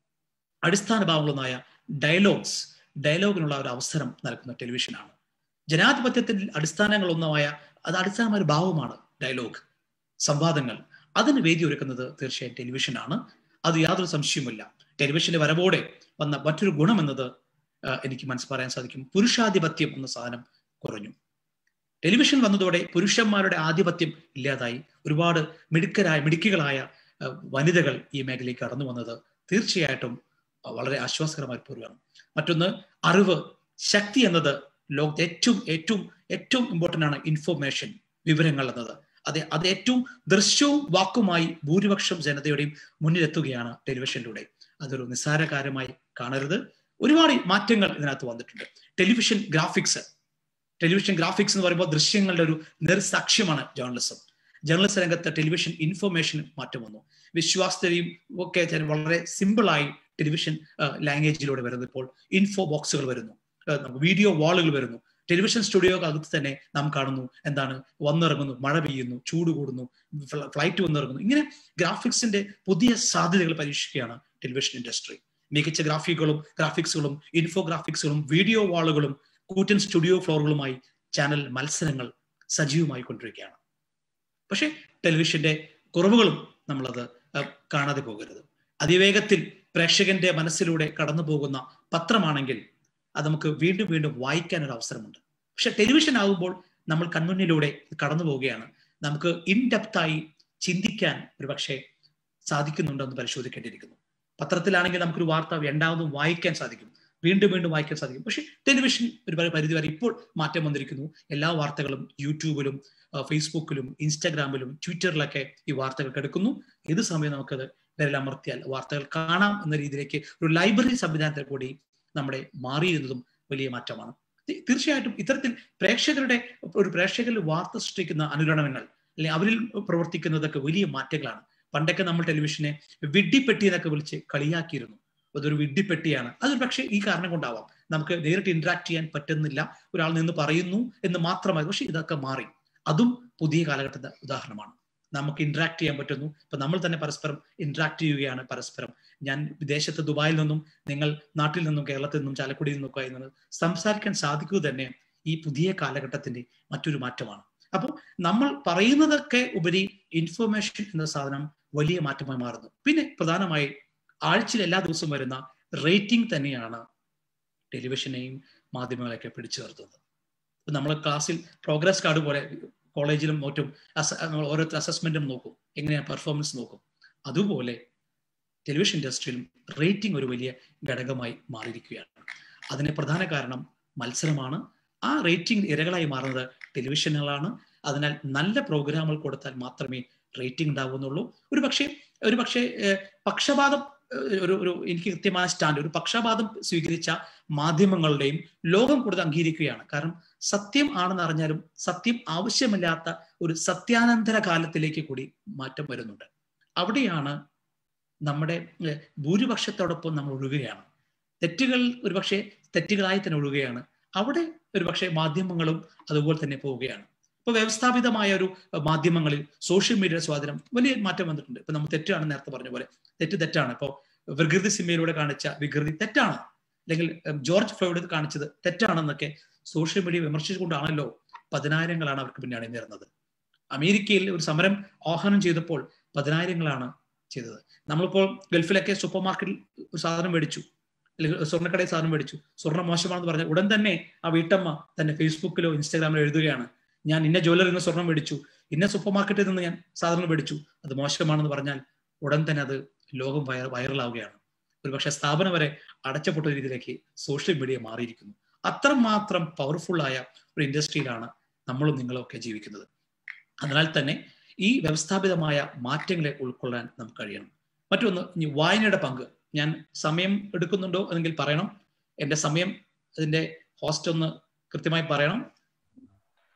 അടിസ്ഥാന ഭാവങ്ങളൊന്നായ ഡയലോഗ്സ് ഡയലോഗിനുള്ള ഒരു അവസരം നൽകുന്ന ടെലിവിഷനാണ് ജനാധിപത്യത്തിന്റെ അടിസ്ഥാനങ്ങളൊന്നുമായ അത് അടിസ്ഥാനമായ ഒരു ഭാവമാണ് ഡയലോഗ് സംവാദങ്ങൾ അതിന് വേദി ഒരുക്കുന്നത് തീർച്ചയായും ടെലിവിഷനാണ് അത് യാതൊരു സംശയവുമില്ല ടെലിവിഷന്റെ വരവോടെ വന്ന മറ്റൊരു ഗുണം എന്നത് എനിക്ക് മനസ്സ് പറയാൻ സാധിക്കും പുരുഷാധിപത്യം എന്ന സാധനം കുറഞ്ഞു ടെലിവിഷൻ വന്നതോടെ പുരുഷന്മാരുടെ ആധിപത്യം ഇല്ലാതായി ഒരുപാട് മിടുക്കരായ മിടുക്കികളായ വനിതകൾ ഈ മേഖലയ്ക്ക് കടന്നു വന്നത് തീർച്ചയായിട്ടും വളരെ ആശ്വാസകരമായ പോരുകയാണ് മറ്റൊന്ന് അറിവ് ശക്തി എന്നത് ലോകത്തെ ഏറ്റവും ഏറ്റവും ഏറ്റവും ഇമ്പോർട്ടൻ്റ് ആണ് ഇൻഫോർമേഷൻ വിവരങ്ങൾ എന്നത് അതെ അത് ഏറ്റവും ദൃശ്യവും വാക്കുമായി ഭൂരിപക്ഷം ജനതയുടെയും മുന്നിലെത്തുകയാണ് ടെലിവിഷനിലൂടെ അതൊരു നിസ്സാര കാര്യമായി കാണരുത് ഒരുപാട് മാറ്റങ്ങൾ ഇതിനകത്ത് വന്നിട്ടുണ്ട് ടെലിവിഷൻ ഗ്രാഫിക്സ് ടെലിവിഷൻ ഗ്രാഫിക്സ് എന്ന് പറയുമ്പോൾ ദൃശ്യങ്ങളുടെ ഒരു നിർസാക്ഷ്യമാണ് ജേർണലിസം ജേർണലിസ്റ്റ് രംഗത്ത് ടെലിവിഷൻ ഇൻഫർമേഷൻ മാറ്റം വന്നു വിശ്വാസ്യതയും ഒക്കെ വളരെ സിമ്പിളായി ടെലിവിഷൻ ലാംഗ്വേജിലൂടെ വരുന്നു ഇപ്പോൾ ഇൻഫോ ബോക്സുകൾ വരുന്നു വീഡിയോ വാളുകൾ വരുന്നു ടെലിവിഷൻ സ്റ്റുഡിയോക്ക് അകത്ത് തന്നെ നാം കാണുന്നു എന്താണ് വന്നിറങ്ങുന്നു മഴ പെയ്യുന്നു ചൂട് കൂടുന്നു ഫ്ലൈറ്റ് വന്നിറങ്ങുന്നു ഇങ്ങനെ ഗ്രാഫിക്സിന്റെ പുതിയ സാധ്യതകൾ പരീക്ഷിക്കുകയാണ് ടെലിവിഷൻ ഇൻഡസ്ട്രി മികച്ച ഗ്രാഫിക്കുകളും ഗ്രാഫിക്സുകളും ഇൻഫോഗ്രാഫിക്സുകളും വീഡിയോ വാളുകളും കൂറ്റൻ സ്റ്റുഡിയോ ഫ്ലോറുകളുമായി ചാനൽ മത്സരങ്ങൾ സജീവമായി കൊണ്ടിരിക്കുകയാണ് പക്ഷേ ടെലിവിഷന്റെ കുറവുകളും നമ്മളത് കാണാതെ പോകരുത് അതിവേഗത്തിൽ പ്രേക്ഷകന്റെ മനസ്സിലൂടെ കടന്നു പോകുന്ന പത്രമാണെങ്കിൽ അത് നമുക്ക് വീണ്ടും വീണ്ടും വായിക്കാൻ ഒരു അവസരമുണ്ട് പക്ഷെ ടെലിവിഷൻ ആകുമ്പോൾ നമ്മൾ കൺമുന്നിലൂടെ കടന്നു പോവുകയാണ് നമുക്ക് ഇൻഡെപ്തായി ചിന്തിക്കാൻ ഒരു പക്ഷേ സാധിക്കുന്നുണ്ടോ എന്ന് പരിശോധിക്കേണ്ടിയിരിക്കുന്നു പത്രത്തിലാണെങ്കിൽ നമുക്കൊരു വാർത്ത രണ്ടാമതും വായിക്കാൻ സാധിക്കും വീണ്ടും വീണ്ടും വായിക്കാൻ സാധിക്കും പക്ഷേ ടെലിവിഷൻ ഒരു പരിധി വരെ ഇപ്പോൾ മാറ്റം വന്നിരിക്കുന്നു എല്ലാ വാർത്തകളും യൂട്യൂബിലും ഫേസ്ബുക്കിലും ഇൻസ്റ്റാഗ്രാമിലും ട്വിറ്ററിലൊക്കെ ഈ വാർത്തകൾ എടുക്കുന്നു ഏത് സമയം നമുക്കത് വിരലമർത്തിയാൽ വാർത്തകൾ കാണാം എന്ന രീതിയിലേക്ക് ഒരു ലൈബ്രറി സംവിധാനത്തിൽ കൂടി നമ്മുടെ മാറിയിരുന്നതും വലിയ മാറ്റമാണ് തീർച്ചയായിട്ടും ഇത്തരത്തിൽ പ്രേക്ഷകരുടെ ഒരു പ്രേക്ഷകരിൽ വാർത്ത സൃഷ്ടിക്കുന്ന അനുരണനങ്ങൾ അല്ലെങ്കിൽ അവരിൽ പ്രവർത്തിക്കുന്നതൊക്കെ വലിയ മാറ്റങ്ങളാണ് പണ്ടൊക്കെ നമ്മൾ ടെലിവിഷനെ വിഡ്ഡിപ്പെട്ടി എന്നൊക്കെ വിളിച്ച് കളിയാക്കിയിരുന്നു അതൊരു വിഡ്ഡിപ്പെട്ടിയാണ് അതൊരു പക്ഷേ ഈ കാരണം കൊണ്ടാവാം നമുക്ക് നേരിട്ട് ഇന്ററാക്ട് ചെയ്യാൻ പറ്റുന്നില്ല ഒരാൾ നിന്ന് പറയുന്നു എന്ന് മാത്രമായി പക്ഷെ ഇതൊക്കെ മാറി അതും പുതിയ കാലഘട്ടത്തിന്റെ ഉദാഹരണമാണ് നമുക്ക് ഇന്ററാക്ട് ചെയ്യാൻ പറ്റുന്നു ഇപ്പൊ നമ്മൾ തന്നെ പരസ്പരം ഇന്ററാക്ട് ചെയ്യുകയാണ് പരസ്പരം ഞാൻ വിദേശത്ത് ദുബായിൽ നിന്നും നിങ്ങൾ നാട്ടിൽ നിന്നും കേരളത്തിൽ നിന്നും ചാലക്കുടിയിൽ നിന്നൊക്കെ എന്നത് സംസാരിക്കാൻ സാധിക്കുക തന്നെ ഈ പുതിയ കാലഘട്ടത്തിന്റെ മറ്റൊരു മാറ്റമാണ് അപ്പോൾ നമ്മൾ പറയുന്നതൊക്കെ ഉപരി ഇൻഫർമേഷൻ എന്ന സാധനം വലിയ മാറ്റമായി മാറുന്നു പിന്നെ പ്രധാനമായി ആഴ്ചയിൽ എല്ലാ ദിവസവും വരുന്ന റേറ്റിംഗ് തന്നെയാണ് ടെലിവിഷനെയും മാധ്യമങ്ങളെയൊക്കെ പിടിച്ചു നിർത്തുന്നത് നമ്മൾ ക്ലാസ്സിൽ പ്രോഗ്രസ് കാർഡ് പോലെ കോളേജിലും മറ്റും ഓരോരുത്തർ അസസ്മെന്റും നോക്കും എങ്ങനെയാണ് പെർഫോമൻസ് നോക്കും അതുപോലെ ടെലിവിഷൻ ഇൻഡസ്ട്രിയിലും റേറ്റിംഗ് ഒരു വലിയ ഘടകമായി മാറിയിരിക്കുകയാണ് അതിന് പ്രധാന കാരണം മത്സരമാണ് ആ റേറ്റിംഗ് ഇരകളായി മാറുന്നത് ടെലിവിഷനുകളാണ് അതിനാൽ നല്ല പ്രോഗ്രാമുകൾ കൊടുത്താൽ മാത്രമേ റേറ്റിംഗ് ഉണ്ടാവുന്നുള്ളൂ ഒരു പക്ഷേ ഒരു പക്ഷേ പക്ഷപാതം ഒരു ഒരു എനിക്ക് കൃത്യമായ സ്റ്റാൻഡ് ഒരു പക്ഷപാതം സ്വീകരിച്ച മാധ്യമങ്ങളുടെയും ലോകം കൂടുതൽ അംഗീകരിക്കുകയാണ് കാരണം സത്യം ആണെന്ന് അറിഞ്ഞാലും സത്യം ആവശ്യമില്ലാത്ത ഒരു സത്യാനന്തര കാലത്തിലേക്ക് കൂടി മാറ്റം വരുന്നുണ്ട് അവിടെയാണ് നമ്മുടെ ഭൂരിപക്ഷത്തോടൊപ്പം നമ്മൾ ഒഴുകുകയാണ് തെറ്റുകൾ ഒരുപക്ഷെ തെറ്റുകളായി തന്നെ ഒഴുകുകയാണ് അവിടെ ഒരുപക്ഷെ മാധ്യമങ്ങളും അതുപോലെ തന്നെ പോവുകയാണ് ഇപ്പൊ വ്യവസ്ഥാപിതമായ ഒരു മാധ്യമങ്ങളിൽ സോഷ്യൽ മീഡിയ സ്വാധീനം വലിയ മാറ്റം വന്നിട്ടുണ്ട് ഇപ്പൊ നമ്മൾ തെറ്റാണ് നേരത്തെ പറഞ്ഞ പോലെ തെറ്റ് തെറ്റാണ് ഇപ്പോൾ വികൃതി സിനിമയിലൂടെ കാണിച്ച വികൃതി തെറ്റാണ് അല്ലെങ്കിൽ ജോർജ് ഫ്ലോയിഡ് കാണിച്ചത് തെറ്റാണെന്നൊക്കെ സോഷ്യൽ മീഡിയ വിമർശിച്ചുകൊണ്ടാണല്ലോ പതിനായിരങ്ങളാണ് അവർക്ക് പിന്നെ അണിനിരുന്നത് അമേരിക്കയിൽ ഒരു സമരം ആഹ്വാനം ചെയ്തപ്പോൾ പതിനായിരങ്ങളാണ് ചെയ്തത് നമ്മളിപ്പോൾ ഗൾഫിലൊക്കെ സൂപ്പർ മാർക്കറ്റിൽ ഒരു സാധനം മേടിച്ചു അല്ലെങ്കിൽ സ്വർണ്ണക്കടയിൽ സാധനം മേടിച്ചു സ്വർണ്ണം മോശമാണെന്ന് പറഞ്ഞാൽ ഉടൻ തന്നെ ആ വീട്ടമ്മ തന്നെ ഫേസ്ബുക്കിലോ ഇൻസ്റ്റാഗ്രാമിലോ എഴുതുകയാണ് ഞാൻ ഇന്ന ജ്വല്ലറിൽ നിന്ന് സ്വർണം മേടിച്ചു ഇന്ന സൂപ്പർ മാർക്കറ്റിൽ നിന്ന് ഞാൻ സാധനം മേടിച്ചു അത് മോശമാണെന്ന് പറഞ്ഞാൽ ഉടൻ തന്നെ അത് ലോകം വൈറ വൈറലാവുകയാണ് ഒരുപക്ഷെ സ്ഥാപനം വരെ അടച്ചപ്പെട്ട രീതിയിലേക്ക് സോഷ്യൽ മീഡിയ മാറിയിരിക്കുന്നു അത്രമാത്രം പവർഫുൾ ആയ ഒരു ഇൻഡസ്ട്രിയിലാണ് നമ്മളും നിങ്ങളും ഒക്കെ ജീവിക്കുന്നത് അതിനാൽ തന്നെ ഈ വ്യവസ്ഥാപിതമായ മാറ്റങ്ങളെ ഉൾക്കൊള്ളാൻ നമുക്ക് കഴിയണം മറ്റൊന്ന് ഇനി വായനയുടെ പങ്ക് ഞാൻ സമയം എടുക്കുന്നുണ്ടോ എന്നെങ്കിൽ പറയണം എൻ്റെ സമയം അതിൻ്റെ ഹോസ്റ്റ് ഒന്ന് കൃത്യമായി പറയണം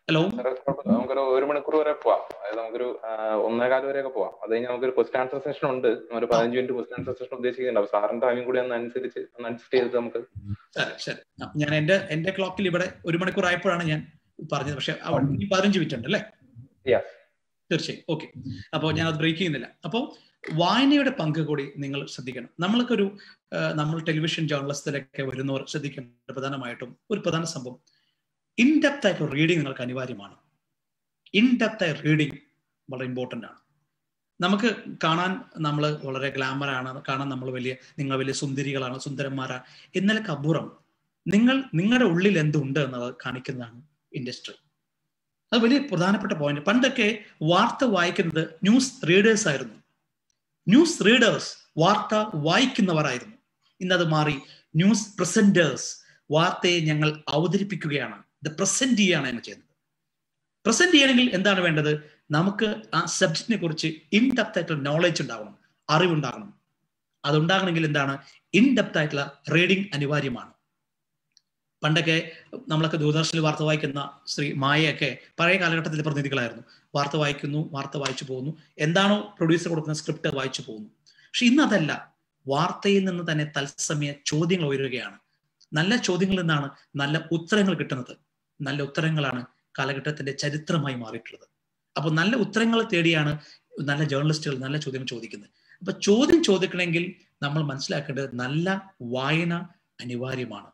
ഹലോ സാറേ, കുഴപ്പമില്ല. നമുക്കൊരു ഒരു മണിക്കൂർ വരെ പോവാം അതായത് നമുക്കൊരു ആ, ഒന്നേകാല് വരെയൊക്കെ പോവാം അത് കഴിഞ്ഞ് നമുക്കൊരു ക്വസ്റ്റൻ ആൻസർ സെഷൻ ഉണ്ട് ഒരു പതിനഞ്ച് മിനിറ്റ് ക്വസ്റ്റൻ ആൻസർ സെഷൻ ഉദ്ദേശിക്കുന്നുണ്ട് അപ്പൊ സാറിന്റെ ടൈമിംഗ് കൂടി ഒന്ന് അനുസരിച്ച് ഒന്ന് അഡ്ജസ്റ്റ് ചെയ്തിട്ട് നമുക്ക് ശരി ശരി ആ, ഞാൻ എന്റെ എന്റെ ക്ലോക്കിൽ ഇവിടെ ഒരു മണിക്കൂർ ആയപ്പോഴാണ് ഞാൻ പറഞ്ഞത് പക്ഷെ അവിടെ ഇനി പതിനഞ്ച് മിനിറ്റ് ഉണ്ട് അല്ലേ യെസ് തീർച്ചയായും ഓക്കെ അപ്പോൾ ഞാൻ അത് ബ്രേക്ക് ചെയ്യുന്നില്ല അപ്പോൾ വായനയുടെ പങ്ക് കൂടി നിങ്ങൾ ശ്രദ്ധിക്കണം നമ്മൾക്ക് ഒരു നമ്മൾ ടെലിവിഷൻ ജേർണലിസ്റ്റിലൊക്കെ വരുന്നവർ ശ്രദ്ധിക്കേണ്ട പ്രധാനമായിട്ടും ഒരു പ്രധാന സംഭവം ഇൻ ഡെപ്ത് ആയിട്ട് റീഡിങ് നിങ്ങൾക്ക് അനിവാര്യമാണ് ഇൻ ഡെപ്ത് ആയി റീഡിങ് വളരെ ഇമ്പോർട്ടൻ്റ് ആണ് നമുക്ക് കാണാൻ നമ്മൾ വളരെ ഗ്ലാമർ ആണ് കാണാൻ നമ്മൾ വലിയ നിങ്ങൾ വലിയ സുന്ദരികളാണ് സുന്ദരന്മാരാണ് എന്നതിലൊക്കെ അപൂർവം നിങ്ങൾ നിങ്ങളുടെ ഉള്ളിൽ എന്തുണ്ട് എന്നത് കാണിക്കുന്നതാണ് ഇൻഡസ്ട്രി അത് വലിയ പ്രധാനപ്പെട്ട പോയിന്റ് പണ്ടൊക്കെ വാർത്ത വായിക്കുന്നത് ന്യൂസ് റീഡേഴ്സ് ആയിരുന്നു ന്യൂസ് റീഡേഴ്സ് വാർത്ത വായിക്കുന്നവരായിരുന്നു ഇന്നത് മാറി ന്യൂസ് പ്രസന്റേഴ്സ് വാർത്തയെ ഞങ്ങൾ അവതരിപ്പിക്കുകയാണ് ഇത് പ്രസന്റ് ചെയ്യുകയാണ് ഞങ്ങൾ ചെയ്യുന്നത് പ്രസന്റ് ചെയ്യണമെങ്കിൽ എന്താണ് വേണ്ടത് നമുക്ക് ആ സബ്ജക്റ്റിനെ കുറിച്ച് ഇൻ ഡെപ്ത് ആയിട്ടുള്ള നോളജ് ഉണ്ടാവണം അറിവുണ്ടാകണം അതുണ്ടാകണമെങ്കിൽ എന്താണ് ഇൻ ഡെപ്ത് ആയിട്ടുള്ള റീഡിംഗ് അനിവാര്യമാണ് പണ്ടൊക്കെ നമ്മളൊക്കെ ദൂരദർശനിൽ വാർത്ത വായിക്കുന്ന ശ്രീ മായയൊക്കെ പഴയ കാലഘട്ടത്തിലെ പ്രതിനിധികളായിരുന്നു വാർത്ത വായിക്കുന്നു വാർത്ത വായിച്ചു പോകുന്നു എന്താണോ പ്രൊഡ്യൂസർ കൊടുക്കുന്ന സ്ക്രിപ്റ്റ് വായിച്ചു പോകുന്നു പക്ഷെ ഇന്ന് അതല്ല വാർത്തയിൽ നിന്ന് തന്നെ തത്സമയ ചോദ്യങ്ങൾ ഉയരുകയാണ് നല്ല ചോദ്യങ്ങളിൽ നിന്നാണ് നല്ല ഉത്തരങ്ങൾ കിട്ടുന്നത് നല്ല ഉത്തരങ്ങളാണ് കാലഘട്ടത്തിന്റെ ചരിത്രമായി മാറിയിട്ടുള്ളത് അപ്പൊ നല്ല ഉത്തരങ്ങൾ തേടിയാണ് നല്ല ജേർണലിസ്റ്റുകൾ നല്ല ചോദ്യങ്ങൾ ചോദിക്കുന്നത് അപ്പൊ ചോദ്യം ചോദിക്കണമെങ്കിൽ നമ്മൾ മനസ്സിലാക്കേണ്ടത് നല്ല വായന അനിവാര്യമാണ്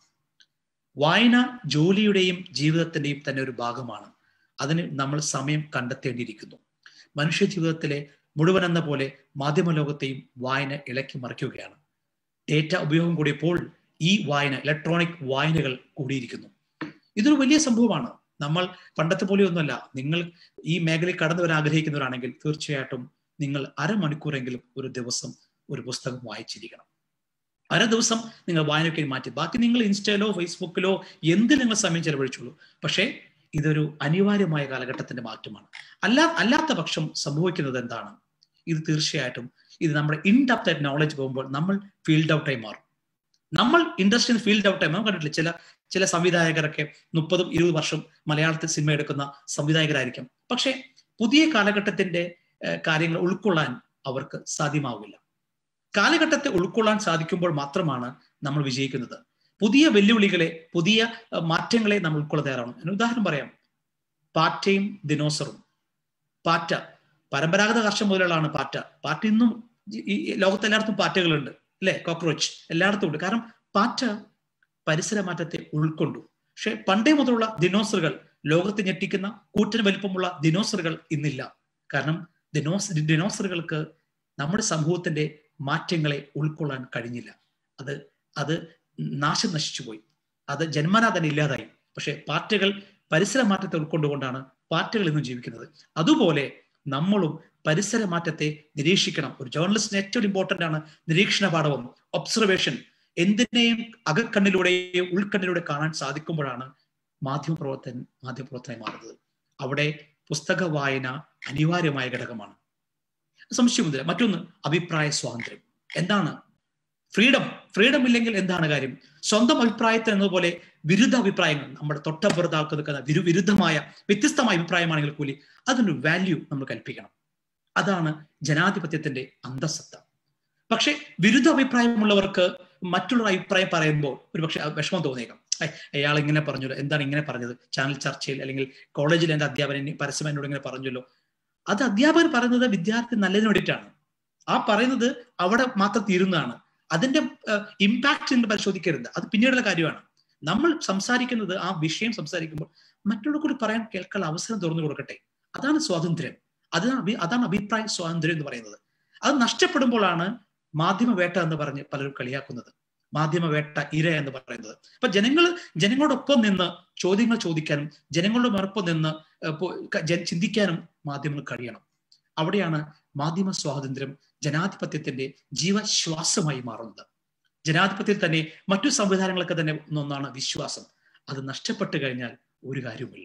വായന ജോലിയുടെയും ജീവിതത്തിന്റെയും തന്നെ ഒരു ഭാഗമാണ് അതിന് നമ്മൾ സമയം കണ്ടെത്തേണ്ടിയിരിക്കുന്നു മനുഷ്യ ജീവിതത്തിലെ മുഴുവൻ എന്ന പോലെ മാധ്യമ ലോകത്തെയും വായന ഇളക്കി മറിക്കുകയാണ് ഡേറ്റ ഉപയോഗം കൂടിയപ്പോൾ ഈ വായന ഇലക്ട്രോണിക് വായനകൾ കൂടിയിരിക്കുന്നു ഇതൊരു വലിയ സംഭവമാണ് നമ്മൾ പണ്ടത്തെ പോലെയൊന്നുമല്ല നിങ്ങൾ ഈ മേഖലയിൽ കടന്നു വരാൻ ആഗ്രഹിക്കുന്നവരാണെങ്കിൽ തീർച്ചയായിട്ടും നിങ്ങൾ അരമണിക്കൂറെങ്കിലും ഒരു ദിവസം ഒരു പുസ്തകം വായിച്ചിരിക്കണം അര ദിവസം നിങ്ങൾ വായനയ്ക്ക് മാറ്റി ബാക്കി നിങ്ങൾ ഇൻസ്റ്റയിലോ ഫേസ്ബുക്കിലോ എന്തിൽ നിങ്ങൾ സമയം ചെലവഴിച്ചോളൂ പക്ഷേ ഇതൊരു അനിവാര്യമായ കാലഘട്ടത്തിന്റെ മാറ്റമാണ് അല്ല അല്ലാത്ത പക്ഷം സംഭവിക്കുന്നത് എന്താണ് ഇത് തീർച്ചയായിട്ടും ഇത് നമ്മുടെ ഇൻ ഡെപ്ത് ആയിട്ട് നോളജ് പോകുമ്പോൾ നമ്മൾ ഫീൽഡ് ഔട്ടായി മാറും നമ്മൾ ഇൻഡസ്ട്രിയിൽ ഫീൽഡ് ഔട്ടായി നമ്മൾ കണ്ടിട്ടില്ല ചില ചില സംവിധായകരൊക്കെ മുപ്പതും ഇരുപത് വർഷം മലയാളത്തിൽ സിനിമ എടുക്കുന്ന സംവിധായകരായിരിക്കും പക്ഷേ പുതിയ കാലഘട്ടത്തിന്റെ കാര്യങ്ങൾ ഉൾക്കൊള്ളാൻ അവർക്ക് സാധ്യമാവില്ല കാലഘട്ടത്തെ ഉൾക്കൊള്ളാൻ സാധിക്കുമ്പോൾ മാത്രമാണ് നമ്മൾ വിജയിക്കുന്നത് പുതിയ വെല്ലുവിളികളെ പുതിയ മാറ്റങ്ങളെ നമ്മൾ ഉൾക്കൊള്ളാൻ തയ്യാറാണ് ഞാൻ ഉദാഹരണം പറയാം പാറ്റയും ദിനോസറും പാറ്റ പരമ്പരാഗത കർഷക മുതലുകളാണ് പാറ്റ പാറ്റ ഇന്നും ഈ ലോകത്ത് എല്ലായിടത്തും പാറ്റകളുണ്ട് അല്ലെ കോക്രോച്ച് എല്ലായിടത്തും ഉണ്ട് കാരണം പാറ്റ പരിസര മാറ്റത്തെ ഉൾക്കൊണ്ടു പക്ഷെ പണ്ടേ മുതലുള്ള ദിനോസറുകൾ ലോകത്തെ ഞെട്ടിക്കുന്ന കൂറ്റൻ വലിപ്പമുള്ള ദിനോസറുകൾ ഇന്നില്ല കാരണം ദിനോസ് ദിനോസറുകൾക്ക് നമ്മുടെ സമൂഹത്തിന്റെ മാറ്റങ്ങളെ ഉൾക്കൊള്ളാൻ കഴിഞ്ഞില്ല അത് അത് നാശം നശിച്ചുപോയി അത് ജന്മനാ തന്നെ ഇല്ലാതായി പക്ഷെ പാറ്റകൾ പരിസര മാറ്റത്തെ ഉൾക്കൊണ്ടുകൊണ്ടാണ് പാറ്റകൾ ഇന്നും ജീവിക്കുന്നത് അതുപോലെ നമ്മളും പരിസര മാറ്റത്തെ നിരീക്ഷിക്കണം ഒരു ജേർണലിസ്റ്റിന് ഏറ്റവും ഇമ്പോർട്ടന്റ് ആണ് നിരീക്ഷണ പാഠവും ഒബ്സർവേഷൻ എന്തിനേയും അകക്കണ്ണിലൂടെയും ഉൾക്കണ്ണിലൂടെ കാണാൻ സാധിക്കുമ്പോഴാണ് മാധ്യമപ്രവർത്തൻ മാധ്യമപ്രവർത്തനായി മാറുന്നത് അവിടെ പുസ്തക വായന അനിവാര്യമായ ഘടകമാണ് സംശയമില്ല മറ്റൊന്ന് അഭിപ്രായ സ്വാതന്ത്ര്യം എന്താണ് ഫ്രീഡം ഫ്രീഡം ഇല്ലെങ്കിൽ എന്താണ് കാര്യം സ്വന്തം അഭിപ്രായത്തിൽ എന്നതുപോലെ വിരുദ്ധ അഭിപ്രായങ്ങൾ നമ്മുടെ തൊട്ടപ്പുറത്ത് ആൾക്ക് നിൽക്കുന്ന വിരു വിരുദ്ധമായ വ്യത്യസ്തമായ അഭിപ്രായമാണെങ്കിൽ കൂലി അതിനൊരു വാല്യൂ നമ്മൾ കൽപ്പിക്കണം അതാണ് ജനാധിപത്യത്തിന്റെ അന്തസത്ത പക്ഷെ വിരുദ്ധ അഭിപ്രായമുള്ളവർക്ക് മറ്റുള്ള അഭിപ്രായം പറയുമ്പോൾ ഒരു പക്ഷെ വിഷമം തോന്നിയേക്കാം അയാൾ ഇങ്ങനെ പറഞ്ഞല്ലോ എന്താണ് ഇങ്ങനെ പറഞ്ഞത് ചാനൽ ചർച്ചയിൽ അല്ലെങ്കിൽ കോളേജിൽ എൻ്റെ അധ്യാപകൻ പരസ്യം എന്നോട് ഇങ്ങനെ പറഞ്ഞല്ലോ അത് അധ്യാപകൻ പറയുന്നത് വിദ്യാർത്ഥി നല്ലതിന് വേണ്ടിയിട്ടാണ് ആ പറയുന്നത് അവിടെ മാത്രം തീരുന്നതാണ് അതിന്റെ ഇമ്പാക്ട് നിങ്ങൾ പരിശോധിക്കരുത് അത് പിന്നീടുള്ള കാര്യമാണ് നമ്മൾ സംസാരിക്കുന്നത് ആ വിഷയം സംസാരിക്കുമ്പോൾ മറ്റുള്ള കൂടി പറയാൻ കേൾക്കാൻ അവസരം തുറന്നു കൊടുക്കട്ടെ അതാണ് സ്വാതന്ത്ര്യം അതാണ് അതാണ് അഭിപ്രായ സ്വാതന്ത്ര്യം എന്ന് പറയുന്നത് അത് നഷ്ടപ്പെടുമ്പോഴാണ് മാധ്യമ വേട്ട എന്ന് പറഞ്ഞ് പലരും കളിയാക്കുന്നത് മാധ്യമ വേട്ട ഇര എന്ന് പറയുന്നത് അപ്പൊ ജനങ്ങൾ ജനങ്ങളോടൊപ്പം നിന്ന് ചോദ്യങ്ങൾ ചോദിക്കാനും ജനങ്ങളുടെ മറപ്പം നിന്ന് ചിന്തിക്കാനും മാധ്യമങ്ങൾ കഴിയണം അവിടെയാണ് മാധ്യമ സ്വാതന്ത്ര്യം ജനാധിപത്യത്തിന്റെ ജീവശ്വാസമായി മാറുന്നത് ജനാധിപത്യത്തിൽ തന്നെ മറ്റു സംവിധാനങ്ങളൊക്കെ തന്നെ ഒന്നാണ് വിശ്വാസം അത് നഷ്ടപ്പെട്ടു കഴിഞ്ഞാൽ ഒരു കാര്യവുമില്ല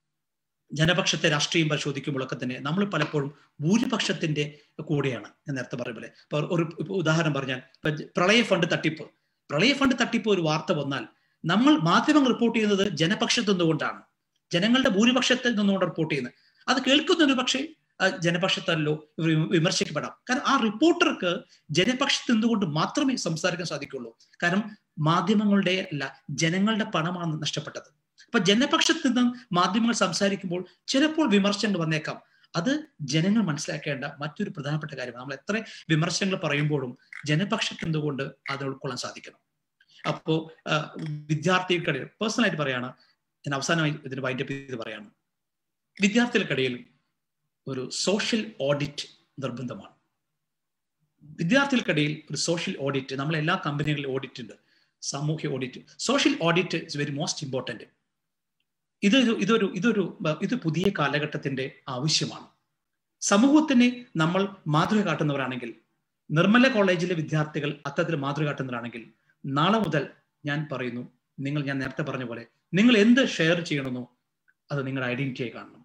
ജനപക്ഷത്തെ രാഷ്ട്രീയം പരിശോധിക്കുമ്പോഴൊക്കെ തന്നെ നമ്മൾ പലപ്പോഴും ഭൂരിപക്ഷത്തിന്റെ കൂടെയാണ് ഞാൻ നേരത്തെ പറയുമ്പോൾ ഇപ്പൊ ഒരു ഉദാഹരണം പറഞ്ഞാൽ ഇപ്പൊ പ്രളയ ഫണ്ട് തട്ടിപ്പ് പ്രളയ ഫണ്ട് തട്ടിപ്പ് ഒരു വാർത്ത വന്നാൽ നമ്മൾ മാധ്യമങ്ങൾ റിപ്പോർട്ട് ചെയ്യുന്നത് ജനപക്ഷത്ത് നിന്നുകൊണ്ടാണ് ജനങ്ങളുടെ ഭൂരിപക്ഷത്തിൽ നിന്നുകൊണ്ട് റിപ്പോർട്ട് ചെയ്യുന്നത് അത് കേൾക്കുന്നൊരു പക്ഷേ ജനപക്ഷത്തല്ലോ വിമർശിക്കപ്പെടാം കാരണം ആ റിപ്പോർട്ടർക്ക് ജനപക്ഷത്ത് നിന്നുകൊണ്ട് മാത്രമേ സംസാരിക്കാൻ സാധിക്കുള്ളൂ കാരണം മാധ്യമങ്ങളുടെ അല്ല ജനങ്ങളുടെ പണമാണ് നഷ്ടപ്പെട്ടത് അപ്പൊ ജനപക്ഷത്ത് നിന്ന് മാധ്യമങ്ങൾ സംസാരിക്കുമ്പോൾ ചിലപ്പോൾ വിമർശനങ്ങൾ വന്നേക്കാം അത് ജനങ്ങൾ മനസ്സിലാക്കേണ്ട മറ്റൊരു പ്രധാനപ്പെട്ട കാര്യമാണ് നമ്മൾ എത്ര വിമർശനങ്ങൾ പറയുമ്പോഴും ജനപക്ഷത്ത് നിന്നുകൊണ്ട് അത് ഉൾക്കൊള്ളാൻ സാധിക്കണം അപ്പോ വിദ്യാർത്ഥികൾക്കിടയിൽ പേഴ്സണലായിട്ട് പറയാണ് ഞാൻ അവസാനമായി ഇതിന് വൈൻഡപ്പ് ചെയ്ത് പറയാണ് വിദ്യാർത്ഥികൾക്കിടയിൽ ഒരു സോഷ്യൽ ഓഡിറ്റ് നിർബന്ധമാണ് വിദ്യാർത്ഥികൾക്കിടയിൽ ഒരു സോഷ്യൽ ഓഡിറ്റ് നമ്മൾ എല്ലാ കമ്പനികളിലും ഓഡിറ്റ് ഉണ്ട് സാമൂഹ്യ audit social audit is very most important ഇതൊരു ഇതൊരു ഇതൊരു ഇത് പുതിയ കാലഘട്ടത്തിന്റെ ആവശ്യമാണ് സമൂഹത്തിന് നമ്മൾ മാതൃക കാട്ടുന്നവരാണെങ്കിൽ നിർമ്മല കോളേജിലെ വിദ്യാർത്ഥികൾ അത്തരത്തിൽ മാതൃക കാട്ടുന്നവരാണെങ്കിൽ നാളെ മുതൽ ഞാൻ പറയുന്നു നിങ്ങൾ ഞാൻ നേരത്തെ പറഞ്ഞ പോലെ നിങ്ങൾ എന്ത് ഷെയർ ചെയ്യണമെന്നോ അത് നിങ്ങളുടെ ഐഡന്റിറ്റിയായി കാണണം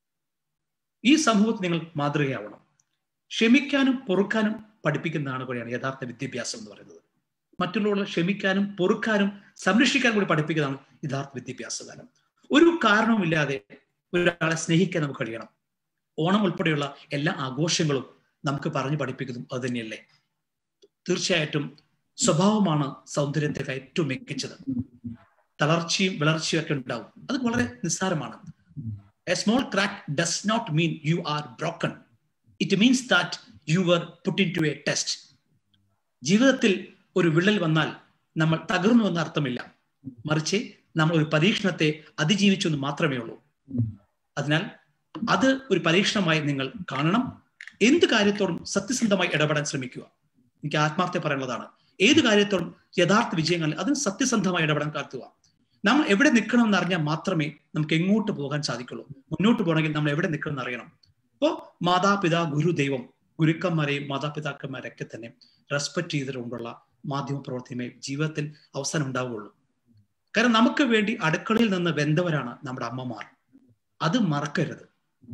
ഈ സമൂഹത്തിൽ നിങ്ങൾ മാതൃകയാവണം ക്ഷമിക്കാനും പൊറുക്കാനും പഠിപ്പിക്കുന്നതാണ് കൂടിയാണ് യഥാർത്ഥ വിദ്യാഭ്യാസം എന്ന് പറയുന്നത് മറ്റുള്ളവരെ ക്ഷമിക്കാനും പൊറുക്കാനും സംരക്ഷിക്കാനും കൂടി പഠിപ്പിക്കുന്നതാണ് യഥാർത്ഥ വിദ്യാഭ്യാസ കാലം ഒരു കാരണവുമില്ലാതെ ഒരാളെ സ്നേഹിക്കാൻ നമുക്ക് കഴിയണം ഓണം ഉൾപ്പെടെയുള്ള എല്ലാ ആഘോഷങ്ങളും നമുക്ക് പറഞ്ഞു പഠിപ്പിക്കുന്നതും അത് തന്നെയല്ലേ തീർച്ചയായിട്ടും സ്വഭാവമാണ് സൗന്ദര്യത്തെ ഏറ്റവും മികച്ചത് തളർച്ചയും വിളർച്ചയും ഒക്കെ ഉണ്ടാവും അത് വളരെ നിസ്സാരമാണ് a small crack does not mean you are broken it means that you were put into a test ജീവിതത്തിൽ ഒരു വിള്ളൽ വന്നാൽ നമ്മൾ തകർന്നു എന്ന അർത്ഥമില്ല മറിച്ച് നമ്മൾ ഒരു പരീക്ഷണത്തെ അതിജീവിച്ചു എന്ന് മാത്രമേ ഉള്ളൂ അതിനാൽ അത് ഒരു പരീക്ഷണമായി നിങ്ങൾ കാണണം എന്ത് കാര്യത്തോടും സത്യസന്ധമായി ഇടപെടാൻ ശ്രമിക്കുക എനിക്ക് ആത്മാർത്ഥ പറയാനുള്ളതാണ് ഏത് കാര്യത്തോടും യഥാർത്ഥ വിജയങ്ങളിൽ അതിന് സത്യസന്ധമായി ഇടപെടാൻ കാത്തുക നമ്മൾ എവിടെ നിൽക്കണം എന്ന് അറിഞ്ഞാൽ മാത്രമേ നമുക്ക് എങ്ങോട്ട് പോകാൻ സാധിക്കുള്ളൂ മുന്നോട്ട് പോകണമെങ്കിൽ നമ്മൾ എവിടെ നിൽക്കണം എന്ന് അറിയണം അപ്പോൾ മാതാപിതാ ഗുരു ദൈവം ഗുരുക്കന്മാരെയും മാതാപിതാക്കന്മാരൊക്കെ തന്നെ റെസ്പെക്ട് ചെയ്തുകൊണ്ടുള്ള മാധ്യമ പ്രവർത്തനമേ ജീവിതത്തിൽ അവസാനം ഉണ്ടാവുകയുള്ളൂ കാരണം നമുക്ക് വേണ്ടി അടുക്കളയിൽ നിന്ന് വെന്തവരാണ് നമ്മുടെ അമ്മമാർ അത് മറക്കരുത്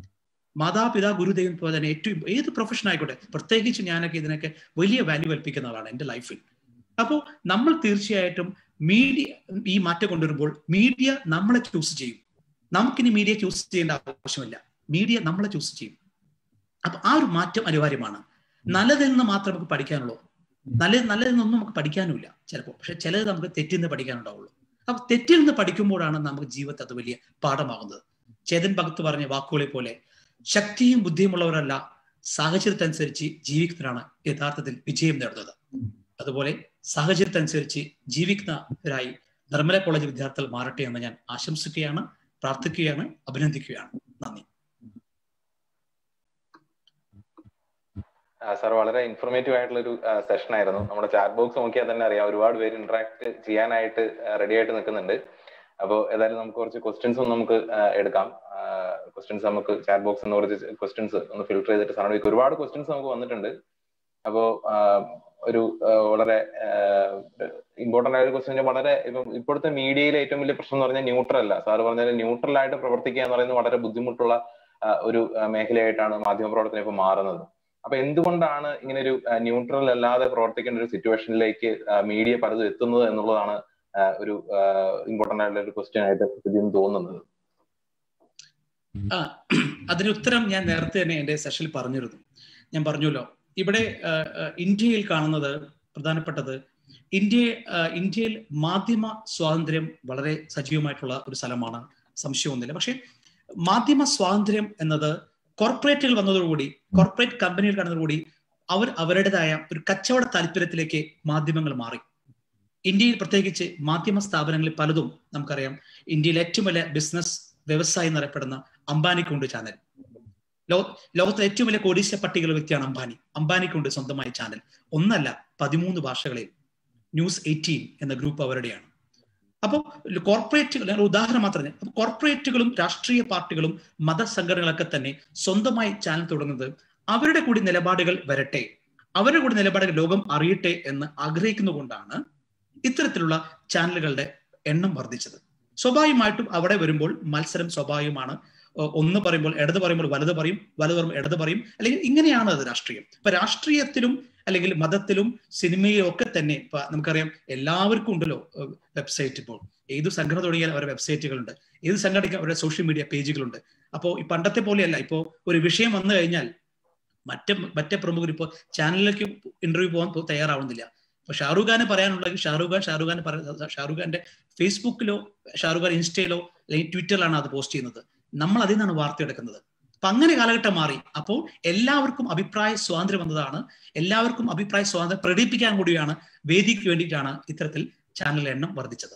മാതാപിതാ ഗുരുദൈവം പോലെ തന്നെ ഏറ്റവും ഏത് പ്രൊഫഷൻ ആയിക്കോട്ടെ പ്രത്യേകിച്ച് ഞാനൊക്കെ ഇതിനൊക്കെ വലിയ വാല്യൂ കൽപ്പിക്കുന്ന ആളാണ് എൻ്റെ ലൈഫിൽ അപ്പോൾ നമ്മൾ തീർച്ചയായിട്ടും മീഡിയ ഈ മാറ്റം കൊണ്ടുവരുമ്പോൾ മീഡിയ നമ്മളെ ചൂസ് ചെയ്യും നമുക്കിനി മീഡിയ ചൂസ് ചെയ്യേണ്ട ആവശ്യമില്ല മീഡിയ നമ്മളെ ചൂസ് ചെയ്യും അപ്പൊ ആ ഒരു മാറ്റം അനിവാര്യമാണ് നല്ലതിൽ നിന്ന് മാത്രമേ നമുക്ക് പഠിക്കാനുള്ളൂ നല്ല നല്ലതിൽ നിന്നൊന്നും നമുക്ക് പഠിക്കാനുമില്ല ചിലപ്പോൾ പക്ഷെ ചിലത് നമുക്ക് തെറ്റിൽ നിന്ന് പഠിക്കാനുണ്ടാവുള്ളൂ അപ്പൊ തെറ്റിൽ നിന്ന് പഠിക്കുമ്പോഴാണ് നമുക്ക് ജീവിതത്തിൽ അത് വലിയ പാഠമാകുന്നത് ചേതൻ ഭഗത്ത് പറഞ്ഞ വാക്കുകളെ പോലെ ശക്തിയും ബുദ്ധിയുമുള്ളവരല്ല സാഹചര്യത്തനുസരിച്ച് ജീവിക്കുന്നവരാണ് യഥാർത്ഥത്തിൽ വിജയം നേടുന്നത് അതുപോലെ സാഹചര്യത്തനുസരിച്ച് ജീവിക്കുന്നവരായി നിർമ്മല കോളേജ് വിദ്യാർത്ഥികൾ മാറട്ടെ എന്ന് ഞാൻ ആശംസിക്കുകയാണ് പ്രാർത്ഥിക്കുകയാണ് അഭിനന്ദിക്കുകയാണ് നന്ദി സാർ വളരെ ഇൻഫോർമേറ്റീവ് ആയിട്ടുള്ള ഒരു സെഷൻ ആയിരുന്നു നമ്മുടെ ചാറ്റ് ബോക്സ് നോക്കിയാൽ തന്നെ അറിയാം ഒരുപാട് പേര് ഇന്ററാക്ട് ചെയ്യാനായിട്ട് റെഡി ആയിട്ട് നിൽക്കുന്നുണ്ട് അപ്പോൾ ഏതായാലും നമുക്ക് കുറച്ച് ക്വസ്റ്റ്യൻസും നമുക്ക് എടുക്കാം ക്വസ്റ്റ്യൻസ് നമുക്ക് ചാറ്റ് ബോക്സ് എന്ന് കുറച്ച് ക്വസ്റ്റ്യൻസ് ഒന്ന് ഫിൽട്ടർ ചെയ്തിട്ട് സാറിന് ഒരുപാട് ക്വസ്റ്റ്യൻസ് നമുക്ക് വന്നിട്ടുണ്ട് അപ്പോൾ ഒരു വളരെ ഇമ്പോർട്ടന്റ് ആയ ഒരു ക്വസ്റ്റ്യൻ വളരെ ഇപ്പം ഇപ്പോഴത്തെ മീഡിയയിലെ ഏറ്റവും വലിയ പ്രശ്നം എന്ന് പറഞ്ഞാൽ ന്യൂട്രൽ അല്ല സാർ പറഞ്ഞാൽ ന്യൂട്രൽ ആയിട്ട് പ്രവർത്തിക്കുക എന്ന് പറയുന്നത് വളരെ ബുദ്ധിമുട്ടുള്ള ഒരു മേഖലയായിട്ടാണ് മാധ്യമ പ്രവർത്തനം ഇപ്പൊ മാറുന്നത് അപ്പൊ എന്തുകൊണ്ടാണ് ഇങ്ങനെ ഒരു ന്യൂട്രൽ അല്ലാതെ പ്രവർത്തിക്കേണ്ട ഒരു സിറ്റുവേഷനിലേക്ക് മീഡിയ പലതും എത്തുന്നത് എന്നുള്ളതാണ് ഒരു ഇമ്പോർട്ടന്റ് ആയിട്ടുള്ള ഒരു ക്വസ്റ്റ്യൻ ആയിട്ട് ഇതിന് തോന്നുന്നത് അതിന് ഉത്തരം ഞാൻ നേരത്തെ തന്നെ എന്റെ സെഷനിൽ പറഞ്ഞിരുന്നു ഞാൻ പറഞ്ഞല്ലോ ഇവിടെ ഇന്ത്യയിൽ കാണുന്നത് പ്രധാനപ്പെട്ടത് ഇന്ത്യ ഇന്ത്യയിൽ മാധ്യമ സ്വാതന്ത്ര്യം വളരെ സജീവമായിട്ടുള്ള ഒരു സ്ഥലമാണ് സംശയമൊന്നുമില്ല പക്ഷെ മാധ്യമ സ്വാതന്ത്ര്യം എന്നത് കോർപ്പറേറ്റുകൾ വന്നതോടുകൂടി കോർപ്പറേറ്റ് കമ്പനികൾ കാണുന്നതോടുകൂടി അവർ അവരുടേതായ ഒരു കച്ചവട താല്പര്യത്തിലേക്ക് മാധ്യമങ്ങൾ മാറി ഇന്ത്യയിൽ പ്രത്യേകിച്ച് മാധ്യമ സ്ഥാപനങ്ങളിൽ പലതും നമുക്കറിയാം ഇന്ത്യയിലെ ഏറ്റവും വലിയ ബിസിനസ് വ്യവസായം എന്നറിയപ്പെടുന്ന അംബാനിക്കുണ്ട് ചാനൽ ലോ ലോകത്തിലെ ഏറ്റവും വലിയ കോടീശ്വര പട്ടികയിലെ വ്യക്തിയാണ് അംബാനി അംബാനിക്കുണ്ട് സ്വന്തമായി ചാനൽ ഒന്നല്ല പതിമൂന്ന് ഭാഷകളിൽ ന്യൂസ് എയ്റ്റീൻ എന്ന ഗ്രൂപ്പ് അവരുടെയാണ് അപ്പോൾ കോർപ്പറേറ്റുകൾ ഞാൻ ഉദാഹരണം മാത്രം അപ്പോൾ കോർപ്പറേറ്റുകളും രാഷ്ട്രീയ പാർട്ടികളും മതസംഘടനകളൊക്കെ തന്നെ സ്വന്തമായി ചാനൽ തുടങ്ങുന്നത് അവരുടെ കൂടി നിലപാടുകൾ വരട്ടെ അവരുടെ കൂടി നിലപാടുകൾ ലോകം അറിയട്ടെ എന്ന് ആഗ്രഹിക്കുന്നതുകൊണ്ടാണ് ഇത്തരത്തിലുള്ള ചാനലുകളുടെ എണ്ണം വർദ്ധിച്ചത് സ്വാഭാവികമായിട്ടും അവിടെ വരുമ്പോൾ മത്സരം സ്വാഭാവികമാണ് ഒന്ന് പറയുമ്പോൾ ഇടത് പറയുമ്പോൾ വലത് പറയും വലത് പറയുമ്പോൾ ഇടത് പറയും അല്ലെങ്കിൽ ഇങ്ങനെയാണ് അത് രാഷ്ട്രീയം ഇപ്പൊ രാഷ്ട്രീയത്തിലും അല്ലെങ്കിൽ മതത്തിലും സിനിമയിലും ഒക്കെ തന്നെ ഇപ്പൊ നമുക്കറിയാം എല്ലാവർക്കും ഉണ്ടല്ലോ വെബ്സൈറ്റ് ഇപ്പോൾ ഏത് സംഘടന തുടങ്ങിയാൽ അവരുടെ വെബ്സൈറ്റുകളുണ്ട് ഏത് സംഘടനയ്ക്ക് അവരുടെ സോഷ്യൽ മീഡിയ പേജുകളുണ്ട് അപ്പോൾ ഈ പണ്ടത്തെ പോലെയല്ല ഇപ്പോൾ ഒരു വിഷയം വന്നു കഴിഞ്ഞാൽ മറ്റേ മറ്റേ പ്രമുഖർ ഇപ്പോൾ ചാനലിലേക്ക് ഇന്റർവ്യൂ പോകാൻ പോ- തയ്യാറാവുന്നില്ല ഇപ്പൊ ഷാറുഖ് ഖാന് പറയാനുള്ളത് ഷാറുഖ് ഖാൻ ഷാറുഖ് ഖാൻ പറ- ഷാറുഖ് ഖാന്റെ ഫേസ്ബുക്കിലോ ഷാറുഖ് ഖാൻ ഇൻസ്റ്റയിലോ അല്ലെങ്കിൽ ട്വിറ്ററിലാണ് അത് പോസ്റ്റ് ചെയ്യുന്നത് നമ്മൾ അതിൽ നിന്നാണ് വാർത്ത എടുക്കുന്നത് അപ്പൊ അങ്ങനെ കാലഘട്ടം മാറി അപ്പോൾ എല്ലാവർക്കും അഭിപ്രായ സ്വാതന്ത്ര്യം വന്നതാണ് എല്ലാവർക്കും അഭിപ്രായ സ്വാതന്ത്ര്യം പ്രകടിപ്പിക്കാൻ കൂടിയാണ് വേദിക്ക് വേണ്ടിയിട്ടാണ് ഇത്തരത്തിൽ ചാനൽ എണ്ണം വർദ്ധിച്ചത്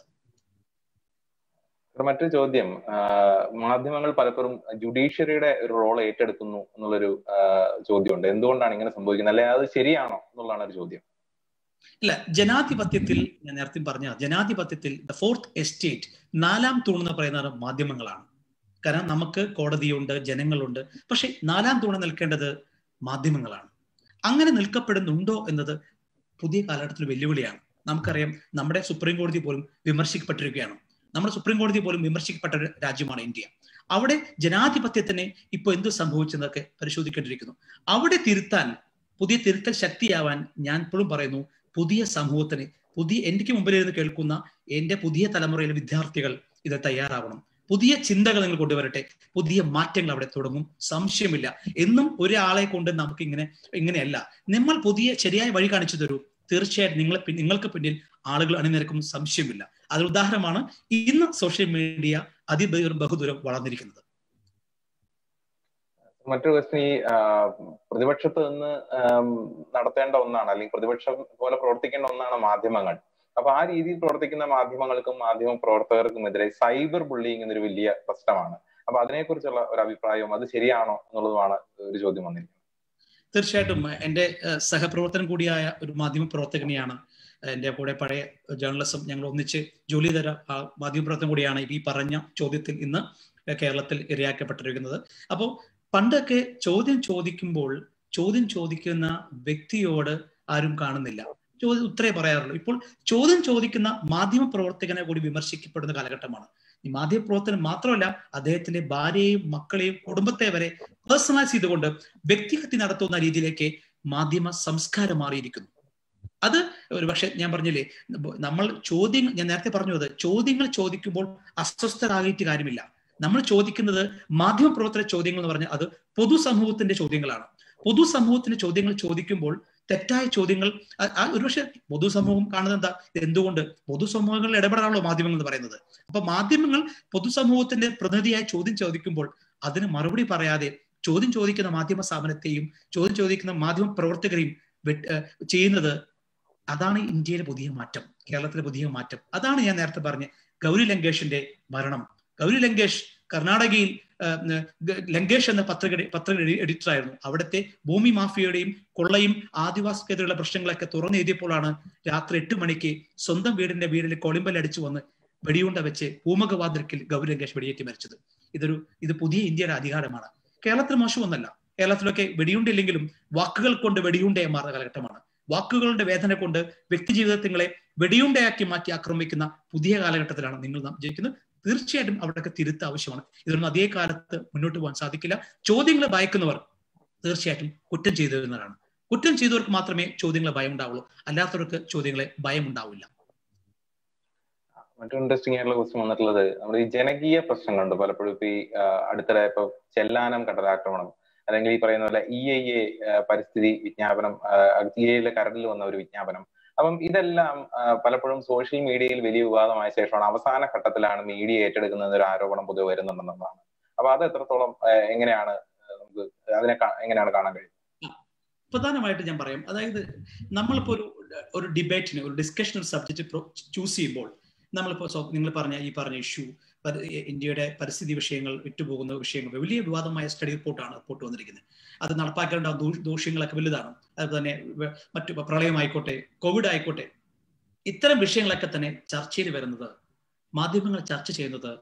ഒരു മറ്റൊരു ചോദ്യം ആ, മാധ്യമങ്ങൾ പലപ്പോഴും ജുഡീഷ്യറിയുടെ ഒരു റോൾ ഏറ്റെടുക്കുന്നു എന്നുള്ളൊരു ആ, ചോദ്യമുണ്ട് എന്തുകൊണ്ടാണ് ഇങ്ങനെ സംഭവിക്കുന്നത് അല്ലെ അത് ശരിയാണോ എന്നുള്ളതാണ് ഒരു ചോദ്യം ഇല്ല ജനാധിപത്യത്തിൽ ഞാൻ നേരത്തെ പറഞ്ഞ ജനാധിപത്യത്തിൽ ദ ഫോർത്ത് എസ്റ്റേറ്റ് നാലാം തൂൺ എന്ന് പറയുന്നത് മാധ്യമങ്ങളാണ് കാരണം നമുക്ക് കോടതിയുണ്ട് ജനങ്ങളുണ്ട് പക്ഷെ നാലാം തൂണ് നിൽക്കേണ്ടത് മാധ്യമങ്ങളാണ് അങ്ങനെ നിൽക്കപ്പെടുന്നുണ്ടോ എന്നത് പുതിയ കാലഘട്ടത്തിൽ വെല്ലുവിളിയാണ് നമുക്കറിയാം നമ്മുടെ സുപ്രീം കോടതി പോലും വിമർശിക്കപ്പെട്ടിരിക്കുകയാണ് നമ്മുടെ സുപ്രീം കോടതി പോലും വിമർശിക്കപ്പെട്ട ഒരു രാജ്യമാണ് ഇന്ത്യ അവിടെ ജനാധിപത്യത്തിന് ഇപ്പൊ എന്ത് സംഭവിച്ചെന്നൊക്കെ പരിശോധിക്കേണ്ടിയിരിക്കുന്നു അവിടെ തിരുത്താൻ പുതിയ തിരുത്തൽ ശക്തിയാവാൻ ഞാൻ ഇപ്പോഴും പറയുന്നു പുതിയ സമൂഹത്തിന് പുതിയ എനിക്ക് മുമ്പിലിരുന്ന് കേൾക്കുന്ന എന്റെ പുതിയ തലമുറയിലെ വിദ്യാർത്ഥികൾ ഇത് തയ്യാറാവണം പുതിയ ചിന്തകൾ നിങ്ങൾ കൊണ്ടുവരട്ടെ പുതിയ മാറ്റങ്ങൾ അവിടെ തുടങ്ങും സംശയമില്ല എന്നും ഒരാളെ കൊണ്ട് നമുക്ക് ഇങ്ങനെ ഇങ്ങനെയല്ല നമ്മൾ പുതിയ ശരിയായ വഴി കാണിച്ചു തരൂ തീർച്ചയായിട്ടും നിങ്ങളെ പിൻ- നിങ്ങൾക്ക് പിന്നിൽ ആളുകൾ അണിനിരക്കും സംശയമില്ല അതിന് ഉദാഹരണമാണ് ഇന്ന് സോഷ്യൽ മീഡിയ അതിബഹു ബഹുദൂരം വളർന്നിരിക്കുന്നത് മറ്റൊരു ക്വസ്റ്റ്യൻ ഈ ആ, പ്രതിപക്ഷത്ത് നിന്ന് ആം, നടത്തേണ്ട ഒന്നാണ് അല്ലെങ്കിൽ പ്രതിപക്ഷം പോലെ പ്രവർത്തിക്കേണ്ട ഒന്നാണ് മാധ്യമങ്ങൾ അപ്പൊ ആ രീതിയിൽ പ്രവർത്തിക്കുന്ന മാധ്യമങ്ങൾക്കും മാധ്യമ പ്രവർത്തകർക്കുമെതിരെ സൈബർ ബുള്ളിങ് എന്നൊരു വലിയ പ്രശ്നമാണ് അപ്പൊ അതിനെക്കുറിച്ചുള്ള ഒരു അഭിപ്രായവും അത് ശരിയാണോ എന്നുള്ളതുമാണ് ഒരു ചോദ്യം വന്നിരിക്കുന്നത് തീർച്ചയായിട്ടും എൻ്റെ ഏഹ്, സഹപ്രവർത്തനം കൂടിയായ ഒരു മാധ്യമ പ്രവർത്തകനെയാണ് എൻ്റെ കൂടെ പഴയ ജേർണലിസം ഞങ്ങൾ ഒന്നിച്ച് ജോലി തര ആ മാധ്യമ പ്രവർത്തനം കൂടിയാണ് ഈ പറഞ്ഞ ചോദ്യത്തിൽ ഇന്ന് കേരളത്തിൽ ഇരയാക്കപ്പെട്ടിരിക്കുന്നത് അപ്പോൾ പണ്ടൊക്കെ ചോദ്യം ചോദിക്കുമ്പോൾ ചോദ്യം ചോദിക്കുന്ന വ്യക്തിയോട് ആരും കാണുന്നില്ല ചോദ്യം ഉത്തരേ പറയാറുള്ളൂ ഇപ്പോൾ ചോദ്യം ചോദിക്കുന്ന മാധ്യമ പ്രവർത്തകനെ കൂടി വിമർശിക്കപ്പെടുന്ന കാലഘട്ടമാണ് ഈ മാധ്യമ പ്രവർത്തനം മാത്രമല്ല അദ്ദേഹത്തിന്റെ ഭാര്യയെയും മക്കളെയും കുടുംബത്തെ വരെ പേഴ്സണലൈസ് ചെയ്തുകൊണ്ട് വ്യക്തിഹത്യ നടത്തുന്ന രീതിയിലേക്ക് മാധ്യമ സംസ്കാരം മാറിയിരിക്കുന്നു അത് ഒരു പക്ഷെ ഞാൻ പറഞ്ഞില്ലേ നമ്മൾ ചോദ്യം ഞാൻ നേരത്തെ പറഞ്ഞു അത് ചോദ്യങ്ങൾ ചോദിക്കുമ്പോൾ അസ്വസ്ഥരാകിയിട്ട് കാര്യമില്ല നമ്മൾ ചോദിക്കുന്നത് മാധ്യമ പ്രവർത്തന ചോദ്യങ്ങൾ എന്ന് പറഞ്ഞാൽ അത് പൊതുസമൂഹത്തിന്റെ ചോദ്യങ്ങളാണ് പൊതുസമൂഹത്തിന്റെ ചോദ്യങ്ങൾ ചോദിക്കുമ്പോൾ തെറ്റായ ചോദ്യങ്ങൾ ആ- ആ ഒരുപക്ഷെ പൊതുസമൂഹം കാണുന്നത് എന്താ ഇത് എന്തുകൊണ്ട് പൊതുസമൂഹങ്ങളിൽ ഇടപെടാണല്ലോ മാധ്യമങ്ങൾ എന്ന് പറയുന്നത് അപ്പൊ മാധ്യമങ്ങൾ പൊതുസമൂഹത്തിന്റെ പ്രതിനിധിയായി ചോദ്യം ചോദിക്കുമ്പോൾ അതിന് മറുപടി പറയാതെ ചോദ്യം ചോദിക്കുന്ന മാധ്യമ സ്ഥാപനത്തെയും ചോദ്യം ചോദിക്കുന്ന മാധ്യമ പ്രവർത്തകരെയും വെട്ട്- ഏഹ് ചെയ്യുന്നത് അതാണ് ഇന്ത്യയിലെ പുതിയ മാറ്റം കേരളത്തിലെ പുതിയ മാറ്റം അതാണ് ഞാൻ നേരത്തെ പറഞ്ഞ ഗൗരി ലങ്കേഷിന്റെ മരണം ഗൗരി ലങ്കേഷ് കർണാടകയിൽ ഏഹ്, ഗ- ലങ്കേഷ് എന്ന പത്രിക പത്രിക എഡിറ്റർ ആയിരുന്നു അവിടുത്തെ ഭൂമി മാഫിയയുടെയും കൊള്ളയും ആദിവാസിക്കെതിരെയുള്ള പ്രശ്നങ്ങളൊക്കെ തുറന്നെഴുതിയപ്പോഴാണ് രാത്രി എട്ട് മണിക്ക് സ്വന്തം വീടിന്റെ വീടിൽ കൊളിമ്പൽ അടിച്ചു വന്ന് വെടിയുണ്ട വെച്ച് പൂമകവാതിൽക്കിൽ ഗൗരി ലങ്കേഷ് വെടിയേറ്റ് മരിച്ചത് ഇതൊരു ഇത് പുതിയ ഇന്ത്യയുടെ അധികാരമാണ് കേരളത്തിൽ മോശമൊന്നല്ല കേരളത്തിലൊക്കെ വെടിയുണ്ടില്ലെങ്കിലും വാക്കുകൾ കൊണ്ട് വെടിയുണ്ടയെ മാറുന്ന കാലഘട്ടമാണ് വാക്കുകളുടെ വേദന കൊണ്ട് വ്യക്തി ജീവിതങ്ങളെ വെടിയുണ്ടയാക്കി മാറ്റി ആക്രമിക്കുന്ന പുതിയ കാലഘട്ടത്തിലാണ് നിങ്ങൾ നാം ജയിക്കുന്നത് തീർച്ചയായിട്ടും അവിടെയൊക്കെ തിരുത്ത് ആവശ്യമാണ് ഇതൊന്നും അതേ കാലത്ത് മുന്നോട്ട് പോകാൻ സാധിക്കില്ല ചോദ്യങ്ങളെ ഭയക്കുന്നവർ തീർച്ചയായിട്ടും കുറ്റം ചെയ്തു വരുന്നവരാണ് കുറ്റം ചെയ്തവർക്ക് മാത്രമേ ചോദ്യങ്ങളെ ഭയം ഉണ്ടാവുള്ളൂ അല്ലാത്തവർക്ക് ചോദ്യങ്ങളെ ഭയം ഉണ്ടാവില്ല മറ്റൊരു ഇൻട്രസ്റ്റിംഗ് ആയിട്ടുള്ള ക്വസ്റ്റ്യൻ വന്നിട്ടുള്ളത് നമ്മുടെ ഈ ജനകീയ പ്രശ്നങ്ങളുണ്ട് പലപ്പോഴും ഇപ്പൊ ഈ ആ, അടുത്തിടെ ഇപ്പൊ ചെല്ലാനം കടലാക്രമണം അല്ലെങ്കിൽ ഈ പറയുന്ന പോലെ ഇ ഐ എ പരിസ്ഥിതി വിജ്ഞാപനം ഇ ഐയിലെ കരടിൽ വന്ന ഒരു വിജ്ഞാപനം അപ്പം ഇതെല്ലാം ആ, പലപ്പോഴും സോഷ്യൽ മീഡിയയിൽ വലിയ വിവാദമായ ശേഷമാണ് അവസാന ഘട്ടത്തിലാണ് മീഡിയ ഏറ്റെടുക്കുന്നത് ഒരു ആരോപണം പൊതുവെ വരുന്നുണ്ടെന്നുള്ളതാണ് അപ്പൊ അത് എത്രത്തോളം ആ, എങ്ങനെയാണ് ആ, നമുക്ക് അതിനെ കാ- എങ്ങനെയാണ് കാണാൻ കഴിയുന്നത് പ്രധാനമായിട്ട് ഞാൻ പറയാം അതായത് നമ്മളിപ്പോ ഒരു ഒരു ഡിബേറ്റിന് ഒരു ഡിസ്കഷൻ ഒരു സബ്ജക്റ്റ് ചൂസ് ചെയ്യുമ്പോൾ നമ്മളിപ്പോ സ്വ- നിങ്ങൾ പറഞ്ഞ ഈ പറഞ്ഞ ഇഷ്യൂ ഇന്ത്യയുടെ പരിസ്ഥിതി വിഷയങ്ങൾ വിറ്റുപോകുന്ന വിഷയങ്ങൾ വലിയ വിവാദമായ സ്റ്റഡി റിപ്പോർട്ടാണ് റിപ്പോർട്ട് വന്നിരിക്കുന്നത് അത് നടപ്പാക്കേണ്ട ദൂ- ദൂഷ്യങ്ങളൊക്കെ വലുതാണ് അതുപോലെ തന്നെ വ- മറ്റു ഇപ്പൊ പ്രളയമായിക്കോട്ടെ കോവിഡ് ആയിക്കോട്ടെ ഇത്തരം വിഷയങ്ങളൊക്കെ തന്നെ ചർച്ചയിൽ വരുന്നത് മാധ്യമങ്ങൾ ചർച്ച ചെയ്യുന്നത്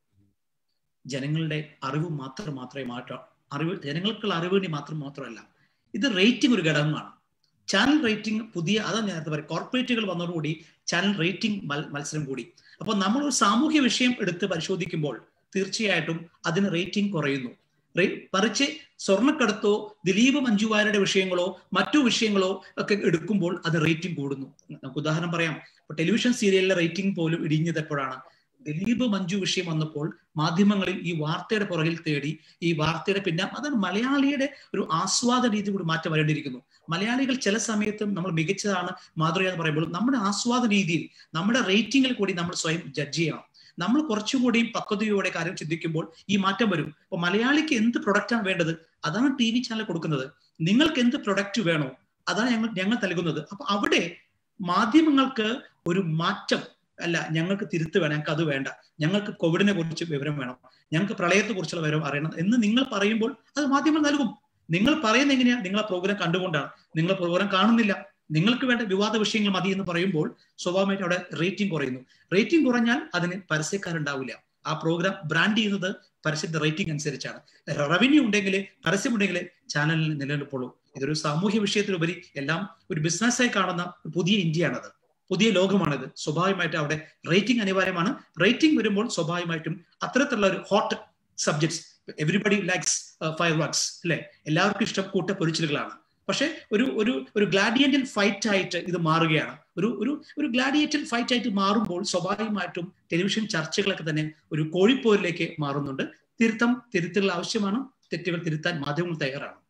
ജനങ്ങളുടെ അറിവ് മാത്രം മാത്രമേ മാറ്റാം അറിവ് ജനങ്ങൾക്കുള്ള അറിവ് വേണ്ടി മാത്രം മാത്രമല്ല ഇത് റേറ്റിംഗ് ഒരു ഘടകമാണ് ചാനൽ റേറ്റിംഗ് പുതിയ അതാ ഞാൻ നേരത്തെ പറയും കോർപ്പറേറ്റുകൾ വന്നതോടുകൂടി ചാനൽ റേറ്റിംഗ് മത്സരം കൂടി അപ്പോൾ നമ്മൾ ഒരു സാമൂഹ്യ വിഷയം എടുത്ത് പരിശോധിക്കുമ്പോൾ തീർച്ചയായിട്ടും അതിന് റേറ്റിംഗ് കുറയുന്നു പറിച്ച് സ്വർണ്ണക്കടത്തോ ദിലീപ് മഞ്ജുവാരുടെ വിഷയങ്ങളോ മറ്റു വിഷയങ്ങളോ ഒക്കെ എടുക്കുമ്പോൾ അത് റേറ്റിംഗ് കൂടുന്നു നമുക്ക് ഉദാഹരണം പറയാം ഇപ്പൊ ടെലിവിഷൻ സീരിയലിലെ റേറ്റിംഗ് പോലും ഇടിഞ്ഞത് എപ്പോഴാണ് ദിലീപ് മഞ്ജു വിഷയം വന്നപ്പോൾ മാധ്യമങ്ങളിൽ ഈ വാർത്തയുടെ പുറകിൽ തേടി ഈ വാർത്തയുടെ പിന്നെ അതാണ് മലയാളിയുടെ ഒരു ആസ്വാദ രീതി കൂടി മാറ്റം വരേണ്ടിയിരിക്കുന്നു മലയാളികൾ ചില സമയത്തും നമ്മൾ മികച്ചതാണ് മാതൃക എന്ന് പറയുമ്പോൾ നമ്മുടെ ആസ്വാദ രീതിയിൽ നമ്മുടെ റേറ്റിംഗിൽ കൂടി നമ്മൾ സ്വയം ജഡ്ജ് ചെയ്യണം നമ്മൾ കുറച്ചുകൂടി പക്വതയോടെ കാര്യം ചിന്തിക്കുമ്പോൾ ഈ മാറ്റം വരും അപ്പൊ മലയാളിക്ക് എന്ത് പ്രൊഡക്റ്റാണ് വേണ്ടത് അതാണ് ടി വി ചാനൽ കൊടുക്കുന്നത് നിങ്ങൾക്ക് എന്ത് പ്രൊഡക്റ്റ് വേണോ അതാണ് ഞങ്ങൾ ഞങ്ങൾ നൽകുന്നത് അപ്പൊ അവിടെ മാധ്യമങ്ങൾക്ക് ഒരു മാറ്റം അല്ല ഞങ്ങൾക്ക് തിരുത്ത് വേണം ഞങ്ങൾക്ക് അത് വേണ്ട ഞങ്ങൾക്ക് കോവിഡിനെ കുറിച്ച് വിവരം വേണം ഞങ്ങൾക്ക് പ്രളയത്തെ കുറിച്ചുള്ള വിവരം അറിയണം എന്ന് നിങ്ങൾ പറയുമ്പോൾ അത് മാധ്യമങ്ങൾ നൽകും നിങ്ങൾ പറയുന്നത് എങ്ങനെയാ നിങ്ങൾ ആ പ്രോഗ്രാം കണ്ടുകൊണ്ടാണ് നിങ്ങൾ പ്രോഗ്രാം കാണുന്നില്ല നിങ്ങൾക്ക് വേണ്ട വിവാദ വിഷയങ്ങൾ മതി എന്ന് പറയുമ്പോൾ സ്വാഭാവികമായിട്ട് അവിടെ റേറ്റിംഗ് കുറയുന്നു റേറ്റിംഗ് കുറഞ്ഞാൽ അതിന് പരസ്യക്കാരുണ്ടാവില്ല ആ പ്രോഗ്രാം ബ്രാൻഡ് ചെയ്യുന്നത് പരസ്യത്തിന്റെ റേറ്റിംഗ് അനുസരിച്ചാണ് റവന്യൂ ഉണ്ടെങ്കിൽ പരസ്യമുണ്ടെങ്കിൽ ചാനലിൽ നിലനിൽപ്പുള്ളൂ ഇതൊരു സാമൂഹ്യ വിഷയത്തിലുപരി എല്ലാം ഒരു ബിസിനസ്സായി കാണുന്ന പുതിയ ഇന്ത്യയാണത് പുതിയ ലോകമാണിത് സ്വാഭാവികമായിട്ട് അവിടെ റേറ്റിംഗ് അനിവാര്യമാണ് റേറ്റിംഗ് വരുമ്പോൾ സ്വാഭാവികമായിട്ടും അത്തരത്തിലുള്ള ഒരു hot subjects everybody likes fireworks അല്ലെ എല്ലാവർക്കും ഇഷ്ടം കൂട്ട പൊരിച്ചിലുകളാണ് പക്ഷെ ഒരു ഒരു ഒരു ഗ്ലാഡിയേറ്റൽ ഫൈറ്റ് ആയിട്ട് ഇത് മാറുകയാണ് ഒരു ഒരു ഒരു ഗ്ലാഡിയേറ്റൽ ഫൈറ്റ് ആയിട്ട് മാറുമ്പോൾ സ്വാഭാവികമായിട്ടും ടെലിവിഷൻ ചർച്ചകളൊക്കെ തന്നെ ഒരു കോഴിപ്പോരിലേക്ക് മാറുന്നുണ്ട് തിരുത്തം തിരുത്തൽ ആവശ്യമാണ് തെറ്റുകൾ തിരുത്താൻ മാധ്യമങ്ങൾ തയ്യാറാണ്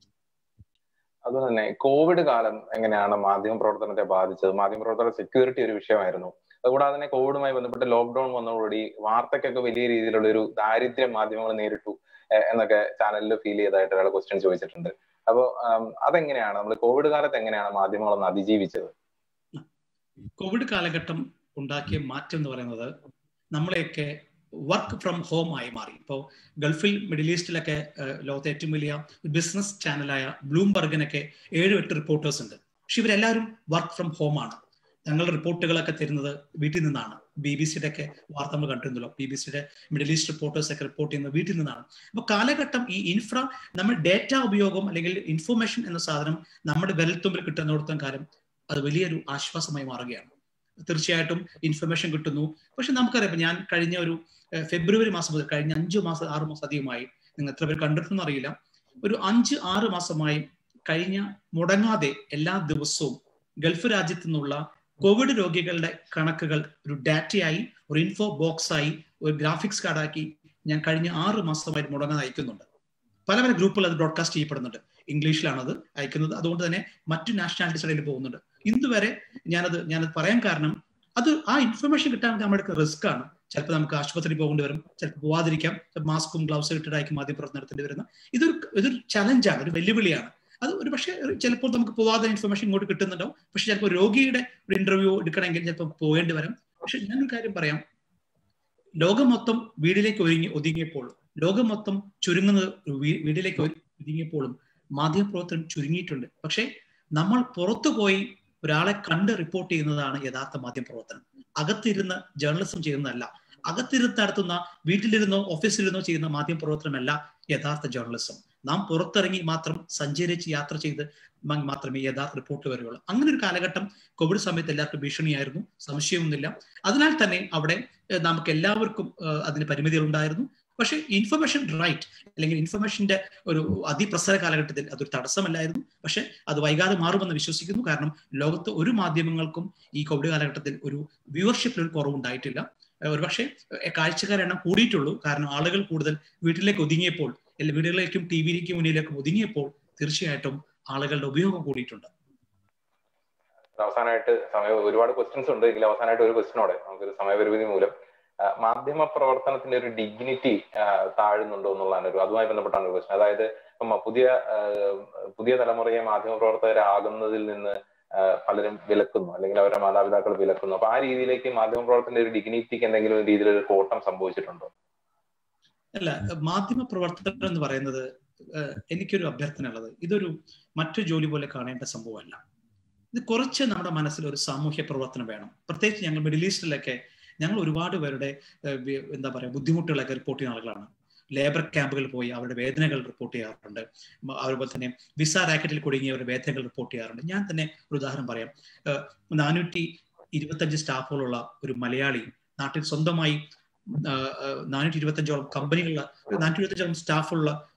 അതുപോലെ തന്നെ കോവിഡ് കാലം എങ്ങനെയാണ് മാധ്യമ പ്രവർത്തനത്തെ ബാധിച്ചത് മാധ്യമ പ്രവർത്തന സെക്യൂരിറ്റി ഒരു വിഷയമായിരുന്നു അതുകൂടാതെ തന്നെ കോവിഡുമായി ബന്ധപ്പെട്ട് ലോക്ക്ഡൌൺ വന്നതോടുകൂടി വാർത്തയ്ക്കൊക്കെ വലിയ രീതിയിലുള്ള ഒരു ദാരിദ്ര്യം മാധ്യമങ്ങൾ നേരിട്ടു എന്നൊക്കെ ചാനലിൽ ഫീൽ ചെയ്തതായിട്ട് ഒരാൾ ക്വസ്റ്റ്യൻ ചോദിച്ചിട്ടുണ്ട് അപ്പോൾ അതെങ്ങനെയാണ് നമ്മൾ കോവിഡ് കാലത്ത് എങ്ങനെയാണ് മാധ്യമങ്ങൾ ഒന്ന് അതിജീവിച്ചത് കോവിഡ് കാലഘട്ടം ഉണ്ടാക്കിയ മാറ്റം എന്ന് പറയുന്നത് നമ്മളെയൊക്കെ വർക്ക് ഫ്രം ഹോം ആയി മാറി ഇപ്പോൾ ഗൾഫിൽ മിഡിൽ ഈസ്റ്റിലൊക്കെ ലോകത്തെ ഏറ്റവും വലിയ ബിസിനസ് ചാനലായ ബ്ലൂംബർഗിനൊക്കെ ഏഴ് എട്ട് റിപ്പോർട്ടേഴ്സ് ഉണ്ട് പക്ഷെ ഇവരെല്ലാവരും വർക്ക് ഫ്രം ഹോം ആണ് ഞങ്ങളുടെ റിപ്പോർട്ടുകളൊക്കെ തരുന്നത് വീട്ടിൽ നിന്നാണ് ബി ബി സിയുടെ ഒക്കെ വാർത്ത നമ്മൾ കണ്ടിരുന്നല്ലോ ബി ബി സിയുടെ മിഡിൽ ഈസ്റ്റ് റിപ്പോർട്ടേഴ്സ് ഒക്കെ റിപ്പോർട്ട് ചെയ്യുന്നത് വീട്ടിൽ നിന്നാണ് അപ്പൊ കാലഘട്ടം ഈ ഇൻഫ്ര നമ്മൾ ഡേറ്റ ഉപയോഗം അല്ലെങ്കിൽ ഇൻഫർമേഷൻ എന്ന സാധനം നമ്മുടെ വിരൽത്തുമ്പിൽ കിട്ടുന്നിടത്തോളം കാലം അത് വലിയൊരു ആശ്വാസമായി മാറുകയാണ് തീർച്ചയായിട്ടും ഇൻഫർമേഷൻ കിട്ടുന്നു പക്ഷെ നമുക്കറിയാം ഞാൻ കഴിഞ്ഞ ഒരു ഫെബ്രുവരി മാസം മുതൽ കഴിഞ്ഞ അഞ്ചു മാസം ആറ് മാസം അധികമായി നിങ്ങൾ എത്ര പേർ കണ്ടിട്ടുണ്ടെന്ന് അറിയില്ല ഒരു അഞ്ച് ആറ് മാസമായി കഴിഞ്ഞ മുടങ്ങാതെ എല്ലാ ദിവസവും ഗൾഫ് രാജ്യത്തു നിന്നുള്ള കോവിഡ് രോഗികളുടെ കണക്കുകൾ ഒരു ഡാറ്റയായി ഒരു ഇൻഫോ ബോക്സ് ആയി ഒരു ഗ്രാഫിക്സ് കാർഡാക്കി ഞാൻ കഴിഞ്ഞ ആറ് മാസമായിട്ട് മുടങ്ങാതെ അയക്കുന്നുണ്ട് പല പല ഗ്രൂപ്പുകൾ അത് ബ്രോഡ്കാസ്റ്റ് ചെയ്യപ്പെടുന്നുണ്ട് ഇംഗ്ലീഷിലാണ് അത് അയക്കുന്നത് അതുകൊണ്ട് തന്നെ മറ്റു നാഷണാലിറ്റീസ് ഇടയിൽ പോകുന്നുണ്ട് ഇന്ന് വരെ ഞാനത് ഞാനത് പറയാൻ കാരണം അത് ആ ഇൻഫർമേഷൻ കിട്ടാൻ നമ്മുടെ റിസ്ക് ആണ് ചിലപ്പോൾ നമുക്ക് ആശുപത്രി പോകേണ്ടി വരും ചിലപ്പോൾ പോവാതിരിക്കാം മാസ്കും ഗ്ലൗസ് ഇട്ടിട്ടായിരിക്കും മാധ്യമപ്രവർത്തനം നടത്തേണ്ടി വരുന്നത് ഇതൊരു ഇതൊരു ചലഞ്ചാണ് ഒരു വെല്ലുവിളിയാണ് അത് ഒരു പക്ഷേ ചിലപ്പോൾ നമുക്ക് പോവാതെ ഇൻഫർമേഷൻ ഇങ്ങോട്ട് കിട്ടുന്നുണ്ടാവും പക്ഷെ ചിലപ്പോൾ രോഗിയുടെ ഒരു ഇന്റർവ്യൂ എടുക്കണമെങ്കിൽ ചിലപ്പോൾ പോകേണ്ടി വരും പക്ഷെ ഞാനൊരു കാര്യം പറയാം ലോകം മൊത്തം വീടിലേക്ക് ഒരുങ്ങി ഒതുങ്ങിയപ്പോൾ ലോകം മൊത്തം ചുരുങ്ങുന്നത് വീടിലേക്ക് ഒതുങ്ങിയപ്പോഴും മാധ്യമപ്രവർത്തനം ചുരുങ്ങിയിട്ടുണ്ട് പക്ഷേ നമ്മൾ പുറത്തു പോയി ഒരാളെ കണ്ട് റിപ്പോർട്ട് ചെയ്യുന്നതാണ് യഥാർത്ഥ മാധ്യമപ്രവർത്തനം അകത്തിരുന്ന് ജേർണലിസം ചെയ്യുന്നതല്ല അകത്തിരുന്ന് നടത്തുന്ന വീട്ടിലിരുന്നോ ഓഫീസിലിരുന്നോ ചെയ്യുന്ന മാധ്യമപ്രവർത്തനമല്ല യഥാർത്ഥ ജേർണലിസം നാം പുറത്തിറങ്ങി മാത്രം സഞ്ചരിച്ച് യാത്ര ചെയ്ത് മാത്രമേ യഥാർത്ഥ റിപ്പോർട്ട് വരികയുള്ളൂ അങ്ങനെ ഒരു കാലഘട്ടം കോവിഡ് സമയത്ത് എല്ലാവർക്കും ഭീഷണിയായിരുന്നു സംശയമൊന്നുമില്ല അതിനാൽ തന്നെ അവിടെ നമുക്ക് എല്ലാവർക്കും അതിന് പരിമിതികൾ ഉണ്ടായിരുന്നു പക്ഷേ ഇൻഫർമേഷൻ റൈറ്റ് അല്ലെങ്കിൽ ഇൻഫർമേഷന്റെ ഒരു അതിപ്രസര കാലഘട്ടത്തിൽ അതൊരു തടസ്സമല്ലായിരുന്നു പക്ഷെ അത് വൈകാതെ മാറുമെന്ന് വിശ്വസിക്കുന്നു കാരണം ലോകത്ത് ഒരു മാധ്യമങ്ങൾക്കും ഈ കോവിഡ് കാലഘട്ടത്തിൽ ഒരു വ്യൂവർഷിപ്പിൽ ഒരു കുറവുണ്ടായിട്ടില്ല ഒരുപക്ഷെ കാഴ്ചക്കാരുടെ എണ്ണം കൂടിയിട്ടുള്ളൂ കാരണം ആളുകൾ കൂടുതൽ വീട്ടിലേക്ക് ഒതുങ്ങിയപ്പോൾ എല്ലാ വീടുകളിലേക്കും ടി വിയിലേക്കും മുന്നിലേക്കും ഒതുങ്ങിയപ്പോൾ തീർച്ചയായിട്ടും ആളുകളുടെ ഉപയോഗം കൂടിയിട്ടുണ്ട് അവസാനമായിട്ട് സമയം ഒരുപാട് ക്വസ്റ്റ്യൻസ് ഉണ്ട് എങ്കിൽ അവസാനമായിട്ട് ഒരു ക്വസ്റ്റ്യനോടെ നമുക്കൊരു സമയപരിമിതി മൂലം മാധ്യമ പ്രവർത്തനത്തിന്റെ ഒരു ഡിഗ്നിറ്റി താഴുന്നുണ്ടോ എന്നുള്ളതാണ് ഒരു അതുമായി ബന്ധപ്പെട്ടാണ് ഒരു ക്വസ്റ്റൻ അതായത് പുതിയ പുതിയ തലമുറയെ മാധ്യമ പ്രവർത്തകരാകുന്നതിൽ നിന്ന് പലരും വിലക്കുന്നു അല്ലെങ്കിൽ അവരുടെ മാതാപിതാക്കൾ വിലക്കുന്നു അപ്പൊ ആ രീതിയിലേക്ക് മാധ്യമ പ്രവർത്തനത്തിന്റെ ഒരു ഡിഗ്നിറ്റിക്ക് എന്തെങ്കിലും രീതിയിൽ ഒരു കോട്ടം സംഭവിച്ചിട്ടുണ്ടോ അല്ല മാധ്യമ പ്രവർത്തനം എന്ന് പറയുന്നത് എനിക്കൊരു അഭ്യർത്ഥന ഉള്ളത് ഇതൊരു മറ്റു ജോലി പോലെ കാണേണ്ട സംഭവമല്ല ഇത് കുറച്ച് നമ്മുടെ മനസ്സിൽ ഒരു സാമൂഹ്യ പ്രവർത്തനം വേണം പ്രത്യേകിച്ച് ഞങ്ങൾ മിഡിൽ ഈസ്റ്റിലൊക്കെ ഞങ്ങൾ ഒരുപാട് പേരുടെ എന്താ പറയുക ബുദ്ധിമുട്ടുകളൊക്കെ റിപ്പോർട്ട് ചെയ്യുന്ന ആളുകളാണ് ലേബർ ക്യാമ്പുകളിൽ പോയി അവരുടെ വേദനകൾ റിപ്പോർട്ട് ചെയ്യാറുണ്ട് അതുപോലെ തന്നെ വിസ റാക്കറ്റിൽ കുടുങ്ങിയവരുടെ വേദനകൾ റിപ്പോർട്ട് ചെയ്യാറുണ്ട് ഞാൻ തന്നെ ഒരു ഉദാഹരണം പറയാം നാനൂറ്റി ഇരുപത്തഞ്ച് സ്റ്റാഫുകളുള്ള ഒരു മലയാളി നാട്ടിൽ സ്വന്തമായി നാനൂറ്റി ഇരുപത്തഞ്ചോളം കമ്പനികളുള്ള നാനൂറ്റി ഇരുപത്തഞ്ചോളം സ്റ്റാഫുള്ള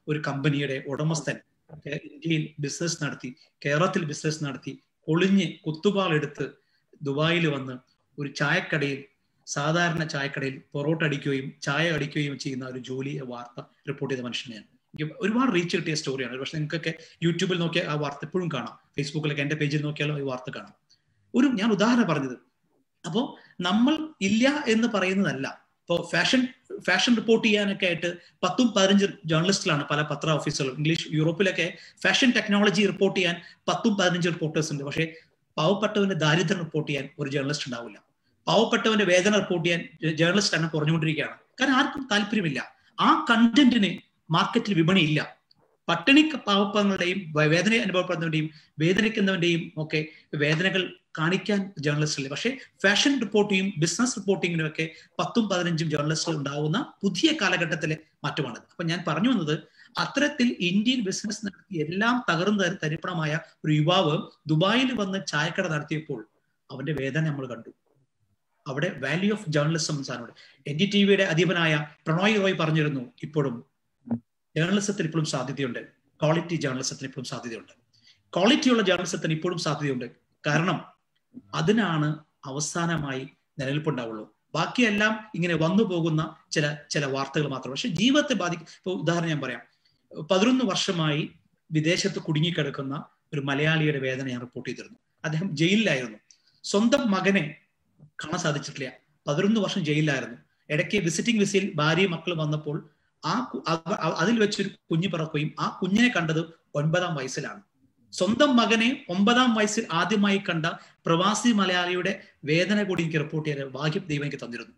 ഒരു കമ്പനിയുടെ ഉടമസ്ഥൻ ഇന്ത്യയിൽ ബിസിനസ് നടത്തി കേരളത്തിൽ ബിസിനസ് നടത്തി പൊളിഞ്ഞ് കുത്തുപാളെടുത്ത് ദുബായിൽ വന്ന് ഒരു ചായക്കടയിൽ സാധാരണ ചായക്കടയിൽ പൊറോട്ട അടിക്കുകയും ചായ അടിക്കുകയും ചെയ്യുന്ന ഒരു ജോലി വാർത്ത റിപ്പോർട്ട് ചെയ്ത മനുഷ്യനെയാണ് എനിക്ക് ഒരുപാട് റീച്ച് കിട്ടിയ സ്റ്റോറിയാണ് പക്ഷെ നിങ്ങൾക്കൊക്കെ യൂട്യൂബിൽ നോക്കിയാൽ ആ വാർത്ത എപ്പോഴും കാണാം ഫേസ്ബുക്കിലൊക്കെ എൻ്റെ പേജിൽ നോക്കിയാലും ഈ വാർത്ത കാണാം ഒരു ഞാൻ ഉദാഹരണം പറഞ്ഞത് അപ്പോൾ നമ്മൾ ഇല്ല എന്ന് പറയുന്നതല്ല ഇപ്പോൾ ഫാഷൻ ഫാഷൻ റിപ്പോർട്ട് ചെയ്യാനൊക്കെ ആയിട്ട് പത്തും പതിനഞ്ചും ജേർണലിസ്റ്റുകളാണ് പല പത്ര ഓഫീസുകളും ഇംഗ്ലീഷ് യൂറോപ്പിലൊക്കെ ഫാഷൻ ടെക്നോളജി റിപ്പോർട്ട് ചെയ്യാൻ പത്തും പതിനഞ്ചും റിപ്പോർട്ടേഴ്സ് ഉണ്ട് പക്ഷേ പാവപ്പെട്ടവന്റെ ദാരിദ്ര്യം റിപ്പോർട്ട് ചെയ്യാൻ ഒരു ജേർണലിസ്റ്റ് ഉണ്ടാവില്ല പാവപ്പെട്ടവന്റെ വേദന റിപ്പോർട്ട് ചെയ്യാൻ ജേർണലിസ്റ്റ് തന്നെ കുറഞ്ഞുകൊണ്ടിരിക്കുകയാണ് കാരണം ആർക്കും താല്പര്യമില്ല ആ കണ്ടന്റിന് മാർക്കറ്റിൽ വിപണിയില്ല പട്ടിണി പാവപ്പങ്ങളുടെയും വേദന അനുഭവപ്പെടുന്നവന്റെയും വേദനിക്കുന്നവന്റെയും ഒക്കെ വേദനകൾ കാണിക്കാൻ ജേർണലിസ്റ്റ് ഇല്ല പക്ഷേ ഫാഷൻ റിപ്പോർട്ടിങ്ങും ബിസിനസ് റിപ്പോർട്ടിങ്ങിനും ഒക്കെ പത്തും പതിനഞ്ചും ജേർണലിസ്റ്റുകൾ ഉണ്ടാവുന്ന പുതിയ കാലഘട്ടത്തിലെ മാറ്റമാണിത് അപ്പൊ ഞാൻ പറഞ്ഞു വന്നത് അത്തരത്തിൽ ഇന്ത്യയിൽ ബിസിനസ് നടത്തി എല്ലാം തകർന്ന് തരിപ്പണമായ ഒരു യുവാവ് ദുബായിൽ വന്ന് ചായക്കട നടത്തിയപ്പോൾ അവന്റെ വേദന നമ്മൾ കണ്ടു അവിടെ വാല്യൂ ഓഫ് ജേർണലിസം സാധനമുണ്ട് എൻ ഡി ടി വിയുടെ അധീപനായ പ്രണോയ് റോയ് പറഞ്ഞിരുന്നു ഇപ്പോഴും ജേർണലിസത്തിന് ഇപ്പോഴും സാധ്യതയുണ്ട് ക്വാളിറ്റി ജേർണലിസത്തിന് ഇപ്പോഴും സാധ്യതയുണ്ട് ക്വാളിറ്റിയുള്ള ജേർണലിസത്തിന് ഇപ്പോഴും സാധ്യതയുണ്ട് കാരണം അതിനാണ് അവസാനമായി നിലനിൽപ്പുണ്ടാവുള്ളൂ ബാക്കിയെല്ലാം ഇങ്ങനെ വന്നു പോകുന്ന ചില ചില വാർത്തകൾ മാത്രം പക്ഷെ ജീവിതത്തെ ബാധിക്കും ഇപ്പൊ ഉദാഹരണം ഞാൻ പറയാം പതിനൊന്ന് വർഷമായി വിദേശത്ത് കുടുങ്ങിക്കിടക്കുന്ന ഒരു മലയാളിയുടെ വേദന ഞാൻ റിപ്പോർട്ട് ചെയ്തിരുന്നു അദ്ദേഹം ജയിലിലായിരുന്നു സ്വന്തം മകനെ കാണാൻ സാധിച്ചിട്ടില്ല പതിനൊന്ന് വർഷം ജയിലിലായിരുന്നു ഇടയ്ക്ക് വിസിറ്റിംഗ് വിസയിൽ ഭാര്യയും മക്കളും വന്നപ്പോൾ ആ അതിൽ വെച്ചൊരു കുഞ്ഞ് പിറക്കുകയും ആ കുഞ്ഞിനെ കണ്ടത് ഒൻപതാം വയസ്സിലാണ് സ്വന്തം മകനെ ഒമ്പതാം വയസ്സിൽ ആദ്യമായി കണ്ട പ്രവാസി മലയാളിയുടെ വേദന കൂടി എനിക്ക് റിപ്പോർട്ട് ചെയ്യാൻ ഭാഗ്യം ദൈവം എനിക്ക് തന്നിരുന്നു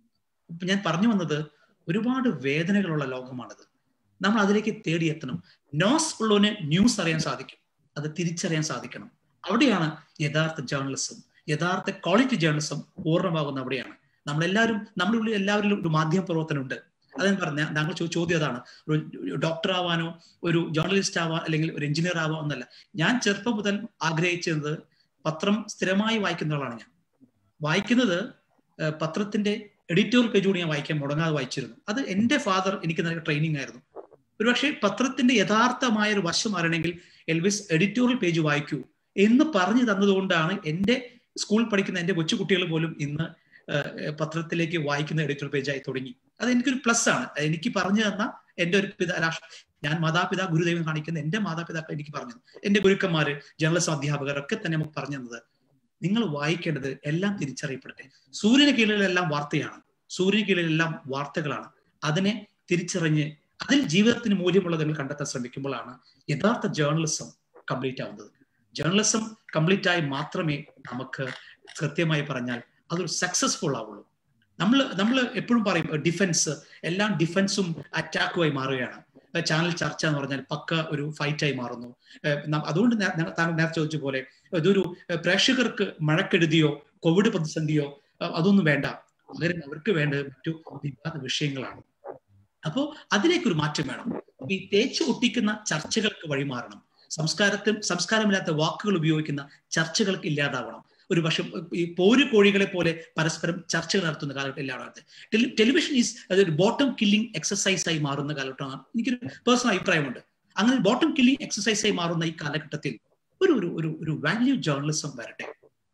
ഞാൻ പറഞ്ഞു വന്നത് ഒരുപാട് വേദനകളുള്ള ലോകമാണിത് നമ്മൾ അതിലേക്ക് തേടിയെത്തണം നോസ് ഉള്ളവന് ന്യൂസ് അറിയാൻ സാധിക്കും അത് തിരിച്ചറിയാൻ സാധിക്കണം അവിടെയാണ് യഥാർത്ഥ ജേർണലിസം യഥാർത്ഥ ക്വാളിറ്റി ജേർണലിസം പൂർണ്ണമാകുന്ന അവിടെയാണ് നമ്മളെല്ലാവരും നമ്മുടെ ഉള്ളിൽ എല്ലാവരിലും ഒരു മാധ്യമ പ്രവർത്തനം ഉണ്ട് അതെന്ന് പറഞ്ഞ താങ്കൾ ചോദ്യം അതാണ് ഒരു ഡോക്ടർ ആവാനോ ഒരു ജേർണലിസ്റ്റ് ആവാൻ അല്ലെങ്കിൽ ഒരു എഞ്ചിനീയർ ആവാൻ എന്നല്ല ഞാൻ ചെറുപ്പം മുതൽ ആഗ്രഹിച്ചത് പത്രം സ്ഥിരമായി വായിക്കുന്ന ആളാണ് ഞാൻ വായിക്കുന്നത് പത്രത്തിന്റെ എഡിറ്റോറിയൽ പേജ് കൂടി ഞാൻ വായിക്കാൻ മുടങ്ങാതെ വായിച്ചിരുന്നു അത് എന്റെ ഫാദർ എനിക്ക് നൽകിയ ട്രെയിനിങ് ആയിരുന്നു ഒരുപക്ഷെ പത്രത്തിന്റെ യഥാർത്ഥമായ ഒരു വശം അറിയണമെങ്കിൽ എൽവിസ് എഡിറ്റോറിയൽ പേജ് വായിക്കൂ എന്ന് പറഞ്ഞു തന്നതുകൊണ്ടാണ് എൻ്റെ സ്കൂൾ പഠിക്കുന്ന എൻ്റെ കൊച്ചുകുട്ടികൾ പോലും ഇന്ന് പത്രത്തിലേക്ക് വായിക്കുന്ന എഡിറ്റോറിയൽ പേജായി തുടങ്ങി അത് എനിക്കൊരു പ്ലസ് ആണ് എനിക്ക് പറഞ്ഞു തന്ന എൻ്റെ ഒരു പിതാ രാഷ്ട്ര ഞാൻ മാതാപിതാ ഗുരുദൈവം കാണിക്കുന്ന എൻ്റെ മാതാപിതാക്കൾ എനിക്ക് പറഞ്ഞു എൻ്റെ ഗുരുക്കന്മാര് ജേർണലിസം അധ്യാപകർ ഒക്കെ തന്നെ നമുക്ക് പറഞ്ഞു തന്നത് നിങ്ങൾ വായിക്കേണ്ടത് എല്ലാം തിരിച്ചറിയപ്പെടട്ടെ സൂര്യന് കീഴിലെല്ലാം വാർത്തയാണ് സൂര്യന് കീഴിലെല്ലാം വാർത്തകളാണ് അതിനെ തിരിച്ചറിഞ്ഞ് അതിൽ ജീവിതത്തിന് മൂല്യമുള്ളത് നിങ്ങൾ കണ്ടെത്താൻ ശ്രമിക്കുമ്പോഴാണ് യഥാർത്ഥ ജേർണലിസം കംപ്ലീറ്റ് ആവുന്നത് ജേർണലിസം കംപ്ലീറ്റ് ആയി മാത്രമേ നമുക്ക് കൃത്യമായി പറഞ്ഞാൽ അതൊരു സക്സസ്ഫുൾ ആവുള്ളൂ നമ്മൾ നമ്മൾ എപ്പോഴും പറയും ഡിഫൻസ് എല്ലാം ഡിഫൻസും അറ്റാക്കുമായി മാറുകയാണ് ചാനൽ ചർച്ച എന്ന് പറഞ്ഞാൽ പക്ക ഒരു ഫൈറ്റായി മാറുന്നു അതുകൊണ്ട് താങ്കൾ നേരത്തെ ചോദിച്ച പോലെ ഇതൊരു പ്രേക്ഷകർക്ക് മഴക്കെടുതിയോ കോവിഡ് പ്രതിസന്ധിയോ അതൊന്നും വേണ്ട പകരം അവർക്ക് വേണ്ടത് മറ്റു വിവാദ വിഷയങ്ങളാണ് അപ്പോ അതിലേക്കൊരു മാറ്റം വേണം ഈ തേച്ച് ഒട്ടിക്കുന്ന ചർച്ചകൾക്ക് വഴിമാറണം സംസ്കാരത്തിൽ സംസ്കാരമില്ലാത്ത വാക്കുകൾ ഉപയോഗിക്കുന്ന ചർച്ചകൾക്ക് ഇല്ലാതാവണം ഒരു പക്ഷെ ഈ പോരു കോഴികളെ പോലെ പരസ്പരം ചർച്ചകൾ നടത്തുന്ന കാലഘട്ടം ഇല്ലാതാകട്ടെ ടെലിവിഷൻ ഈസ് അതൊരു ബോട്ടം കില്ലിംഗ് എക്സസൈസ് ആയി മാറുന്ന കാലഘട്ടമാണ് എനിക്കൊരു പേഴ്സണൽ അഭിപ്രായമുണ്ട് അങ്ങനെ ബോട്ടം കില്ലിംഗ് എക്സസൈസ് ആയി മാറുന്ന ഈ കാലഘട്ടത്തിൽ ഒരു ഒരു ഒരു ഒരു വാല്യൂ ജേർണലിസം വരട്ടെ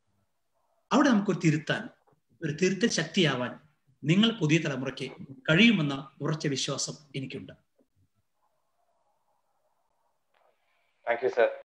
അവിടെ നമുക്കൊരു തിരുത്താൻ ഒരു തിരുത്തൽ ശക്തിയാവാൻ നിങ്ങൾ പുതിയ തലമുറയ്ക്ക് കഴിയുമെന്ന ഉറച്ച വിശ്വാസം എനിക്കുണ്ട് താങ്ക് യു സർ